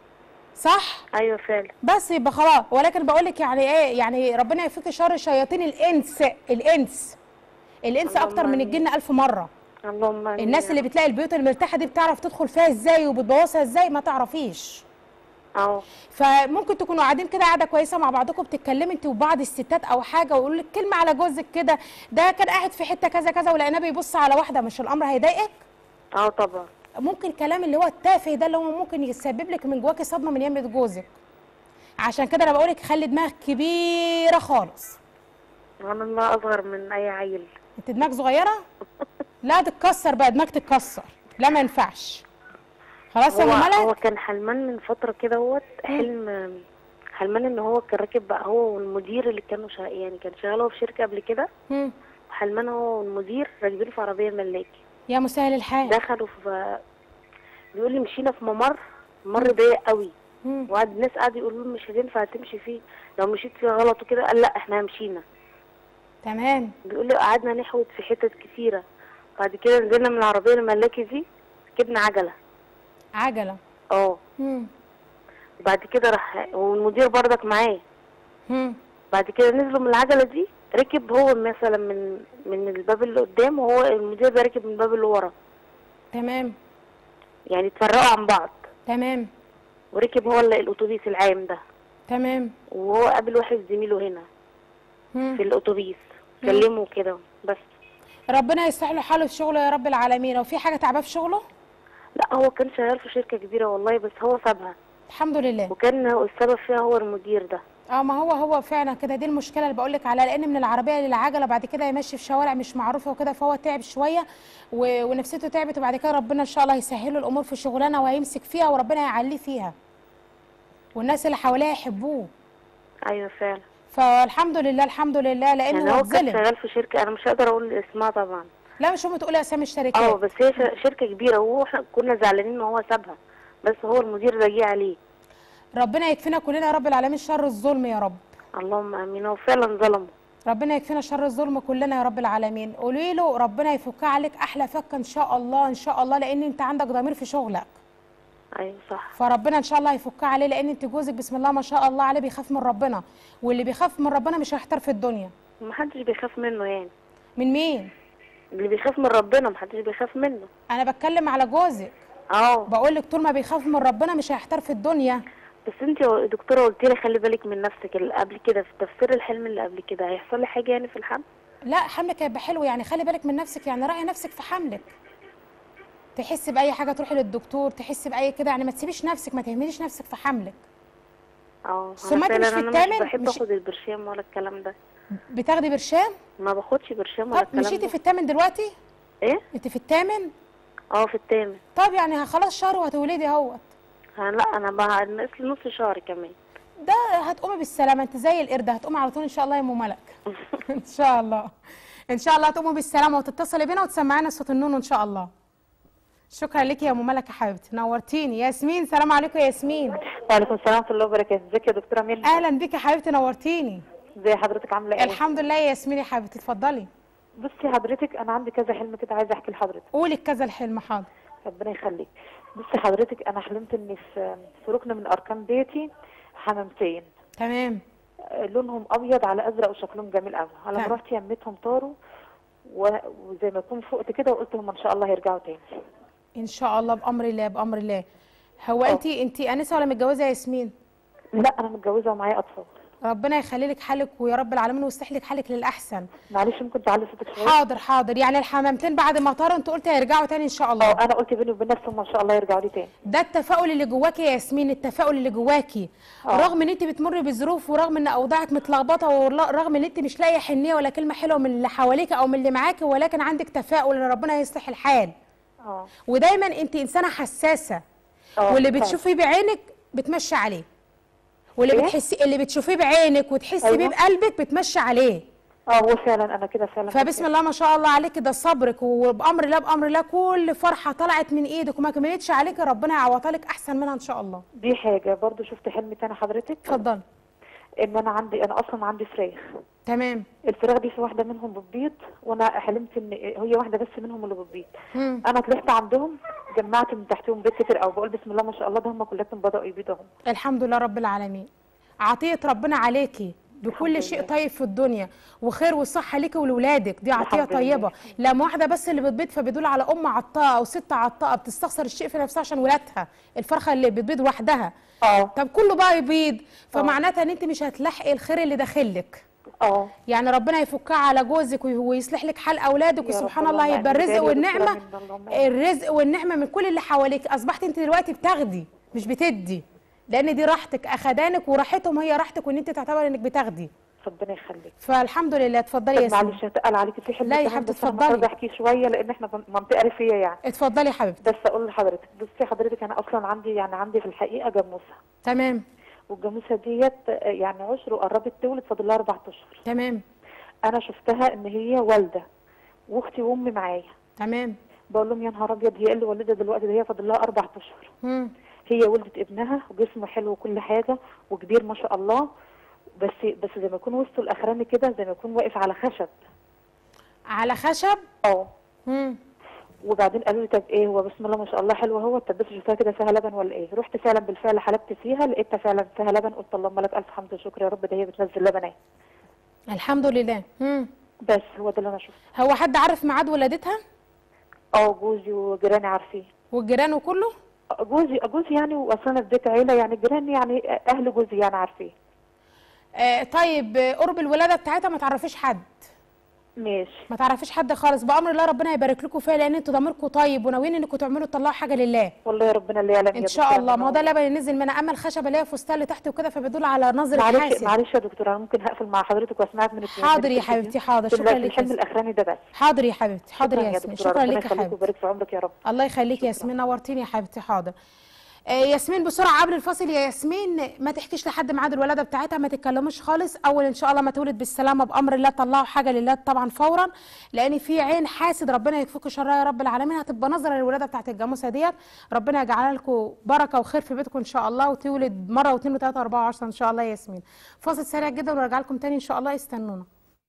صح ايوه فعلا بس يبقى خلاص ولكن بقول لك يعني ايه يعني ربنا يفك شر شياطين الانس الانس الانس اللهم اكتر من آمين. الجن ألف مره اللهم آمين الناس يا اللي رب. بتلاقي البيوت المرتاحه دي بتعرف تدخل فيها ازاي وبتبوظها ازاي ما تعرفيش اه فممكن تكونوا قاعدين كده قاعده كويسه مع بعضكم بتتكلموا انت وبعض الستات او حاجه ويقولوا لك كلمه على جوزك كده ده كان قاعد في حته كذا كذا ولقيناه بيبص على واحده مش الامر هيضايقك اه طبعا ممكن الكلام اللي هو التافه ده اللي هو ممكن يسبب لك من جواكي صدمه من يمه جوزك عشان كده انا بقول لك خلي دماغك كبيره خالص وانا ما اصغر من اي عيل انت دماغك صغيره لا تتكسر بقى دماغك تتكسر لا ما ينفعش خلاص يا هو, ام ملك هو كان حلمان من فتره كده هوت حلم حلمان ان هو كان راكب بقى هو والمدير اللي كانوا شا... يعني كان شغال هو في شركه قبل كده مم. حلمان هو والمدير راكبين في عربيه ملاكي يا مسهل الحال دخلوا في بيقول لي مشينا في ممر ممر ضيق قوي وقعد الناس قعدوا يقولوا له مش هتنفع تمشي فيه لو مشيت فيه غلط وكده قال لا احنا مشينا تمام بيقول لي قعدنا نحوت في حتت كتيره بعد كده نزلنا من العربيه الملاكي دي ركبنا عجله عجله اه مم. بعد كده راح والمدير برضك معاه مم. بعد كده نزلوا من العجله دي ركب هو مثلا من من الباب اللي قدام وهو المدير ده ركب من الباب اللي ورا تمام يعني اتفرقوا عن بعض تمام وركب هو ال- الاتوبيس العام ده تمام وهو قابل واحد زميله هنا مم. في الاتوبيس مم. كلمه كده بس ربنا يصلح له حاله في شغله يا رب العالمين وفي حاجه تعباه في شغله لا هو كان شغال في شركه كبيره والله بس هو سابها الحمد لله وكان هو السبب فيها هو المدير ده اه ما هو هو فعلا كده دي المشكله اللي بقول لك عليها لان من العربيه للعجله بعد كده يمشي في شوارع مش معروفه وكده فهو تعب شويه و... ونفسيته تعبت وبعد كده ربنا ان شاء الله يسهل له الامور في شغلانه وهيمسك فيها وربنا يعليه فيها والناس اللي حواليه يحبوه ايوه فعلا فالحمد لله الحمد لله لانه يعني هو هو كان اتظلم شغال في شركه انا مش هقدر اقول اسمها طبعا لا مش هم تقولي اسامي الشركات اه بس هي ش- شركه كبيره وهو احنا كنا زعلانين ان هو سابها بس هو المدير ده جه عليه ربنا يكفينا كلنا يا رب العالمين شر الظلم يا رب اللهم امين هو فعلا ظلمه ربنا يكفينا شر الظلم كلنا يا رب العالمين قولي له ربنا يفكها عليك احلى فكه ان شاء الله ان شاء الله لان انت عندك ضمير في شغلك ايوه صح فربنا ان شاء الله يفكها عليه لان انت جوزك بسم الله ما شاء الله عليه بيخاف من ربنا واللي بيخاف من ربنا مش هيحتار في الدنيا محدش بيخاف منه يعني من مين اللي بيخاف من ربنا محدش بيخاف منه انا بتكلم على جوزك اه بقول لك طول ما بيخاف من ربنا مش هيحتار في الدنيا بس انت يا دكتوره قلت لي خلي بالك من نفسك اللي قبل كده في تفسير الحلم اللي قبل كده هيحصل لي حاجه يعني في الحمل لا حملك هيبقى حلو يعني خلي بالك من نفسك يعني راعي نفسك في حملك تحسي باي حاجه تروحي للدكتور تحسي باي كده يعني ما تسيبيش نفسك ما تهمليش نفسك في حملك اه ثم انا انت مش فعلا في انا مش التامن؟ بحب مش- اخد البرشام ولا الكلام ده بتاخدي برشام ما باخدش برشام ولا طب الكلام مشيتي ده في الثامن دلوقتي ايه انت في الثامن اه في التامن طب يعني خلاص شهر وهتولدي اهوت ها لا انا بقى ناقص لي نص شهر كمان ده هتقومي بالسلامه انت زي القرد هتقومي على طول ان شاء الله يا ام ملك ان شاء الله ان شاء الله هتقومي بالسلامه وتتصلي بينا وتسمعينا صوت النون ان شاء الله شكرا لك يا ام ملك يا حبيبتي نورتيني ياسمين سلام عليكم يا ياسمين وعليكم السلام ورحمه الله وبركاته ازيك يا دكتوره ميرنا اهلا بك يا حبيبتي نورتيني ازي حضرتك عامله ايه الحمد لله يا ياسمين يا حبيبتي اتفضلي بصي حضرتك انا عندي كذا حلم كده عايزه احكي لحضرتك قولي كذا الحلم حاضر ربنا يخليك بصي حضرتك انا حلمت اني في في ركن من اركان بيتي حمامتين تمام آه، لونهم ابيض على ازرق وشكلهم جميل قوي على ما تمام. رحت يميتهم طاروا و- وزي ما يكون فقت كده وقلت هم ان شاء الله هيرجعوا تاني ان شاء الله بامر الله بامر الله هو انت انت انسه ولا متجوزه يا ياسمين لا انا متجوزه ومعايا اطفال ربنا يخلي لك حالك ويا رب العالمين ويصلح لك حالك للاحسن معلش ممكن تعلي صوتك شويه حاضر حاضر يعني الحمامتين بعد ما طاروا انت قلت هيرجعوا تاني ان شاء الله اه انا قلت بيني وبين نفسي هم ان شاء الله يرجعوا لي تاني ده التفاؤل اللي جواكي يا ياسمين التفاؤل اللي جواكي آه. رغم ان انت بتمر بظروف ورغم ان اوضاعك متلخبطه ورغم ان انت مش لاقيه حنيه ولا كلمه حلوه من اللي حواليك او من اللي معاكي ولكن عندك تفاؤل ان ربنا يصلح الحال اه ودايما انت انسانه حساسه آه، واللي فعلا. بتشوفيه بعينك بتمشي عليه واللي إيه؟ بتحسي اللي بتشوفيه بعينك وتحسي أيوة. بيه بقلبك بتمشي عليه اه هو فعلا انا كده فعلا فبسم الله ما شاء الله عليك ده صبرك وبامر الله بامر الله كل فرحه طلعت من ايدك وما كملتش عليك ربنا يعوضها لك احسن منها ان شاء الله دي حاجه برضو شفت حلم تاني حضرتك اتفضل ان انا عندي انا اصلا عندي فراخ تمام الفراخ دي في واحده منهم بتبيض وانا حلمت ان هي واحده بس منهم اللي بتبيض مم. انا طلعت عندهم جمعت من تحتهم بيت كتير قوي بقول بسم الله ما شاء الله ده هم كلهم بداوا يبيضوا هم الحمد لله رب العالمين عطيه ربنا عليكي بكل شيء طيب في الدنيا وخير وصحه ليكي ولولادك دي عطيه الحمد لله. طيبه لما واحده بس اللي بتبيض فبيدل على ام عطاء او ست عطاء بتستخسر الشيء في نفسها عشان ولادها الفرخه اللي بتبيض وحدها اه طب كله بقى يبيض فمعناتها ان انت مش هتلاحقي الخير اللي داخلك اه يعني ربنا يفكها على جوزك وي- ويصلح لك حال اولادك يا رب وسبحان اللهم الله هيبقى آمين. الرزق بداية والنعمه دكتورة من اللهم آمين. الرزق والنعمه من كل اللي حواليك اصبحت انت دلوقتي بتاخدي مش بتدي لان دي راحتك اخدانك وراحتهم هي راحتك وان انت تعتبر انك بتاخدي ربنا يخليك فالحمد لله اتفضلي يا طب سيدي معلش هتقل عليكي في حلم لا يا كمان حبيبتي بس أنا اتفضلي. محتاجة احكي شويه لان احنا في منطقه ريفيه يعني اتفضلي يا حبيبتي بس اقول لحضرتك بصي حضرتك انا اصلا عندي يعني عندي في الحقيقه جاموسه تمام والجاموسه ديت آه، يعني عشر وقربت تولد فاضل لها اربع اشهر تمام انا شفتها ان هي والده واختي وامي معايا تمام بقول لهم يا نهار ابيض هي اللي والده دلوقتي ده هي فاضل لها اربع اشهر مم. هي ولدت ابنها وجسمه حلو وكل حاجه وكبير ما شاء الله بس بس زي ما يكون وسطه الاخراني كده زي ما يكون واقف على خشب على خشب اه مم. وبعدين قالوا لي طب ايه هو بسم الله ما شاء الله حلو اهو طب بس شفتها كده فيها لبن ولا ايه رحت فعلا بالفعل حلبت فيها لقيتها فعلا فيها لبن قلت اللهم لك الف حمد وشكر يا رب ده هي بتنزل لبن اهي الحمد لله مم. بس هو ده اللي انا شفته هو حد عارف ميعاد ولادتها اه جوزي وجيراني عارفين والجيران وكله جوزي جوزي يعني واصلا في بيت عيله يعني جيراني يعني اهل جوزي يعني عارفين آه طيب آه، قرب الولاده بتاعتها ما تعرفيش حد ماشي ما تعرفيش حد خالص بامر الله ربنا يبارك لكم فيها لان انتوا ضميركم طيب وناويين انكم تعملوا تطلعوا حاجه لله والله يا ربنا اللي يعلم يا ان شاء دكتورة الله أنا ما هو ده اللبن اللي نزل منها اما الخشبه اللي هي فستان اللي تحت وكده فبيدل على نظره معلش حاسد معلش يا دكتوره انا ممكن هقفل مع حضرتك واسمعك من التليفون. حاضر يا حبيبتي حاضر شكرا دلوقتي لك الحلم يا الاخراني ده بس حاضر يا حبيبتي حاضر شكراً يا ياسمين دكتورة، شكرا ربنا لك يا يخليك حبيبتي ويبارك في عمرك يا رب الله يخليك يا ياسمين نورتيني يا حبيبتي حاضر آه، ياسمين بسرعه قبل الفاصل يا ياسمين ما تحكيش لحد ميعاد الولاده بتاعتها ما تتكلموش خالص اول ان شاء الله ما تولد بالسلامه بامر الله طلعوا حاجه لله طبعا فورا لان في عين حاسد ربنا يكفيكوا شرها يا رب العالمين هتبقى نظره للولاده بتاعت الجاموسه ديت ربنا يجعلها لكم بركه وخير في بيتكم ان شاء الله وتولد مره واثنين وثلاثه واربعه وعشره ان شاء الله يا ياسمين فاصل سريع جدا ونرجع لكم تاني ان شاء الله استنونا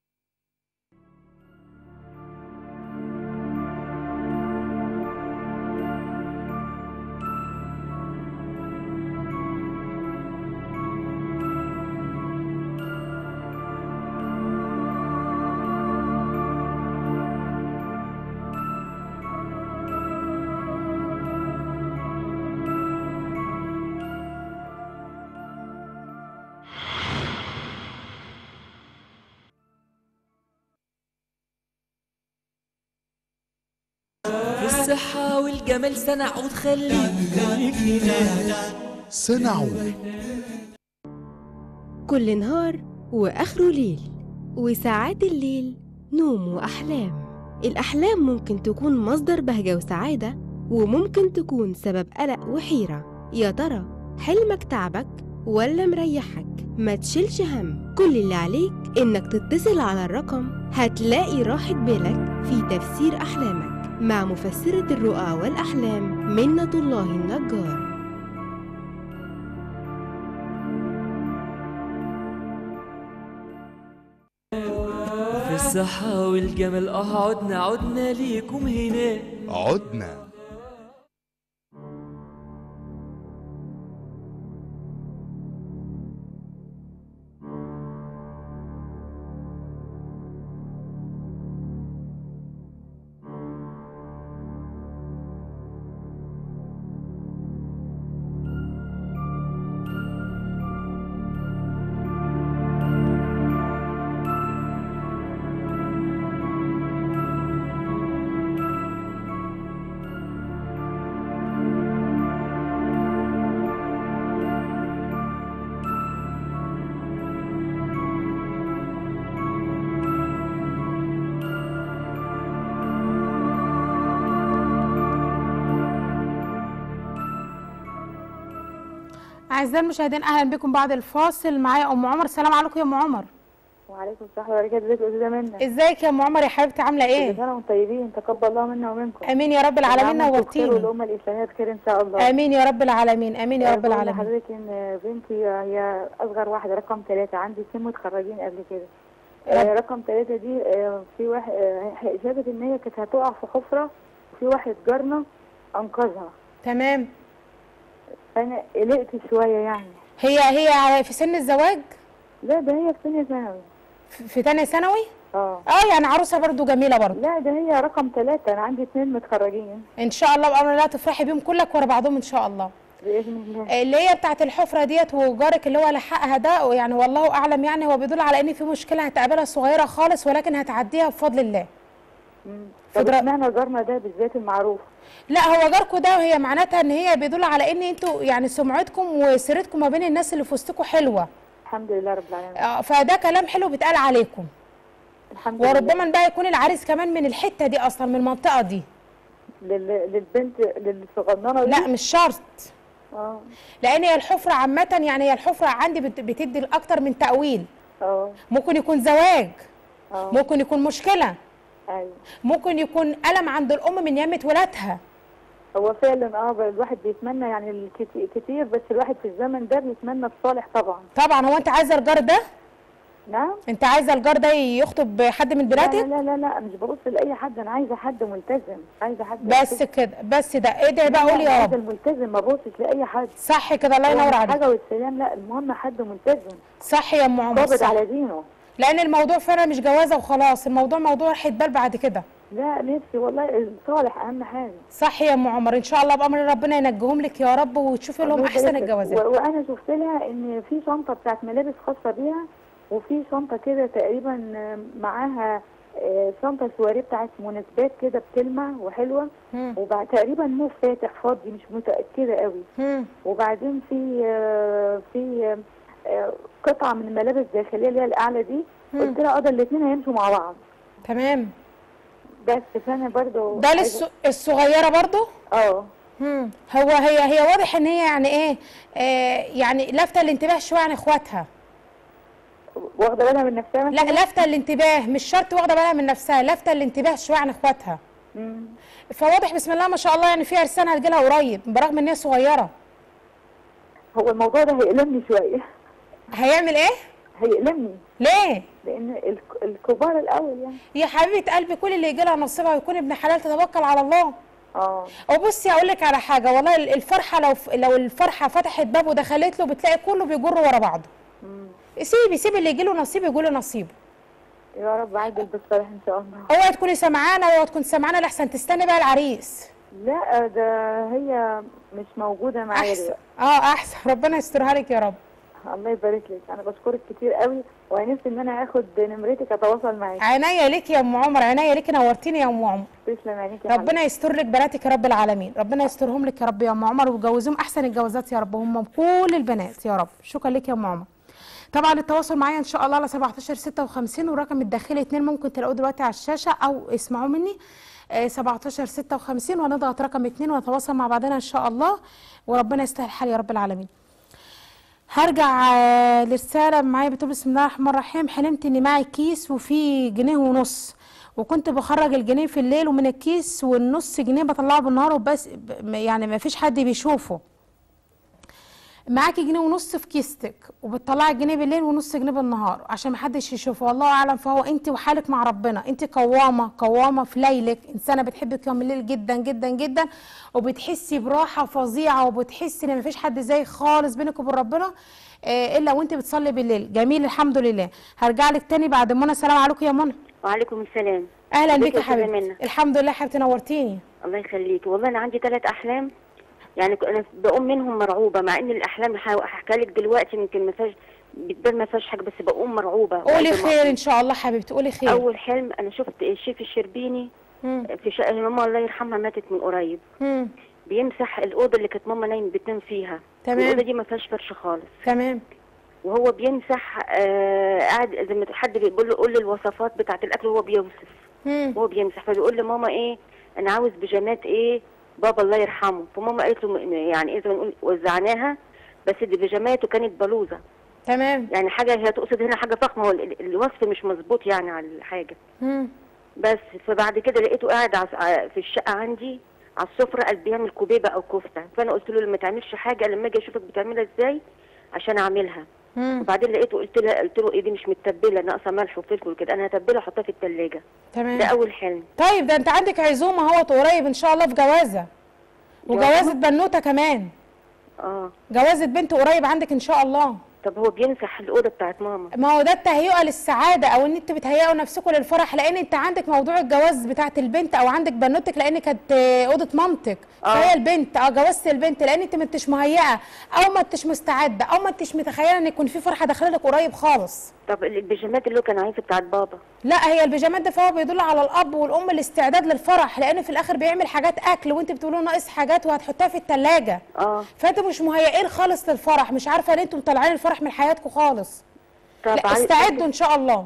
في الصحة والجمال سنعود خليك خليك هنا سنعود كل نهار وآخره ليل وساعات الليل نوم وأحلام الأحلام ممكن تكون مصدر بهجة وسعادة وممكن تكون سبب قلق وحيرة يا ترى حلمك تعبك ولا مريحك ما تشيلش هم كل اللي عليك إنك تتصل على الرقم هتلاقي راحة بالك في تفسير أحلامك مع مفسرة الرؤى والأحلام منة الله النجار في الصحة والجمال اه عدنا عدنا ليكم هنا عدنا اعزائي المشاهدين اهلا بكم بعد الفاصل معايا ام عمر السلام عليكم يا ام عمر وعليكم السلام وبركاته ازيك يا استاذه منى ازيك يا ام عمر يا حبيبتي عامله ايه كل سنه وانتم طيبين تقبل الله منا ومنكم امين يا رب العالمين وعملتوا نورتيني. خير والامه الاسلاميه بخير ان شاء الله امين يا رب العالمين امين يا رب بقول العالمين لحضرتك ان بنتي هي اصغر واحده رقم ثلاثه عندي اثنين متخرجين قبل كده آه، رقم ثلاثه دي آه، في واحد آه، شافت ان هي كانت هتقع في حفره وفي واحد جارنا انقذها تمام فانا قلقت شويه يعني هي هي في سن الزواج لا ده هي في ثانيه ثانوي في في تانية ثانوي اه اه يعني عروسه برضو جميله برضو لا ده هي رقم ثلاثة أنا عندي اثنين متخرجين ان شاء الله بامر الله تفرحي بيهم كلك ورا بعضهم ان شاء الله بإذن الله اللي هي بتاعت الحفره ديت وجارك اللي هو لحقها ده يعني والله اعلم يعني هو بيدل على ان في مشكله هتقابلها صغيره خالص ولكن هتعديها بفضل الله طب اشمعنى جارنا ده بالذات المعروف لا هو جاركم ده وهي معناتها ان هي بيدل على ان انتوا يعني سمعتكم وسيرتكم ما بين الناس اللي في وسطكم حلوه الحمد لله رب العالمين آه، فده كلام حلو بيتقال عليكم الحمد لله وربما بقى يكون العريس كمان من الحته دي اصلا من المنطقه دي لل... للبنت للصغننه دي لا مش شرط اه لان هي الحفره عامه يعني هي الحفره عندي بت- بتدي اكتر من تاويل اه ممكن يكون زواج اه ممكن يكون مشكله ايوه ممكن يكون الم عند الام من يامه ولادها هو فعلا اه ب- الواحد بيتمنى يعني الكتي- كتير بس الواحد في الزمن ده بيتمنى الصالح طبعا طبعا هو انت عايزه الجار ده نعم انت عايزه الجار ده يخطب حد من لا بناتك لا لا لا مش ببص لاي حد انا عايزه حد ملتزم عايزه حد بس ملتزم. كده بس ده ادعي بقى لا، قول أنا يا عايزة رب الملتزم ما ببصش لاي حد صح كده الله هو ينور مش عليك حاجه والسلام لا المهم حد ملتزم صح يا ام عمر قابض صح. على دينه لان الموضوع فعلا مش جوازه وخلاص الموضوع موضوع راحه بال بعد كده لا نفسي والله الصالح اهم حاجه صح يا ام عمر ان شاء الله بامر ربنا ينجيهم لك يا رب وتشوفي لهم الله احسن يبارك لك. الجوازات و- وانا شفت لها ان في شنطه بتاعت ملابس خاصه بيها وفي شنطه كده تقريبا آه، معاها آه، شنطه سواريه بتاعت مناسبات كده بتلمع وحلوه وبعد تقريبا مو فاتح فاضي مش متاكده قوي وبعدين في آه، في آه، قطعه من الملابس الداخليه اللي هي الاعلى دي قلت لها اه ده الاثنين هيمشوا مع بعض تمام بس فانا برضو ده للس... الصغيره برضو اه مم. هو هي هي واضح ان هي يعني ايه آه يعني لافته الانتباه شويه عن اخواتها واخده بالها من نفسها لا لافته الانتباه مش شرط واخده بالها من نفسها لافته الانتباه شويه عن اخواتها مم. فواضح بسم الله ما شاء الله يعني في ارسان هتجيلها قريب برغم ان هي صغيره هو الموضوع ده هيألمني شويه هيعمل ايه هيألمني ليه لان الك- الكبار الاول يعني يا حبيبه قلبي كل اللي يجي لها نصيبها ويكون ابن حلال تتوكل على الله اه وبصي هقول لك على حاجه والله الفرحه لو لو الفرحه فتحت باب ودخلت له بتلاقي كله بيجر ورا بعضه سيبي سيبي اللي يجي له نصيب يقول له نصيبه يا رب عاجل بالصالح ان شاء الله اوعي تكوني سمعانه اوعي تكون سمعانه لحسن تستني بقى العريس لا ده هي مش موجوده معايا احسن دلوقتي اه احسن ربنا يسترها لك يا رب الله يبارك لك انا بشكرك كتير قوي ونفسي ان انا اخد نمرتك اتواصل معاكي عينيا ليك يا ام عمر عينيا ليك نورتيني يا ام عمر تسلم عينيك يا ربنا يستر لك بناتك يا رب العالمين ربنا يسترهم لك يا رب يا ام عمر ويجوزهم احسن الجوازات يا رب هم كل البنات يا رب شكرا لك يا ام عمر طبعا التواصل معايا ان شاء الله على 17 56 والرقم الداخلي 2 ممكن تلاقوه دلوقتي على الشاشه او اسمعوا مني آه، 17 56 ونضغط رقم 2 ونتواصل مع بعضنا ان شاء الله وربنا يستاهل الحال يا رب العالمين هرجع آه، لرسالة معايا بتقول بسم الله الرحمن الرحيم حلمت ان معي كيس وفيه جنيه ونص وكنت بخرج الجنيه في الليل ومن الكيس والنص جنيه بطلعه بالنهار وبس ب- يعني ما فيش حد بيشوفه معاكي جنيه ونص في كيستك وبتطلعي الجنيه بالليل ونص جنيه بالنهار عشان محدش يشوفه والله اعلم فهو انت وحالك مع ربنا انت قوامه قوامه في ليلك انسانه بتحب قيام الليل جدا جدا جدا وبتحسي براحه فظيعه وبتحسي ان مفيش حد زي خالص بينك وبين ربنا آه، الا وانت بتصلي بالليل جميل الحمد لله هرجع لك تاني بعد منى السلام عليكم يا منى وعليكم السلام اهلا ازيك بيك يا يا أستاذة حبيبتي منى؟ الحمد لله حبيبتي نورتيني الله يخليكي والله انا عندي ثلاث احلام يعني ك- انا بقوم منهم مرعوبه مع ان الاحلام اللي هحكي لك دلوقتي يمكن ما فيهاش بتبان ما فيهاش حاجه بس بقوم مرعوبه قولي وقلبي خير مقفول. ان شاء الله حبيبتي قولي خير اول حلم انا شفت الشيف الشربيني في شقه ماما الله يرحمها ماتت من قريب مم. بيمسح الاوضه اللي كانت ماما نايم بتنام فيها تمام. الاوضه دي ما فيهاش فرش خالص تمام وهو بيمسح آه قاعد زي ما حد بيقول له قول لي الوصفات بتاعه الاكل وهو بيوصف مم. وهو بيمسح فبيقول لماما ايه انا عاوز بيجامات ايه بابا الله يرحمه فماما قالت له م- يعني ايه زي ما نقول وزعناها بس دي بيجامات وكانت بلوزه تمام يعني حاجه هي تقصد هنا حاجه فخمه هو ال- ال- الوصف مش مظبوط يعني على الحاجه مم. بس فبعد كده لقيته قاعد عس- ع- في الشقه عندي على السفره قال بيعمل كوبيبه او كفته فانا قلت له لما تعملش حاجه لما اجي اشوفك بتعملها ازاي عشان اعملها مم. وبعدين لقيته قلت له قلت له ايه دي مش متبله ناقصه ملح وفلفل وكده انا هتبلها احطها في الثلاجه تمام ده اول حلم طيب ده انت عندك عزومه اهوت قريب ان شاء الله في جوازه وجوازه بنوته كمان اه جوازه بنت قريب عندك ان شاء الله طب هو بيمسح الاوضه بتاعت ماما ما هو ده التهيئه للسعاده او ان انتوا بتهيئوا نفسكم للفرح لان انت عندك موضوع الجواز بتاعت البنت او عندك بنوتك لان كانت آه، اوضه مامتك آه. فهي البنت اه جوازه البنت لان انت ما انتش مهيئه او ما انتش مستعده او ما انتش متخيله ان يكون في فرحه داخله لك قريب خالص طب البيجامات اللي هو كان عايزها بتاعت بابا لا هي البيجامات ده فهو بيدل على الاب والام الاستعداد للفرح لانه في الاخر بيعمل حاجات اكل وانت بتقولوا ناقص حاجات وهتحطها في الثلاجه اه فانتوا مش مهيئين خالص للفرح مش عارفه ليه انتوا مطلعين الفرح من حياتكم خالص طب لا عايز- استعدوا ان شاء الله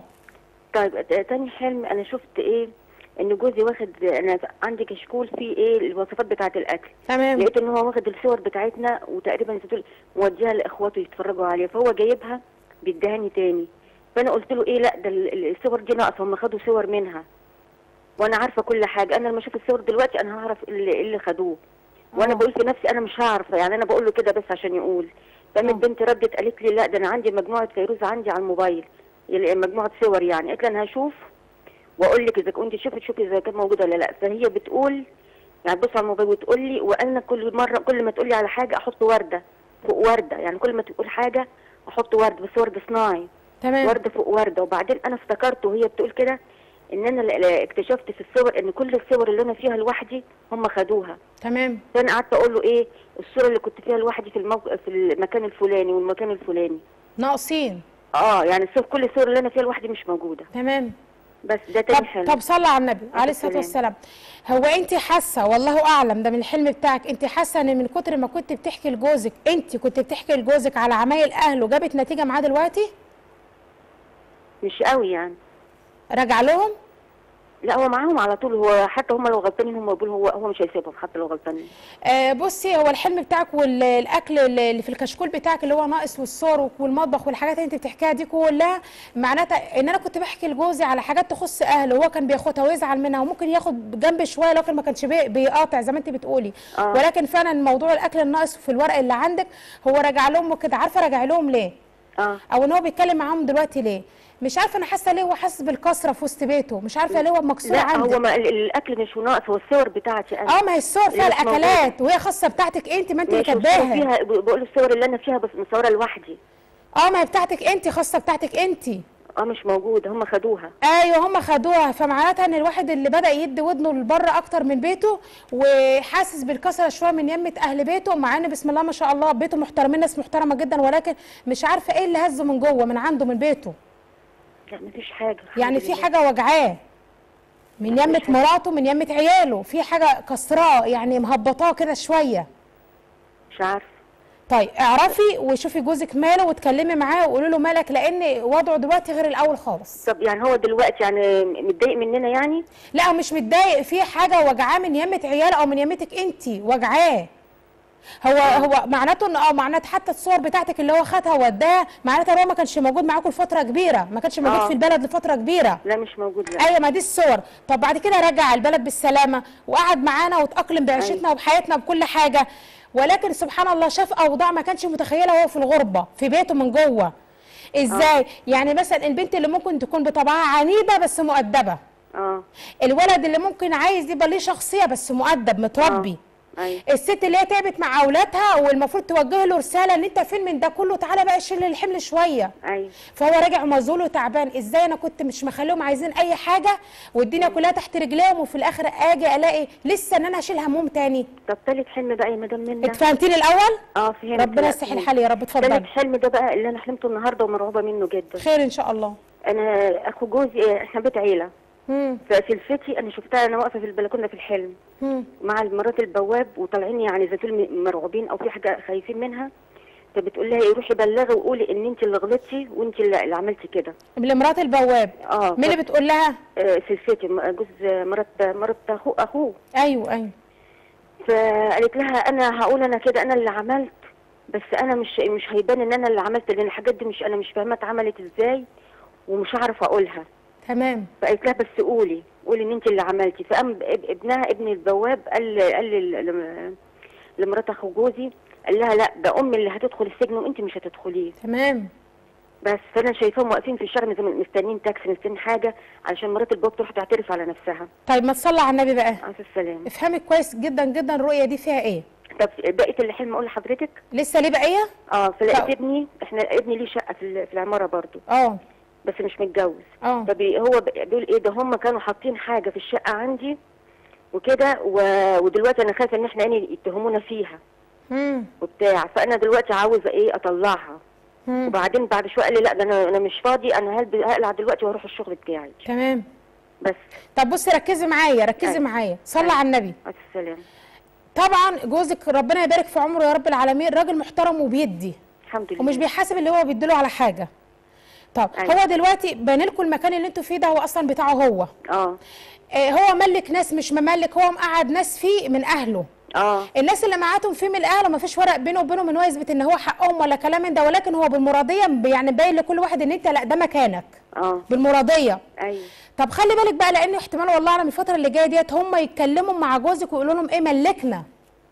طيب ت- تاني حلم انا شفت ايه ان جوزي واخد انا عندي كشكول فيه ايه الوصفات بتاعه الاكل تمام لقيت ان هو واخد الصور بتاعتنا وتقريبا زي تقول موديها لاخواته يتفرجوا عليها فهو جايبها بيدهاني تاني فانا قلت له ايه لا ده ال- ال- الصور دي ناقصه هم خدوا صور منها وانا عارفه كل حاجه انا لما اشوف الصور دلوقتي انا هعرف إيه اللي, إيه اللي خدوه وانا آه. بقول في نفسي انا مش هعرف يعني انا بقول له كده بس عشان يقول فقامت بنتي ردت قالت لي لا ده انا عندي مجموعه فيروز عندي على الموبايل يعني مجموعه صور يعني قالت لي انا هشوف واقول لك اذا كنت شوفي شوفي اذا كانت موجوده ولا لا فهي بتقول يعني بص على الموبايل وتقول لي وانا كل مره كل ما تقول لي على حاجه احط ورده فوق ورده يعني كل ما تقول حاجه احط ورد بس ورد صناعي تمام ورده فوق ورده وبعدين انا افتكرت وهي بتقول كده ان انا ل- ل- اكتشفت في الصور ان كل الصور اللي انا فيها لوحدي هم خدوها تمام فانا قعدت اقول له ايه الصوره اللي كنت فيها لوحدي في الموق... في المكان الفلاني والمكان الفلاني ناقصين اه يعني الصور كل الصور اللي انا فيها لوحدي مش موجوده تمام بس ده تاني طب حلم طب صلى على النبي عليه الصلاه السلام. والسلام هو انت حاسه والله اعلم ده من الحلم بتاعك انت حاسه ان من كتر ما كنت بتحكي لجوزك انت كنت بتحكي لجوزك على عمايل اهله جابت نتيجه معاه دلوقتي مش قوي يعني راجع لهم لا هو معاهم على طول هو حتى هم لو غلطانين هم بيقولوا هو هو مش هيسيبهم حتى لو غلطانين آه بصي هو الحلم بتاعك والاكل اللي في الكشكول بتاعك اللي هو ناقص والصور والمطبخ والحاجات اللي انت بتحكيها دي كلها معناتها ان انا كنت بحكي لجوزي على حاجات تخص اهله هو كان بياخدها ويزعل منها وممكن ياخد جنب شويه لكن ما كانش بي- بيقاطع زي ما انت بتقولي آه. ولكن فعلا موضوع الاكل الناقص في الورق اللي عندك هو راجع لهم وكده عارفه راجع لهم ليه اه او ان هو بيتكلم معاهم دلوقتي ليه مش عارفه انا حاسه ليه هو حاسس بالكسره في وسط بيته مش عارفه ليه هو مكسور لا عندك هو ما ال- الاكل مش ناقص هو الصور بتاعتي انا اه ما هي الصور فيها اللي مش موجودة. الاكلات وهي خاصه بتاعتك انت ما انت اللي ماشي، والصور كاتباها فيها ب- بقول الصور اللي انا فيها بس مصوره لوحدي اه ما هي بتاعتك انت خاصه بتاعتك انت اه مش موجوده هم خدوها ايوه هم خدوها فمعناتها ان الواحد اللي بدا يدي ودنه لبره اكتر من بيته وحاسس بالكسره شويه من يمه اهل بيته مع ان بسم الله ما شاء الله بيته محترمين ناس محترمه جدا ولكن مش عارفه ايه اللي هزه من جوه من عنده من بيته لا مفيش حاجه الحمد يعني في لله. حاجه وجعاه من يمه مراته من يمه عياله في حاجه كسراه يعني مهبطاه كده شويه مش عارفه طيب اعرفي وشوفي جوزك ماله واتكلمي معاه وقولي له مالك لان وضعه دلوقتي غير الاول خالص طب يعني هو دلوقتي يعني متضايق مننا يعني لا هو مش متضايق في حاجه وجعاه من يمه عياله او من يمتك انت وجعاه هو هو معناته ان اه معناته حتى الصور بتاعتك اللي هو خدها ووداها معناتها هو ما كانش موجود معاكم لفتره كبيره ما كانش موجود آه. في البلد لفتره كبيره لا مش موجود لا ايوه ما دي الصور طب بعد كده رجع البلد بالسلامه وقعد معانا وتاقلم بعيشتنا وبحياتنا بكل حاجه ولكن سبحان الله شاف اوضاع ما كانش متخيلها وهو في الغربه في بيته من جوه ازاي آه. يعني مثلا البنت اللي ممكن تكون بطبعها عنيده بس مؤدبه اه الولد اللي ممكن عايز يبقى ليه شخصيه بس مؤدب متربي ايوه الست اللي هي تعبت مع اولادها والمفروض توجه له رساله ان انت فين من ده كله تعالى بقى شيل الحمل شويه ايوه فهو راجع مذهول وتعبان ازاي انا كنت مش مخليهم عايزين اي حاجه والدنيا كلها تحت رجليهم وفي الاخر اجي الاقي لسه ان انا اشيل هموم تاني طب تالت حلم بقى يا مدام منى اتفهمتي لي الاول اه فهمت ربنا لا، يصلح فهمت. الحال يا رب اتفضلي تالت حلم ده بقى اللي انا حلمته النهارده ومرعوبه منه جدا خير ان شاء الله انا اخو جوزي احنا بيت عيله مم. فسلفتي انا شفتها انا واقفه في البلكونه في الحلم مم. مع مرات البواب وطالعين يعني زي تقول مرعوبين او في حاجه خايفين منها فبتقول لها ايه روحي بلغي وقولي ان انت اللي غلطتي وانت اللي اللي عملتي كده لمرات البواب اه مين اللي بتقول لها آه سلفتي م- جوز مرات مرات اخوه اخوه ايوه ايوه فقالت لها انا هقول انا كده انا اللي عملت بس انا مش مش هيبان ان انا اللي عملت لان الحاجات دي مش انا مش فاهمه اتعملت ازاي ومش هعرف اقولها تمام فقالت لها بس قولي قولي ان انت اللي عملتي فقام اب- ابنها ابن البواب قال قال لل- لم- لمرات اخو جوزي قال لها لا ده امي اللي هتدخل السجن وانت مش هتدخليه تمام بس فانا شايفاهم واقفين في الشارع زي ما مستنيين تاكسي مستنيين حاجه علشان مرات الباب تروح تعترف على نفسها طيب ما تصلي على النبي بقى عليه السلام افهمي كويس جدا جدا الرؤيه دي فيها ايه طب بقيه الحلم اقول لحضرتك لسه ليه بقيه اه فلقيت طب. ابني احنا ابني ليه شقه في ال- في العماره برضو اه بس مش متجوز اه فبي هو ب- بيقول ايه ده هم كانوا حاطين حاجه في الشقه عندي وكده و... ودلوقتي انا خايفه ان احنا يعني يتهمونا فيها امم وبتاع فانا دلوقتي عاوزه ايه اطلعها مم. وبعدين بعد شويه قال لي لا ده انا انا مش فاضي انا هلب- هقلع دلوقتي واروح الشغل بتاعي تمام بس طب بصي ركزي معايا ركزي أيوة. معايا صلي على النبي عليه السلام طبعا جوزك ربنا يبارك في عمره يا رب العالمين راجل محترم وبيدي الحمد لله ومش بيحاسب اللي هو بيديله على حاجه طب أيوة. هو دلوقتي باني لكم المكان اللي انتوا فيه ده هو اصلا بتاعه هو اه آه هو ملك ناس مش مملك هو مقعد ناس فيه من اهله اه الناس اللي معاتهم فيه من اهله ما فيش ورق بينه وبينهم ان هو يثبت ان هو حقهم ولا كلام من ده ولكن هو بالمرضيه يعني باين لكل واحد ان انت لا ده مكانك اه بالمرضيه ايوه طب خلي بالك بقى لان احتمال والله اعلم الفتره اللي جايه ديت هم يتكلموا مع جوزك ويقولوا لهم ايه ملكنا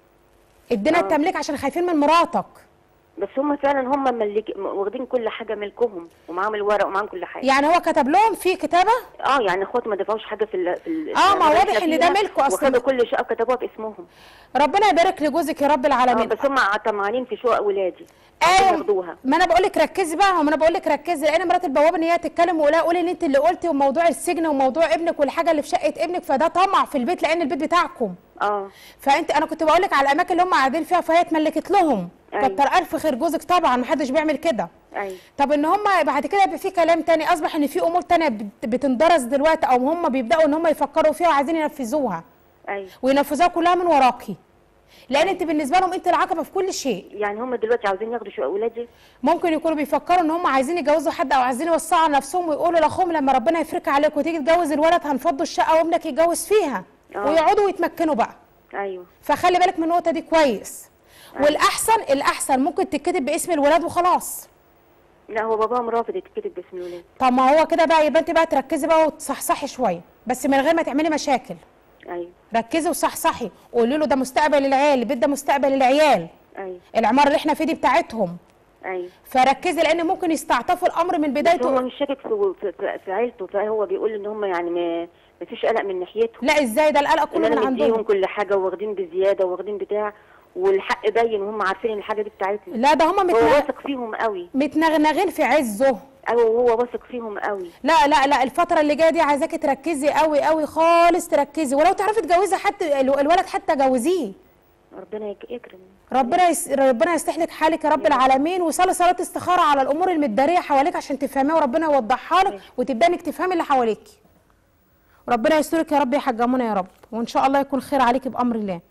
ادينا آه. التمليك عشان خايفين من مراتك بس هم فعلا هم ملك... واخدين كل حاجه ملكهم ومعاهم الورق ومعاهم كل حاجه يعني هو كتب لهم في كتابه اه يعني اخوات ما دفعوش حاجه في ال... في ال... آه، ما العمارة واضح اللي إن ده فيها، ملكه أصلاً. وخدوا كل شقه كتبوها باسمهم ربنا يبارك لجوزك يا رب اه العالمين بس هم طمعانين في شقق ولادي ايوه ياخدوها ما انا بقول لك ركزي بقى ما انا بقول لك ركزي لان مرات البوابه ان هي تتكلم ولا قولي ان انت اللي قلتي وموضوع السجن وموضوع ابنك والحاجه اللي في شقه ابنك فده طمع في البيت لان البيت بتاعكم اه فانت انا كنت بقول لك على الاماكن اللي هم قاعدين فيها فهي اتملكت لهم أيوة. كتر الف خير جوزك طبعا ما حدش بيعمل كده ايوه طب ان هم بعد كده يبقى في كلام تاني اصبح ان في امور تانية بت- بتندرس دلوقتي او هم بيبداوا ان هم يفكروا فيها وعايزين ينفذوها ايوه وينفذوها كلها من وراكي لان انت بالنسبه لهم انت العقبه في كل شيء يعني هم دلوقتي عاوزين ياخدوا شقق ولادي ممكن يكونوا بيفكروا ان هم عايزين يجوزوا حد او عايزين يوسعوا على نفسهم ويقولوا لاخوهم لما ربنا يفرك عليك وتيجي تجوز الولد هنفضوا الشقه وابنك يتجوز فيها آه. ويقعدوا ويتمكنوا بقى ايوه فخلي بالك من النقطه دي كويس والاحسن الاحسن ممكن تتكتب باسم الولاد وخلاص لا هو باباهم رافض يتكتب باسم الولاد طب ما هو كده بقى يبقى انت بقى تركزي بقى وتصحصحي شويه بس من غير ما تعملي مشاكل ايوه ركزي وصحصحي قولي له ده مستقبل العيال البيت ده مستقبل العيال ايوه العماره اللي احنا فيه دي بتاعتهم ايوه فركزي لان ممكن يستعطفوا الامر من بس هو بدايته مش شاكك في, في, في, في عيلته فهو بيقول ان هم يعني ما ما فيش قلق من ناحيته لا ازاي ده القلق ان كله من انا مديهم عندهم كل حاجه واخدين بزياده واخدين بتاع والحق باين وهم عارفين ان الحاجه دي بتاعتنا لا ده هم هو متنغ... واثق فيهم قوي متنغنغين في عزه ايوه وهو واثق فيهم قوي لا لا لا الفترة اللي جاية دي عايزاكي تركزي قوي قوي خالص تركزي ولو تعرفي تجوزي حتى ال- الولد حتى جوزيه ربنا يك- يكرم ربنا يس... ربنا يصلح لك حالك يا رب العالمين وصلي صلاة استخارة على الأمور المتدارية حواليك عشان تفهميها وربنا يوضحها لك وتبدأي انك تفهمي اللي حواليك ربنا يسترك يا رب يا حاجة منى يا رب وإن شاء الله يكون خير عليك بأمر الله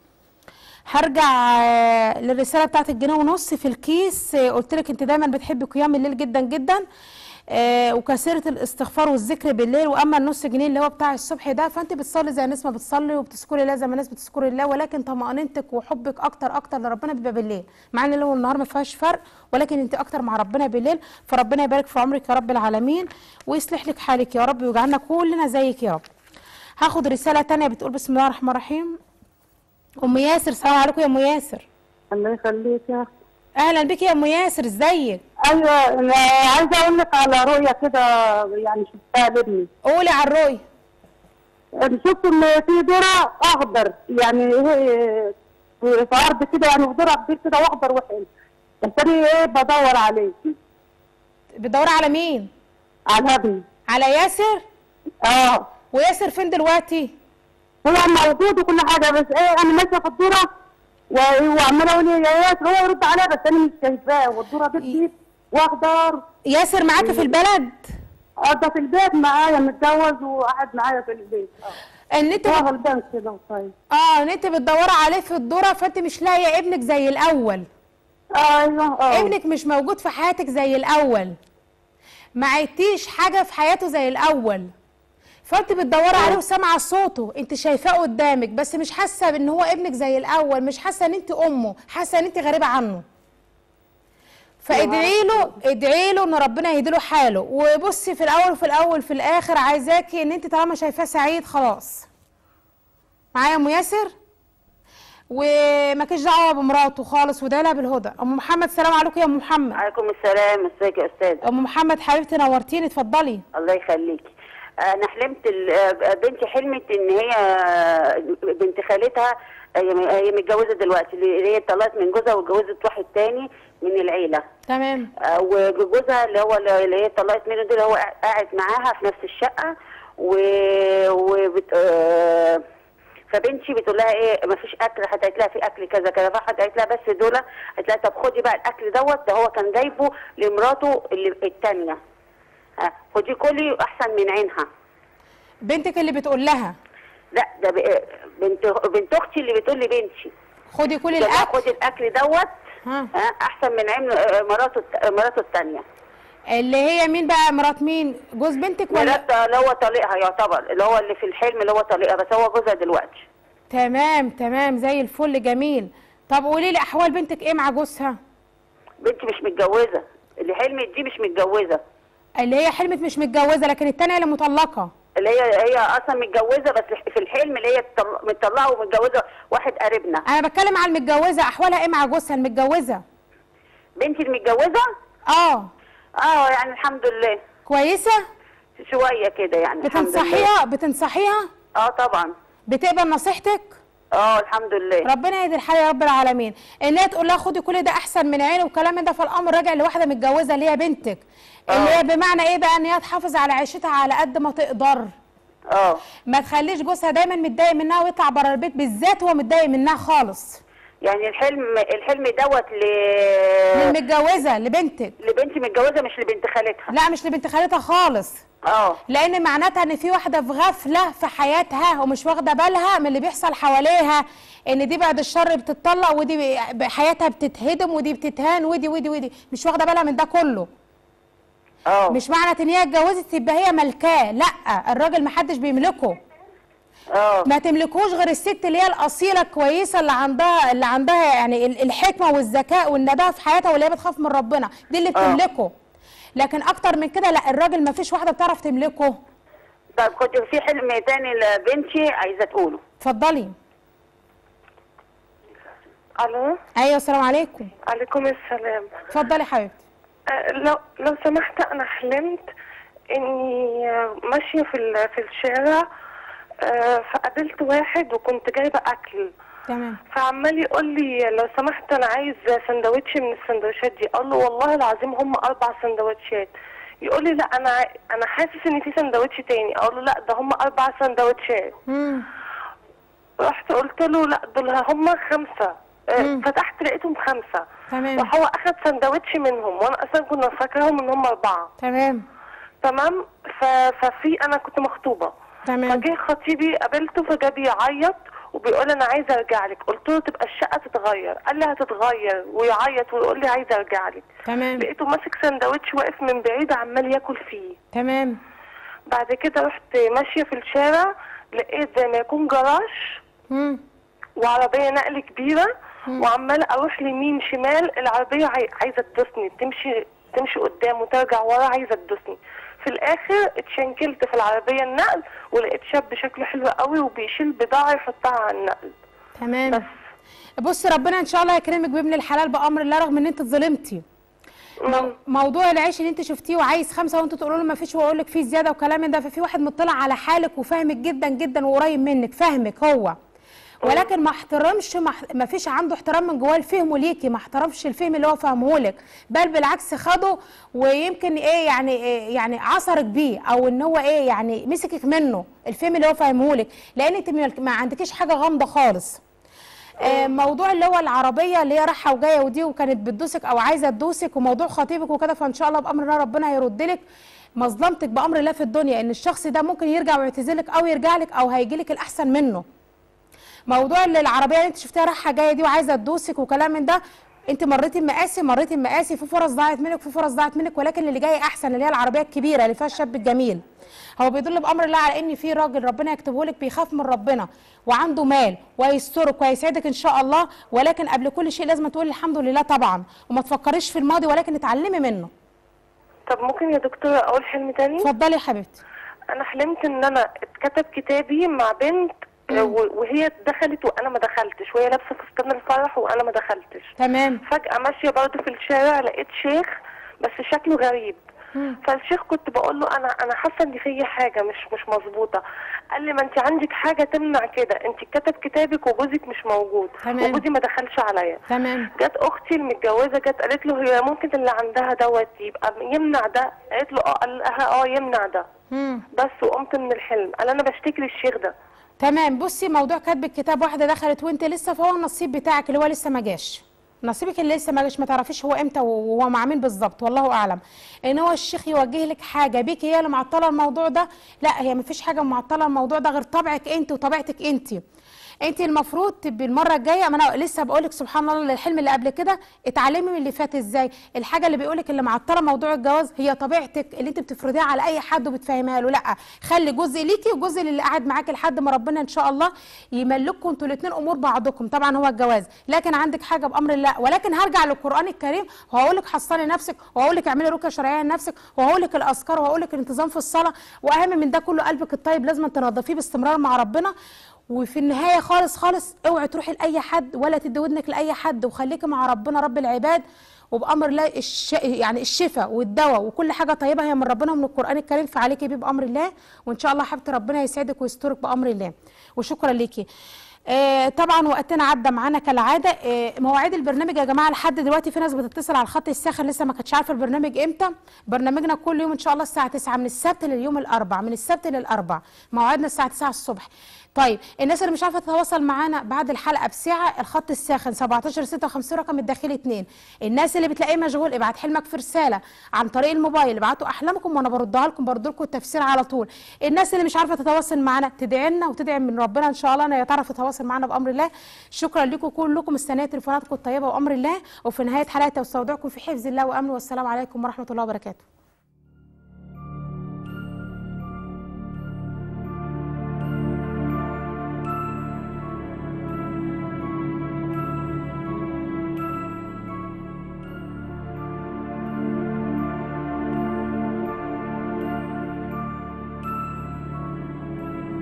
هرجع آه، للرسالة بتاعت الجنيه ونص في الكيس آه، قلت لك انت دايما بتحبي قيام الليل جدا جدا آه، وكثيرة الاستغفار والذكر بالليل واما النص جنيه اللي هو بتاع الصبح ده فانت بتصلي زي الناس ما بتصلي وبتذكري الله زي ما الناس بتذكري الله ولكن طمأنينتك وحبك اكتر اكتر لربنا بيبقى بالليل مع ان الليل والنهار ما فيهاش فرق ولكن انت اكتر مع ربنا بالليل فربنا يبارك في عمرك يا رب العالمين ويصلح لك حالك يا رب ويجعلنا كلنا زيك يا رب هاخد رسالة تانية بتقول بسم الله الرحمن الرحيم ام ياسر السلام عليكم يا ام ياسر الله يخليك يا أختي. اهلا بك يا ام ياسر ازيك ايوه أنا عايزه اقول لك على رؤيه كده يعني شفتها لابني قولي على الرؤيه شفت ان في ذره اخضر يعني هي في في ارض كده يعني في ذره كبير كده واخضر وحلو بس انا ايه بدور عليه بتدوري على مين على ابني على ياسر اه وياسر فين دلوقتي هو موجود وكل حاجه بس ايه انا ماشيه في الذره و- وعماله اقول إيه يا ياسر هو يرد عليا بس انا مش شايفاه والذره دي كتير واخضر ياسر معاكي في البلد اه ده في البيت معايا متجوز وقاعد معايا في البيت اه ان انت هو غلبان كده وطيب اه ان انت بتدوري عليه في الذره فانت مش لاقيه ابنك زي الاول ايوه اه ابنك مش موجود في حياتك زي الاول ما عدتيش حاجه في حياته زي الاول فانت بتدوري عليه وسامعه صوته انت شايفاه قدامك بس مش حاسه ان هو ابنك زي الاول مش حاسه ان انت امه حاسه ان انت غريبه عنه فادعي له ادعي له ان ربنا يهدي له حاله وبصي في الاول وفي الاول في الاخر عايزاكي ان انت طالما شايفاه سعيد خلاص معايا ام ياسر ومالكيش دعوه بمراته خالص وده لها بالهدى ام محمد سلام عليكم يا ام محمد عليكم السلام ازيك يا استاذ ام محمد حبيبتي نورتيني اتفضلي الله يخليكي انا حلمت ال- بنتي حلمت ان هي بنت خالتها هي هي متجوزه دلوقتي اللي هي اتطلقت من جوزها واتجوزت واحد تاني من العيله تمام آه، وجوزها اللي هو اللي هي اتطلقت منه ده اللي هو قاعد معاها في نفس الشقه و, و... بت... آه، فبنتي بتقول لها ايه ما فيش اكل حتى قالت لها في اكل كذا كذا فراحت قالت لها بس دول قالت لها طب خدي بقى الاكل دوت ده هو كان جايبه لمراته اللي الثانيه خدي كلي احسن من عينها بنتك اللي بتقول لها لا ده ب- بنت بنت اختي اللي بتقول لي بنتي خدي كل ده بقى الاكل خدي الاكل دوت ها. ها، احسن من عين آه، مراته الت- مراته الثانيه اللي هي مين بقى مرات مين جوز بنتك ولا مرات اللي هو طليقها يعتبر اللي هو اللي في الحلم اللي هو طليقها بس هو جوزها دلوقتي تمام تمام زي الفل جميل طب قولي لي احوال بنتك ايه مع جوزها بنتي مش متجوزه اللي حلمت دي مش متجوزه اللي هي حلمت مش متجوزه لكن التانية اللي مطلقه اللي هي هي اصلا متجوزه بس في الحلم اللي هي طل- مطلقه ومتجوزه واحد قريبنا انا بتكلم على المتجوزه احوالها ايه مع جوزها المتجوزه بنتي المتجوزه اه اه يعني الحمد لله كويسه شويه كده يعني الحمد لله بتنصحيها بتنصحيها اه طبعا بتقبل نصيحتك اه الحمد لله ربنا يهدي الحال يا رب العالمين ان هي تقول لها خدي كل ده احسن من عيني والكلام من ده فالامر راجع لواحده متجوزه اللي هي بنتك اللي هي بمعنى ايه بقى ان هي تحافظ على عيشتها على قد ما تقدر اه ما تخليش جوزها دايما متضايق منها ويطلع بره البيت بالذات هو متضايق منها خالص يعني الحلم الحلم دوت ل للمتجوزه لبنتك لبنتي متجوزه مش لبنت خالتها لا مش لبنت خالتها خالص اه لان معناتها ان في واحده في غفله في حياتها ومش واخده بالها من اللي بيحصل حواليها ان دي بعد الشر بتطلق ودي ب- حياتها بتتهدم ودي بتتهان ودي ودي ودي مش واخده بالها من ده كله اه مش معنى ان هي اتجوزت يبقى هي ملكاه لا الراجل محدش بيملكه اه ما تملكوش غير الست اللي هي الاصيله الكويسه اللي عندها اللي عندها يعني ال- الحكمه والذكاء والنباهه في حياتها واللي هي بتخاف من ربنا دي اللي آه. بتملكه لكن اكتر من كده لا الراجل ما فيش واحده بتعرف تملكه طب كنت في حلم تاني لبنتي عايزه تقوله اتفضلي الو ايوه السلام عليكم عليكم السلام اتفضلي حبيبتي آه، لو لو سمحت انا حلمت اني آه، ماشيه في ال- في الشارع آه، فقابلت واحد وكنت جايبه اكل تمام فعمال يقول لي لو سمحت انا عايز سندوتش من السندوتشات دي اقول له والله العظيم هم اربع سندوتشات يقول لي لا انا ع- انا حاسس ان في سندوتش تاني اقول له لا ده هم اربع سندوتشات رحت قلت له لا دول هم خمسه آه، فتحت لقيتهم خمسه تمام وهو اخد سندوتش منهم وانا اصلا كنا فاكراهم ان هم اربعه تمام تمام ف... ففي انا كنت مخطوبه تمام فجه خطيبي قابلته فجا بيعيط وبيقول انا عايزه ارجع لك قلت له تبقى الشقه تتغير قال لي هتتغير ويعيط ويقول لي عايزه ارجع لك تمام لقيته ماسك سندوتش واقف من بعيد عمال ياكل فيه تمام بعد كده رحت ماشيه في الشارع لقيت زي ما يكون جراج مم. وعربيه نقل كبيره وعماله اروح ليمين شمال العربيه عاي- عايزه تدوسني تمشي تمشي قدام وترجع ورا عايزه تدوسني في الاخر اتشنكلت في العربيه النقل ولقيت شاب شكله حلو قوي وبيشيل بضاعه يحطها على النقل تمام بص ربنا ان شاء الله يكرمك بابن الحلال بامر الله رغم ان انت اتظلمتي مو- موضوع العيش اللي انت شفتيه وعايز خمسه وانت تقولوا له ما فيش ويقول لك فيه زياده وكلام من ده ففي واحد مطلع على حالك وفاهمك جدا جدا وقريب منك فاهمك هو ولكن ما احترمش ما, اح- ما فيش عنده احترام من جواه الفهم ليكي ما احترمش الفهم اللي هو فهمه لك بل بالعكس خده ويمكن ايه يعني إيه يعني عصرك بيه او ان هو ايه يعني مسكك منه الفهم اللي هو فهمه لك لان انت ما- ما عندكيش حاجه غامضه خالص آه، موضوع اللي هو العربيه اللي هي رايحه وجايه ودي وكانت بتدوسك او عايزه تدوسك وموضوع خطيبك وكده فان شاء الله بامر الله ربنا هيرد لك مظلمتك بامر الله في الدنيا ان الشخص ده ممكن يرجع ويعتذرلك او يرجع لك او هيجي لك الاحسن منه موضوع اللي العربيه اللي انت شفتيها رايحه جايه دي وعايزه تدوسك وكلام من ده انت مريتي المقاسي مريتي المقاسي في فرص ضاعت منك في فرص ضاعت منك ولكن اللي جاي احسن اللي هي العربيه الكبيره اللي فيها الشاب الجميل هو بيدل بامر الله على ان في راجل ربنا يكتبه لك بيخاف من ربنا وعنده مال ويسترك ويسعدك ان شاء الله ولكن قبل كل شيء لازم تقولي الحمد لله طبعا وما تفكريش في الماضي ولكن اتعلمي منه طب ممكن يا دكتورة اقول حلم تاني اتفضلي يا حبيبتي انا حلمت ان انا اتكتب كتابي مع بنت آه، و- وهي دخلت وانا ما دخلتش وهي لابسه فستان الفرح وانا ما دخلتش تمام فجاه ماشيه برضه في الشارع لقيت شيخ بس شكله غريب فالشيخ كنت بقول له انا انا حاسه ان فيا حاجه مش مش مظبوطه قال لي ما انت عندك حاجه تمنع كده انت كتب كتابك وجوزك مش موجود تمام. وجوزي ما دخلش عليا تمام جت اختي المتجوزه جت قالت له هي ممكن اللي عندها دوت يبقى يمنع ده قالت له اه قال لها اه يمنع ده مم. بس وقمت من الحلم قال انا بشتكي للشيخ ده تمام بصي موضوع كتب الكتاب واحده دخلت وانت لسه فهو النصيب بتاعك اللي هو لسه ما جاش نصيبك اللي لسه ما جاش ما تعرفيش هو امتى وهو مع مين بالظبط والله اعلم ان هو الشيخ يوجه لك حاجه بيك هي اللي معطله الموضوع ده لا هي ما فيش حاجه معطله الموضوع ده غير طبعك انت وطبيعتك انت انت المفروض تبقي المره الجايه ما انا لسه بقول لك سبحان الله الحلم اللي قبل كده اتعلمي من اللي فات ازاي الحاجه اللي بيقول لك اللي معطله موضوع الجواز هي طبيعتك اللي انت بتفرضيها على اي حد وبتفهمها له لا خلي جزء ليكي وجزء للي قاعد معاكي لحد ما ربنا ان شاء الله يملككم انتوا الاثنين امور بعضكم طبعا هو الجواز لكن عندك حاجه بامر الله ولكن هرجع للقران الكريم وهقول لك حصني نفسك وهقول لك اعملي رقيه شرعيه لنفسك وهقول لك الاذكار وهقول لك الانتظام في الصلاه واهم من ده كله قلبك الطيب لازم تنظفيه باستمرار مع ربنا وفي النهايه خالص خالص اوعي تروحي لاي حد ولا تدي ودنك لاي حد وخليكي مع ربنا رب العباد وبامر الله الش... يعني الشفاء والدواء وكل حاجه طيبه هي من ربنا ومن القران الكريم فعليكي بيه بامر الله وان شاء الله حبيبتي ربنا يسعدك ويسترك بامر الله وشكرا ليكي آه طبعا وقتنا عدى معانا كالعاده آه مواعيد البرنامج يا جماعه لحد دلوقتي في ناس بتتصل على الخط الساخن لسه ما كانتش عارفه البرنامج امتى برنامجنا كل يوم ان شاء الله الساعه 9 من السبت لليوم الاربع من السبت للاربع موعدنا الساعه 9 الصبح طيب الناس اللي مش عارفه تتواصل معانا بعد الحلقه بساعه الخط الساخن 17 56 رقم الداخلي 2 الناس اللي بتلاقيه مشغول ابعت حلمك في رساله عن طريق الموبايل ابعتوا احلامكم وانا بردها لكم برد لكم التفسير على طول الناس اللي مش عارفه تتواصل معانا تدعي لنا وتدعي من ربنا ان شاء الله انها تعرف تتواصل معانا بامر الله شكرا لكم كلكم مستنيه تليفوناتكم الطيبه وامر الله وفي نهايه حلقتي واستودعكم في حفظ الله وامنه والسلام عليكم ورحمه الله وبركاته